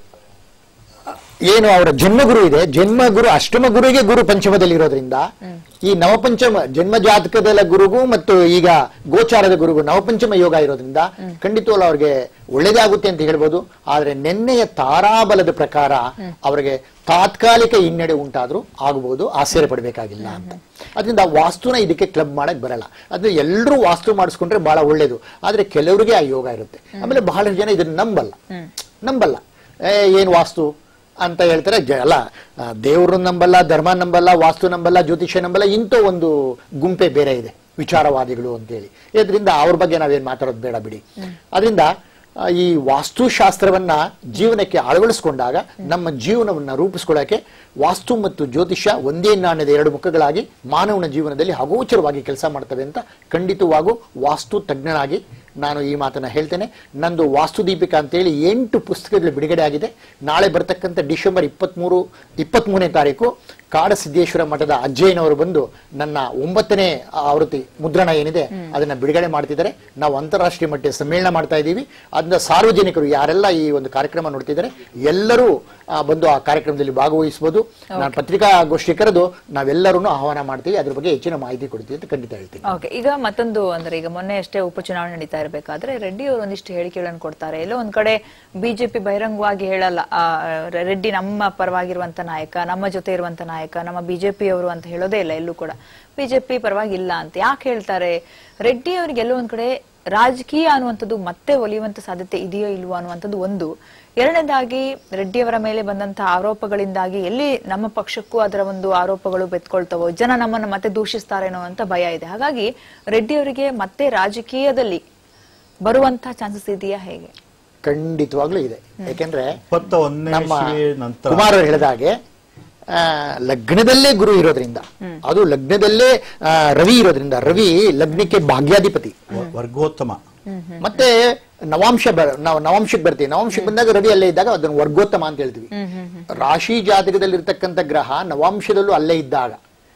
ಏನು ಅವರ ಜನ್ಮಗುರು ಇದೆ ಜನ್ಮಗುರು ಅಷ್ಟಮ ಗುರುವಿಗೆ ಗುರು ಪಂಚಮದಲ್ಲಿ ಇರೋದ್ರಿಂದ ಈ ನವಪಂಚಮ ಜನ್ಮ ಜಾತಕದ ಗುರುಗೂ ಮತ್ತು ಈಗ ಗೋಚಾರದ ಗುರುಗೂ ನವಪಂಚಮ ಯೋಗ ಇರೋದ್ರಿಂದ ಖಂಡಿತವಲ್ಲ ಅವ್ರಿಗೆ ಒಳ್ಳೇದೇ ಆಗುತ್ತೆ ಅಂತ ಹೇಳ್ಬೋದು ಆದ್ರೆ ನಿನ್ನೆಯ ತಾರಾಬಲದ ಪ್ರಕಾರ ಅವರಿಗೆ ತಾತ್ಕಾಲಿಕ ಹಿನ್ನಡೆ ಉಂಟಾದ್ರೂ ಆಗಬಹುದು ಆಶ್ಚರ್ಯ ಪಡಬೇಕಾಗಿಲ್ಲ ಅಂತ ಅದರಿಂದ ವಾಸ್ತುನ ಇದಕ್ಕೆ ಕ್ಲಬ್ ಮಾಡಕ್ ಬರಲ್ಲ ಅದು ಎಲ್ಲರೂ ವಾಸ್ತು ಮಾಡಿಸ್ಕೊಂಡ್ರೆ ಬಹಳ ಒಳ್ಳೇದು ಆದ್ರೆ ಕೆಲವರಿಗೆ ಆ ಯೋಗ ಇರುತ್ತೆ ಆಮೇಲೆ ಬಹಳಷ್ಟು ಜನ ಇದನ್ನ ನಂಬಲ್ಲ ನಂಬಲ್ಲ ಏ ಏನ್ ವಾಸ್ತು ಅಂತ ಹೇಳ್ತಾರೆ ಜ- ಅಲ್ಲ ದೇವ್ರನ್ನ ನಂಬಲ್ಲ ಧರ್ಮ ನಂಬಲ್ಲ ವಾಸ್ತು ನಂಬಲ್ಲ ಜ್ಯೋತಿಷ್ಯ ನಂಬಲ್ಲ ಇಂಥ ಒಂದು ಗುಂಪೆ ಬೇರೆ ಇದೆ ವಿಚಾರವಾದಿಗಳು ಅಂತೇಳಿ ಇದರಿಂದ ಅವ್ರ ಬಗ್ಗೆ ನಾವೇನ್ ಮಾತಾಡೋದು ಬೇಡ ಬಿಡಿ ಅದರಿಂದ ಆ, ಈ ವಾಸ್ತುಶಾಸ್ತ್ರವನ್ನ ಜೀವನಕ್ಕೆ ಅಳವಡಿಸ್ಕೊಂಡಾಗ ನಮ್ಮ ಜೀವನವನ್ನ ರೂಪಿಸ್ಕೊಳ್ಳೋಕೆ ವಾಸ್ತು ಮತ್ತು ಜ್ಯೋತಿಷ್ಯ ಒಂದೇ ನಾಣ್ಯದ ಎರಡು ಮುಖಗಳಾಗಿ ಮಾನವನ ಜೀವನದಲ್ಲಿ ಅಗೋಚರವಾಗಿ ಕೆಲಸ ಮಾಡ್ತವೆ ಅಂತ ಖಂಡಿತವಾಗೂ ವಾಸ್ತು ತಜ್ಞನಾಗಿ ನಾನು ಈ ಮಾತನ್ನ ಹೇಳ್ತೇನೆ ನಂದು ವಾಸ್ತು ದೀಪಿಕಾ ಅಂತೇಳಿ ಎಂಟು ಪುಸ್ತಕಗಳು ಬಿಡುಗಡೆ ಆಗಿದೆ ನಾಳೆ ಬರ್ತಕ್ಕಂಥ ಡಿಸೆಂಬರ್ ಇಪ್ಪತ್ಮೂರು ಇಪ್ಪತ್ಮೂರನೇ ತಾರೀಕು ಕಾಡಸಿದ್ದೇಶ್ವರ ಮಠದ ಅಜ್ಜಯ್ಯನವರು ಬಂದು ನನ್ನ ಒಂಬತ್ತನೇ ಆವೃತ್ತಿ ಮುದ್ರಣ ಏನಿದೆ ಅದನ್ನ ಬಿಡುಗಡೆ ಮಾಡ್ತಿದ್ದಾರೆ ನಾವು ಅಂತಾರಾಷ್ಟ್ರೀಯ ಮಟ್ಟದ ಸಮ್ಮೇಳನ ಮಾಡ್ತಾ ಇದ್ದೀವಿ ಅದನ್ನ ಸಾರ್ವಜನಿಕರು ಯಾರೆಲ್ಲ ಈ ಒಂದು ಕಾರ್ಯಕ್ರಮ ನೋಡ್ತಿದ್ದಾರೆ ಎಲ್ಲರೂ ಆ, ಬಂದು ಆ ಕಾರ್ಯಕ್ರಮದಲ್ಲಿ ಭಾಗವಹಿಸಬಹುದು ನಾನು ಪತ್ರಿಕಾಗೋಷ್ಠಿ ಕರೆದು ನಾವೆಲ್ಲರೂ ಆಹ್ವಾನ ಮಾಡ್ತೀವಿ ಅದ್ರ ಬಗ್ಗೆ ಹೆಚ್ಚಿನ ಮಾಹಿತಿ ಕೊಡ್ತೀವಿ ಅಂತ ಖಂಡಿತ ಹೇಳ್ತೀನಿ
ಓಕೆ ಈಗ ಮತ್ತೊಂದು ಅಂದ್ರೆ ಈಗ ಮೊನ್ನೆ ಅಷ್ಟೇ ಉಪಚುನಾವಣೆ ನಡೀತಾ ಇರಬೇಕಾದ್ರೆ ರೆಡ್ಡಿ ಅವರು ಒಂದಿಷ್ಟು ಹೇಳಿಕೆಗಳನ್ನು ಕೊಡ್ತಾರೆ ಎಲ್ಲೋ ಒಂದ್ ಕಡೆ ಬಿಜೆಪಿ ಬಹಿರಂಗವಾಗಿ ಹೇಳಲ್ಲ ಆ, ರೆಡ್ಡಿ ನಮ್ಮ ಪರವಾಗಿರುವಂತ ನಾಯಕ ನಮ್ಮ ಜೊತೆ ಇರುವಂತ ನಾಯಕ ನಮ್ಮ ಬಿಜೆಪಿ ಅವರು ಅಂತ ಹೇಳೋದೇ ಇಲ್ಲ ಎಲ್ಲೂ ಕೂಡ ಬಿಜೆಪಿ ಪರವಾಗಿಲ್ಲ ಅಂತ ಯಾಕೆ ಹೇಳ್ತಾರೆ ರೆಡ್ಡಿ ಅವರಿಗೆ ಎಲ್ಲೋ ಒಂದ್ ಕಡೆ ರಾಜಕೀಯ ಅನ್ನುವಂಥದ್ದು ಮತ್ತೆ ಒಲಿಯುವಂತ ಸಾಧ್ಯತೆ ಇದೆಯೋ ಇಲ್ವೋ ಅನ್ನುವಂಥದ್ದು ಒಂದು ಎರಡನೇದಾಗಿ ರೆಡ್ಡಿಯವರ ಮೇಲೆ ಬಂದಂತಹ ಆರೋಪಗಳಿಂದಾಗಿ ಎಲ್ಲಿ ನಮ್ಮ ಪಕ್ಷಕ್ಕೂ ಅದರ ಒಂದು ಆರೋಪಗಳು ಬೆತ್ಕೊಳ್ತವೋ ಜನ ನಮ್ಮನ್ನು ಮತ್ತೆ ದೂಷಿಸ್ತಾರೇನೋ ಅಂತ ಭಯ ಇದೆ ಹಾಗಾಗಿ ರೆಡ್ಡಿ ಅವರಿಗೆ ಮತ್ತೆ ರಾಜಕೀಯದಲ್ಲಿ ಬರುವಂತಹ ಚಾನ್ಸಸ್ ಇದೆಯಾ ಹೇಗೆ
ಖಂಡಿತವಾಗ್ಲೂ ಇದೆ ಯಾಕೆಂದ್ರೆ
ಇಪ್ಪತ್ತ ಒಂದನೇ
ನಮ್ಮ
ಇಸ್ವಿ ನಂತರ
ಕುಮಾರ್ ಅವರು ಹೇಳಿದ ಹಾಗೆ ಆ, ಲಗ್ನದಲ್ಲೇ ಗುರು ಇರೋದ್ರಿಂದ ಅದು ಲಗ್ನದಲ್ಲೇ ಆ, ರವಿ ಇರೋದ್ರಿಂದ ರವಿ ಲಗ್ನಕ್ಕೆ ಭಾಗ್ಯಾಧಿಪತಿ
ವ- ವರ್ಗೋತ್ತಮ
ಮತ್ತೆ ನವಾಂಶ ಬ ನಾವು ನವಾಂಶಕ್ಕೆ ಬರ್ತೀವಿ ನವಾಂಶಕ್ಕೆ ಬಂದಾಗ ರವಿ ಅಲ್ಲೇ ಇದ್ದಾಗ ಅದನ್ನು ವರ್ಗೋತ್ತಮ ಅಂತ ಹೇಳ್ತೀವಿ ರಾಶಿ ಜಾತಕದಲ್ಲಿ ಇರ್ತಕ್ಕಂಥ ಗ್ರಹ ನವಾಂಶದಲ್ಲೂ ಅಲ್ಲೇ ಇದ್ದಾಗ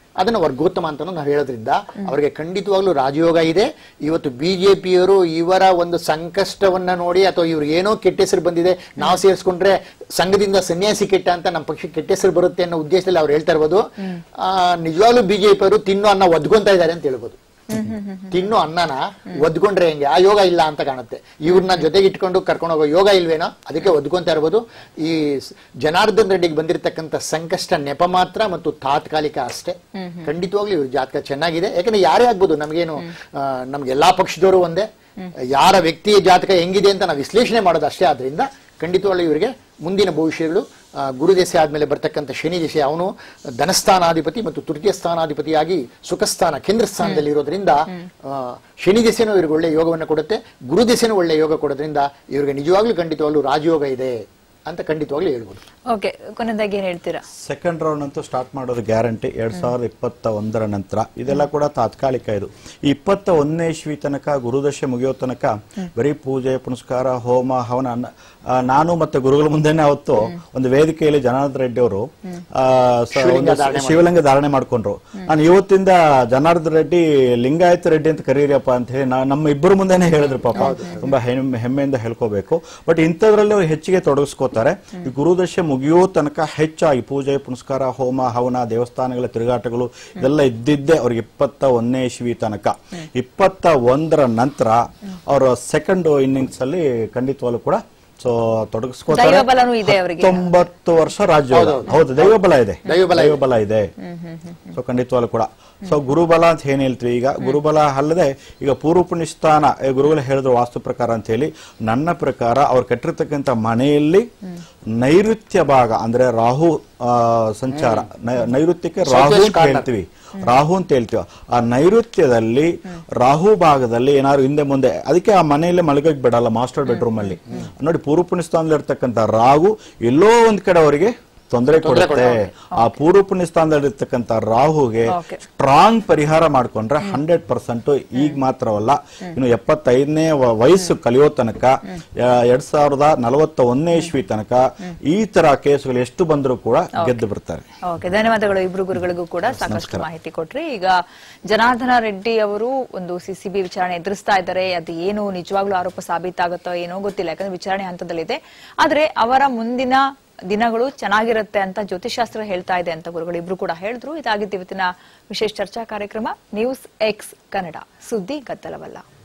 ಅದನ್ನ ವರ್ಗೋತ್ತಮ ಅಂತ ನಾವು ಹೇಳೋದ್ರಿಂದ ಅವರಿಗೆ ಖಂಡಿತವಾಗ್ಲೂ ರಾಜಯೋಗ ಇದೆ ಇವತ್ತು ಬಿಜೆಪಿಯವರು ಇವರ ಒಂದು ಸಂಕಷ್ಟವನ್ನ ನೋಡಿ ಅಥವಾ ಇವ್ರಿಗೆ ಏನೋ ಕೆಟ್ಟ ಹೆಸರು ಬಂದಿದೆ ನಾವು ಸೇರಿಸ್ಕೊಂಡ್ರೆ ಸಂಘದಿಂದ ಸನ್ಯಾಸಿ ಕೆಟ್ಟ ಅಂತ ನಮ್ಮ ಪಕ್ಷಕ್ಕೆ ಕೆಟ್ಟ ಹೆಸರು ಬರುತ್ತೆ ಅನ್ನೋ ಉದ್ದೇಶದಲ್ಲಿ ಅವ್ರು ಹೇಳ್ತಾ ಇರ್ಬೋದು ಆ, ನಿಜವಾಗ್ಲೂ ಬಿಜೆಪಿ ಅವರು ತಿನ್ನೋ ಅನ್ನ ಒದ್ಕೊಂತಾ ಇದ್ದಾರೆ ಅಂತ ಹೇಳ್ಬೋದು ತಿನ್ನು ಅನ್ನನ ಒದ್ಕೊಂಡ್ರೆ ಹೆಂಗೆ ಆ ಯೋಗ ಇಲ್ಲ ಅಂತ ಕಾಣುತ್ತೆ ಇವ್ರನ್ನ ಜೊತೆಗೆ ಇಟ್ಕೊಂಡು ಕರ್ಕೊಂಡು ಹೋಗೋ ಯೋಗ ಇಲ್ವೇನೋ ಅದಕ್ಕೆ ಒದ್ಕೊಂತ ಇರ್ಬೋದು ಈ ಸ್- ಜನಾರ್ದನ್ ರೆಡ್ಡಿಗೆ ಬಂದಿರತಕ್ಕಂತ ಸಂಕಷ್ಟ ನೆಪ ಮಾತ್ರ ಮತ್ತು ತಾತ್ಕಾಲಿಕ ಅಷ್ಟೇ ಖಂಡಿತವಾಗ್ಲೂ ಇವ್ರ ಜಾತಕ ಚೆನ್ನಾಗಿದೆ ಯಾಕಂದ್ರೆ ಯಾರೇ ಆಗ್ಬೋದು ನಮಗೇನು ಆ, ನಮ್ಗೆ ಎಲ್ಲಾ ಪಕ್ಷದವರು ಒಂದೇ ಯಾರ ವ್ಯಕ್ತಿಯ ಜಾತಕ ಹೆಂಗಿದೆ ಅಂತ ನಾವು ವಿಶ್ಲೇಷಣೆ ಮಾಡೋದು ಅಷ್ಟೇ ಆದ್ರಿಂದ ಖಂಡಿತವಾಗ್ಲೂ ಇವರಿಗೆ ಮುಂದಿನ ಭವಿಷ್ಯಗಳು ಆ, ಗುರು ದೆಸೆ ಆದ್ಮೇಲೆ ಬರ್ತಕ್ಕಂಥ ಶನಿ ದೆಸೆ ಅವನು ಧನಸ್ಥಾನಾಧಿಪತಿ ಮತ್ತು ತೃತೀಯ ಸ್ಥಾನಾಧಿಪತಿಯಾಗಿ ಸುಖಸ್ಥಾನ ಕೇಂದ್ರ ಸ್ಥಾನದಲ್ಲಿ ಇರೋದ್ರಿಂದ ಆ, ಶನಿ ದೆಸೆನೂ ಇವ್ರಿಗೆ ಒಳ್ಳೆ ಯೋಗವನ್ನು ಕೊಡುತ್ತೆ ಗುರು ದೆಸೆನೂ ಒಳ್ಳೆ ಯೋಗ ಕೊಡೋದ್ರಿಂದ ಇವ್ರಿಗೆ ನಿಜವಾಗ್ಲೂ ಖಂಡಿತವಾಗ್ಲೂ ರಾಜಯೋಗ ಇದೆ ಅಂತ ಖಂಡಿತವಾಗ್ಲೂ ಹೇಳ್ಬೋದು
ಓಕೆ ಕೊನೆಯದಾಗಿ ಏನ್ ಹೇಳ್ತೀರಾ
ಸೆಕೆಂಡ್ ರೌಂಡ್ ಅಂತೂ ಸ್ಟಾರ್ಟ್ ಮಾಡೋದು ಗ್ಯಾರಂಟಿ ಎರಡ್ ಸಾವಿರದ ಇಪ್ಪತ್ತ ಒಂದರ ನಂತರ ಇದೆಲ್ಲ ಕೂಡ ತಾತ್ಕಾಲಿಕ ಇದು ಈ ಇಪ್ಪತ್ತ ಒಂದನೇ ಇಸ್ವಿ ತನಕ ಗುರುದಶೆ ಮುಗಿಯೋ ತನಕ ಬರೀ ಪೂಜೆ ಪುನಸ್ಕಾರ ಹೋಮ ಹವನ ಅನ್ನ- ಆ, ನಾನು ಮತ್ತೆ ಗುರುಗಳ ಮುಂದೆನೆ ಅವತ್ತು ಒಂದು ವೇದಿಕೆಯಲ್ಲಿ ಜನಾರ್ದನ್ ರೆಡ್ಡಿ ಅವರು ಆ, ಸ- ಒಂದು ಶಿವಲಿಂಗ ಧಾರಣೆ ಮಾಡ್ಕೊಂಡ್ರು ನಾನು ಇವತ್ತಿಂದ ಜನಾರ್ದನ್ ರೆಡ್ಡಿ ಲಿಂಗಾಯತ ರೆಡ್ಡಿ ಅಂತ ಕರೀರಿಯಪ್ಪ ಅಂತ ಹೇಳಿ ನಾ- ನಮ್ಮ ಇಬ್ಬರು ಮುಂದೆನೆ ಹೇಳಿದ್ರು ಪಾಪ ತುಂಬಾ ಹೆಮ್ಮೆ- ಹೆಮ್ಮೆಯಿಂದ ಹೇಳ್ಕೋಬೇಕು ಬಟ್ ಇಂಥದ್ರಲ್ಲಿ ಅವ್ರು ಹೆಚ್ಚಿಗೆ ತೊಡಗಿಸ್ಕೋತಾರೆ ಈ ಗುರುದಶೆ ಮುಗಿಯೋ ತನಕ ಹೆಚ್ಚಾಗಿ ಪೂಜೆ ಪುನಸ್ಕಾರ ಹೋಮ ಹವನ ದೇವಸ್ಥಾನಗಳ ತಿರುಗಾಟಗಳು ಇದೆಲ್ಲ ಇದ್ದಿದ್ದೇ ಅವ್ರಿಗೆ ಇಪ್ಪತ್ತ ಒಂದನೇ ಇಸ್ವಿ ತನಕ ಇಪ್ಪತ್ತ ಒಂದರ ನಂತರ ಅವರ ಸೆಕೆಂಡ್ ಇನ್ನಿಂಗ್ಸ್ ಅಲ್ಲಿ ಖಂಡಿತವಾಗ್ಲೂ ಕೂಡ ಸೊ ತೊಡಗಿಸ್ಕೋತಾರೆ
ದೈವಬಲನೂ ಇದೆ ಅವರಿಗೆ.
ಹತ್ತೊಂಬತ್ತು ವರ್ಷ ರಾಜ್ಯ ಹೌದು ದೈವಬಲ ಇದೆ
ದೈವಬಲ ಇದೆ.
ದೈವಬಲ ಇದೆ ಸೊ ಖಂಡಿತವಾಗ್ಲೂ ಕೂಡ ಸೊ ಗುರುಬಲ ಅಂತ ಏನ್ ಹೇಳ್ತೀವಿ ಈಗ ಗುರುಬಲ ಅಲ್ಲದೆ ಈಗ ಪೂರ್ವ ಪುಣ್ಯಸ್ಥಾನ ಏ, ಗುರುಗಳು ಹೇಳಿದ್ರು ವಾಸ್ತು ಪ್ರಕಾರ ಅಂತ ಹೇಳಿ ನನ್ನ ಪ್ರಕಾರ ಅವ್ರು ಕಟ್ಟಿರ್ತಕ್ಕಂಥ ಮನೆಯಲ್ಲಿ ನೈಋತ್ಯ ಭಾಗ ಅಂದ್ರೆ ರಾಹು ಆ, ಸಂಚಾರ ನೈ- ನೈಋತ್ಯಕ್ಕೆ ರಾಹು ಅಂತ ಹೇಳ್ತೀವಿ ರಾಹು ಅಂತ ಹೇಳ್ತೀವಿ ಆ ನೈಋತ್ಯದಲ್ಲಿ ರಾಹು ಭಾಗದಲ್ಲಿ ಏನಾದ್ರು ಹಿಂದೆ ಮುಂದೆ ಅದಕ್ಕೆ ಆ ಮನೆಯಲ್ಲೇ ಮಲಗಕ್ಕೆ ಬಿಡಲ್ಲ ಮಾಸ್ಟರ್ ಬೆಡ್ರೂಮ್ ಅಲ್ಲಿ ನೋಡಿ ಪೂರ್ವ ಪುಣ್ಯಸ್ಥಾನದಲ್ಲಿ ಇರ್ತಕ್ಕಂಥ ರಾಹು ಎಲ್ಲೋ ಒಂದ್ ಕಡೆ ಅವರಿಗೆ ತೊಂದರೆ ಕೊಡುತ್ತೆ ಆ ಪೂರ್ವ ಪುಣ್ಯ ಸ್ಥಾನದಲ್ಲಿ ಇರ್ತಕ್ಕಂಥ ರಾಹುಗೆ
Okay.
ಸ್ಟ್ರಾಂಗ್ ಪರಿಹಾರ ಮಾಡ್ಕೊಂಡ್ರೆ ಹಂಡ್ರೆಡ್ ಪರ್ಸೆಂಟ್ ಈಗ ಮಾತ್ರವಲ್ಲ ಇನ್ನು ಎಪ್ಪತ್ತೈದನೇ ವ- ವಯಸ್ಸು ಕಲಿಯೋ ತನಕ ಆ, ಎರಡ್ ಸಾವಿರದ ನಲವತ್ತ ಒಂದನೇ ಇಸ್ವಿ ತನಕ ಈ ತರ ಕೇಸುಗಳು ಎಷ್ಟು ಬಂದರೂ ಕೂಡ ಗೆದ್ದು ಬರ್ತಾರೆ
ಓಕೆ ಧನ್ಯವಾದಗಳು ಇಬ್ರು ಗುರುಗಳಿಗೂ ಕೂಡ ಸಾಕಷ್ಟು ಮಾಹಿತಿ ಕೊಟ್ರಿ ಈಗ ಜನಾರ್ದನ ರೆಡ್ಡಿ ಅವರು ಒಂದು ಸಿಸಿಬಿ ವಿಚಾರಣೆ ಎದುರಿಸ್ತಾ ಇದ್ದಾರೆ ಅದು ಏನು ನಿಜವಾಗ್ಲೂ ಆರೋಪ ಸಾಬೀತಾಗುತ್ತೋ ಏನೋ ಗೊತ್ತಿಲ್ಲ ಯಾಕಂದ್ರೆ ವಿಚಾರಣೆ ಹಂತದಲ್ಲಿದೆ ಆದ್ರೆ ಅವರ ಮುಂದಿನ ದಿನಗಳು ಚೆನ್ನಾಗಿರುತ್ತೆ ಅಂತ ಜ್ಯೋತಿಷಾಸ್ತ್ರ ಹೇಳ್ತಾ ಇದೆ ಅಂತ ಗುರುಗಳು ಇಬ್ರು ಕೂಡ ಹೇಳಿದ್ರು ಇದಾಗಿದ್ದು ಇವತ್ತಿನ ವಿಶೇಷ ಚರ್ಚಾ ಕಾರ್ಯಕ್ರಮ ನ್ಯೂಸ್ ಎಕ್ಸ್ ಕನ್ನಡ ಸುದ್ದಿ ಗದ್ದಲವಲ್ಲ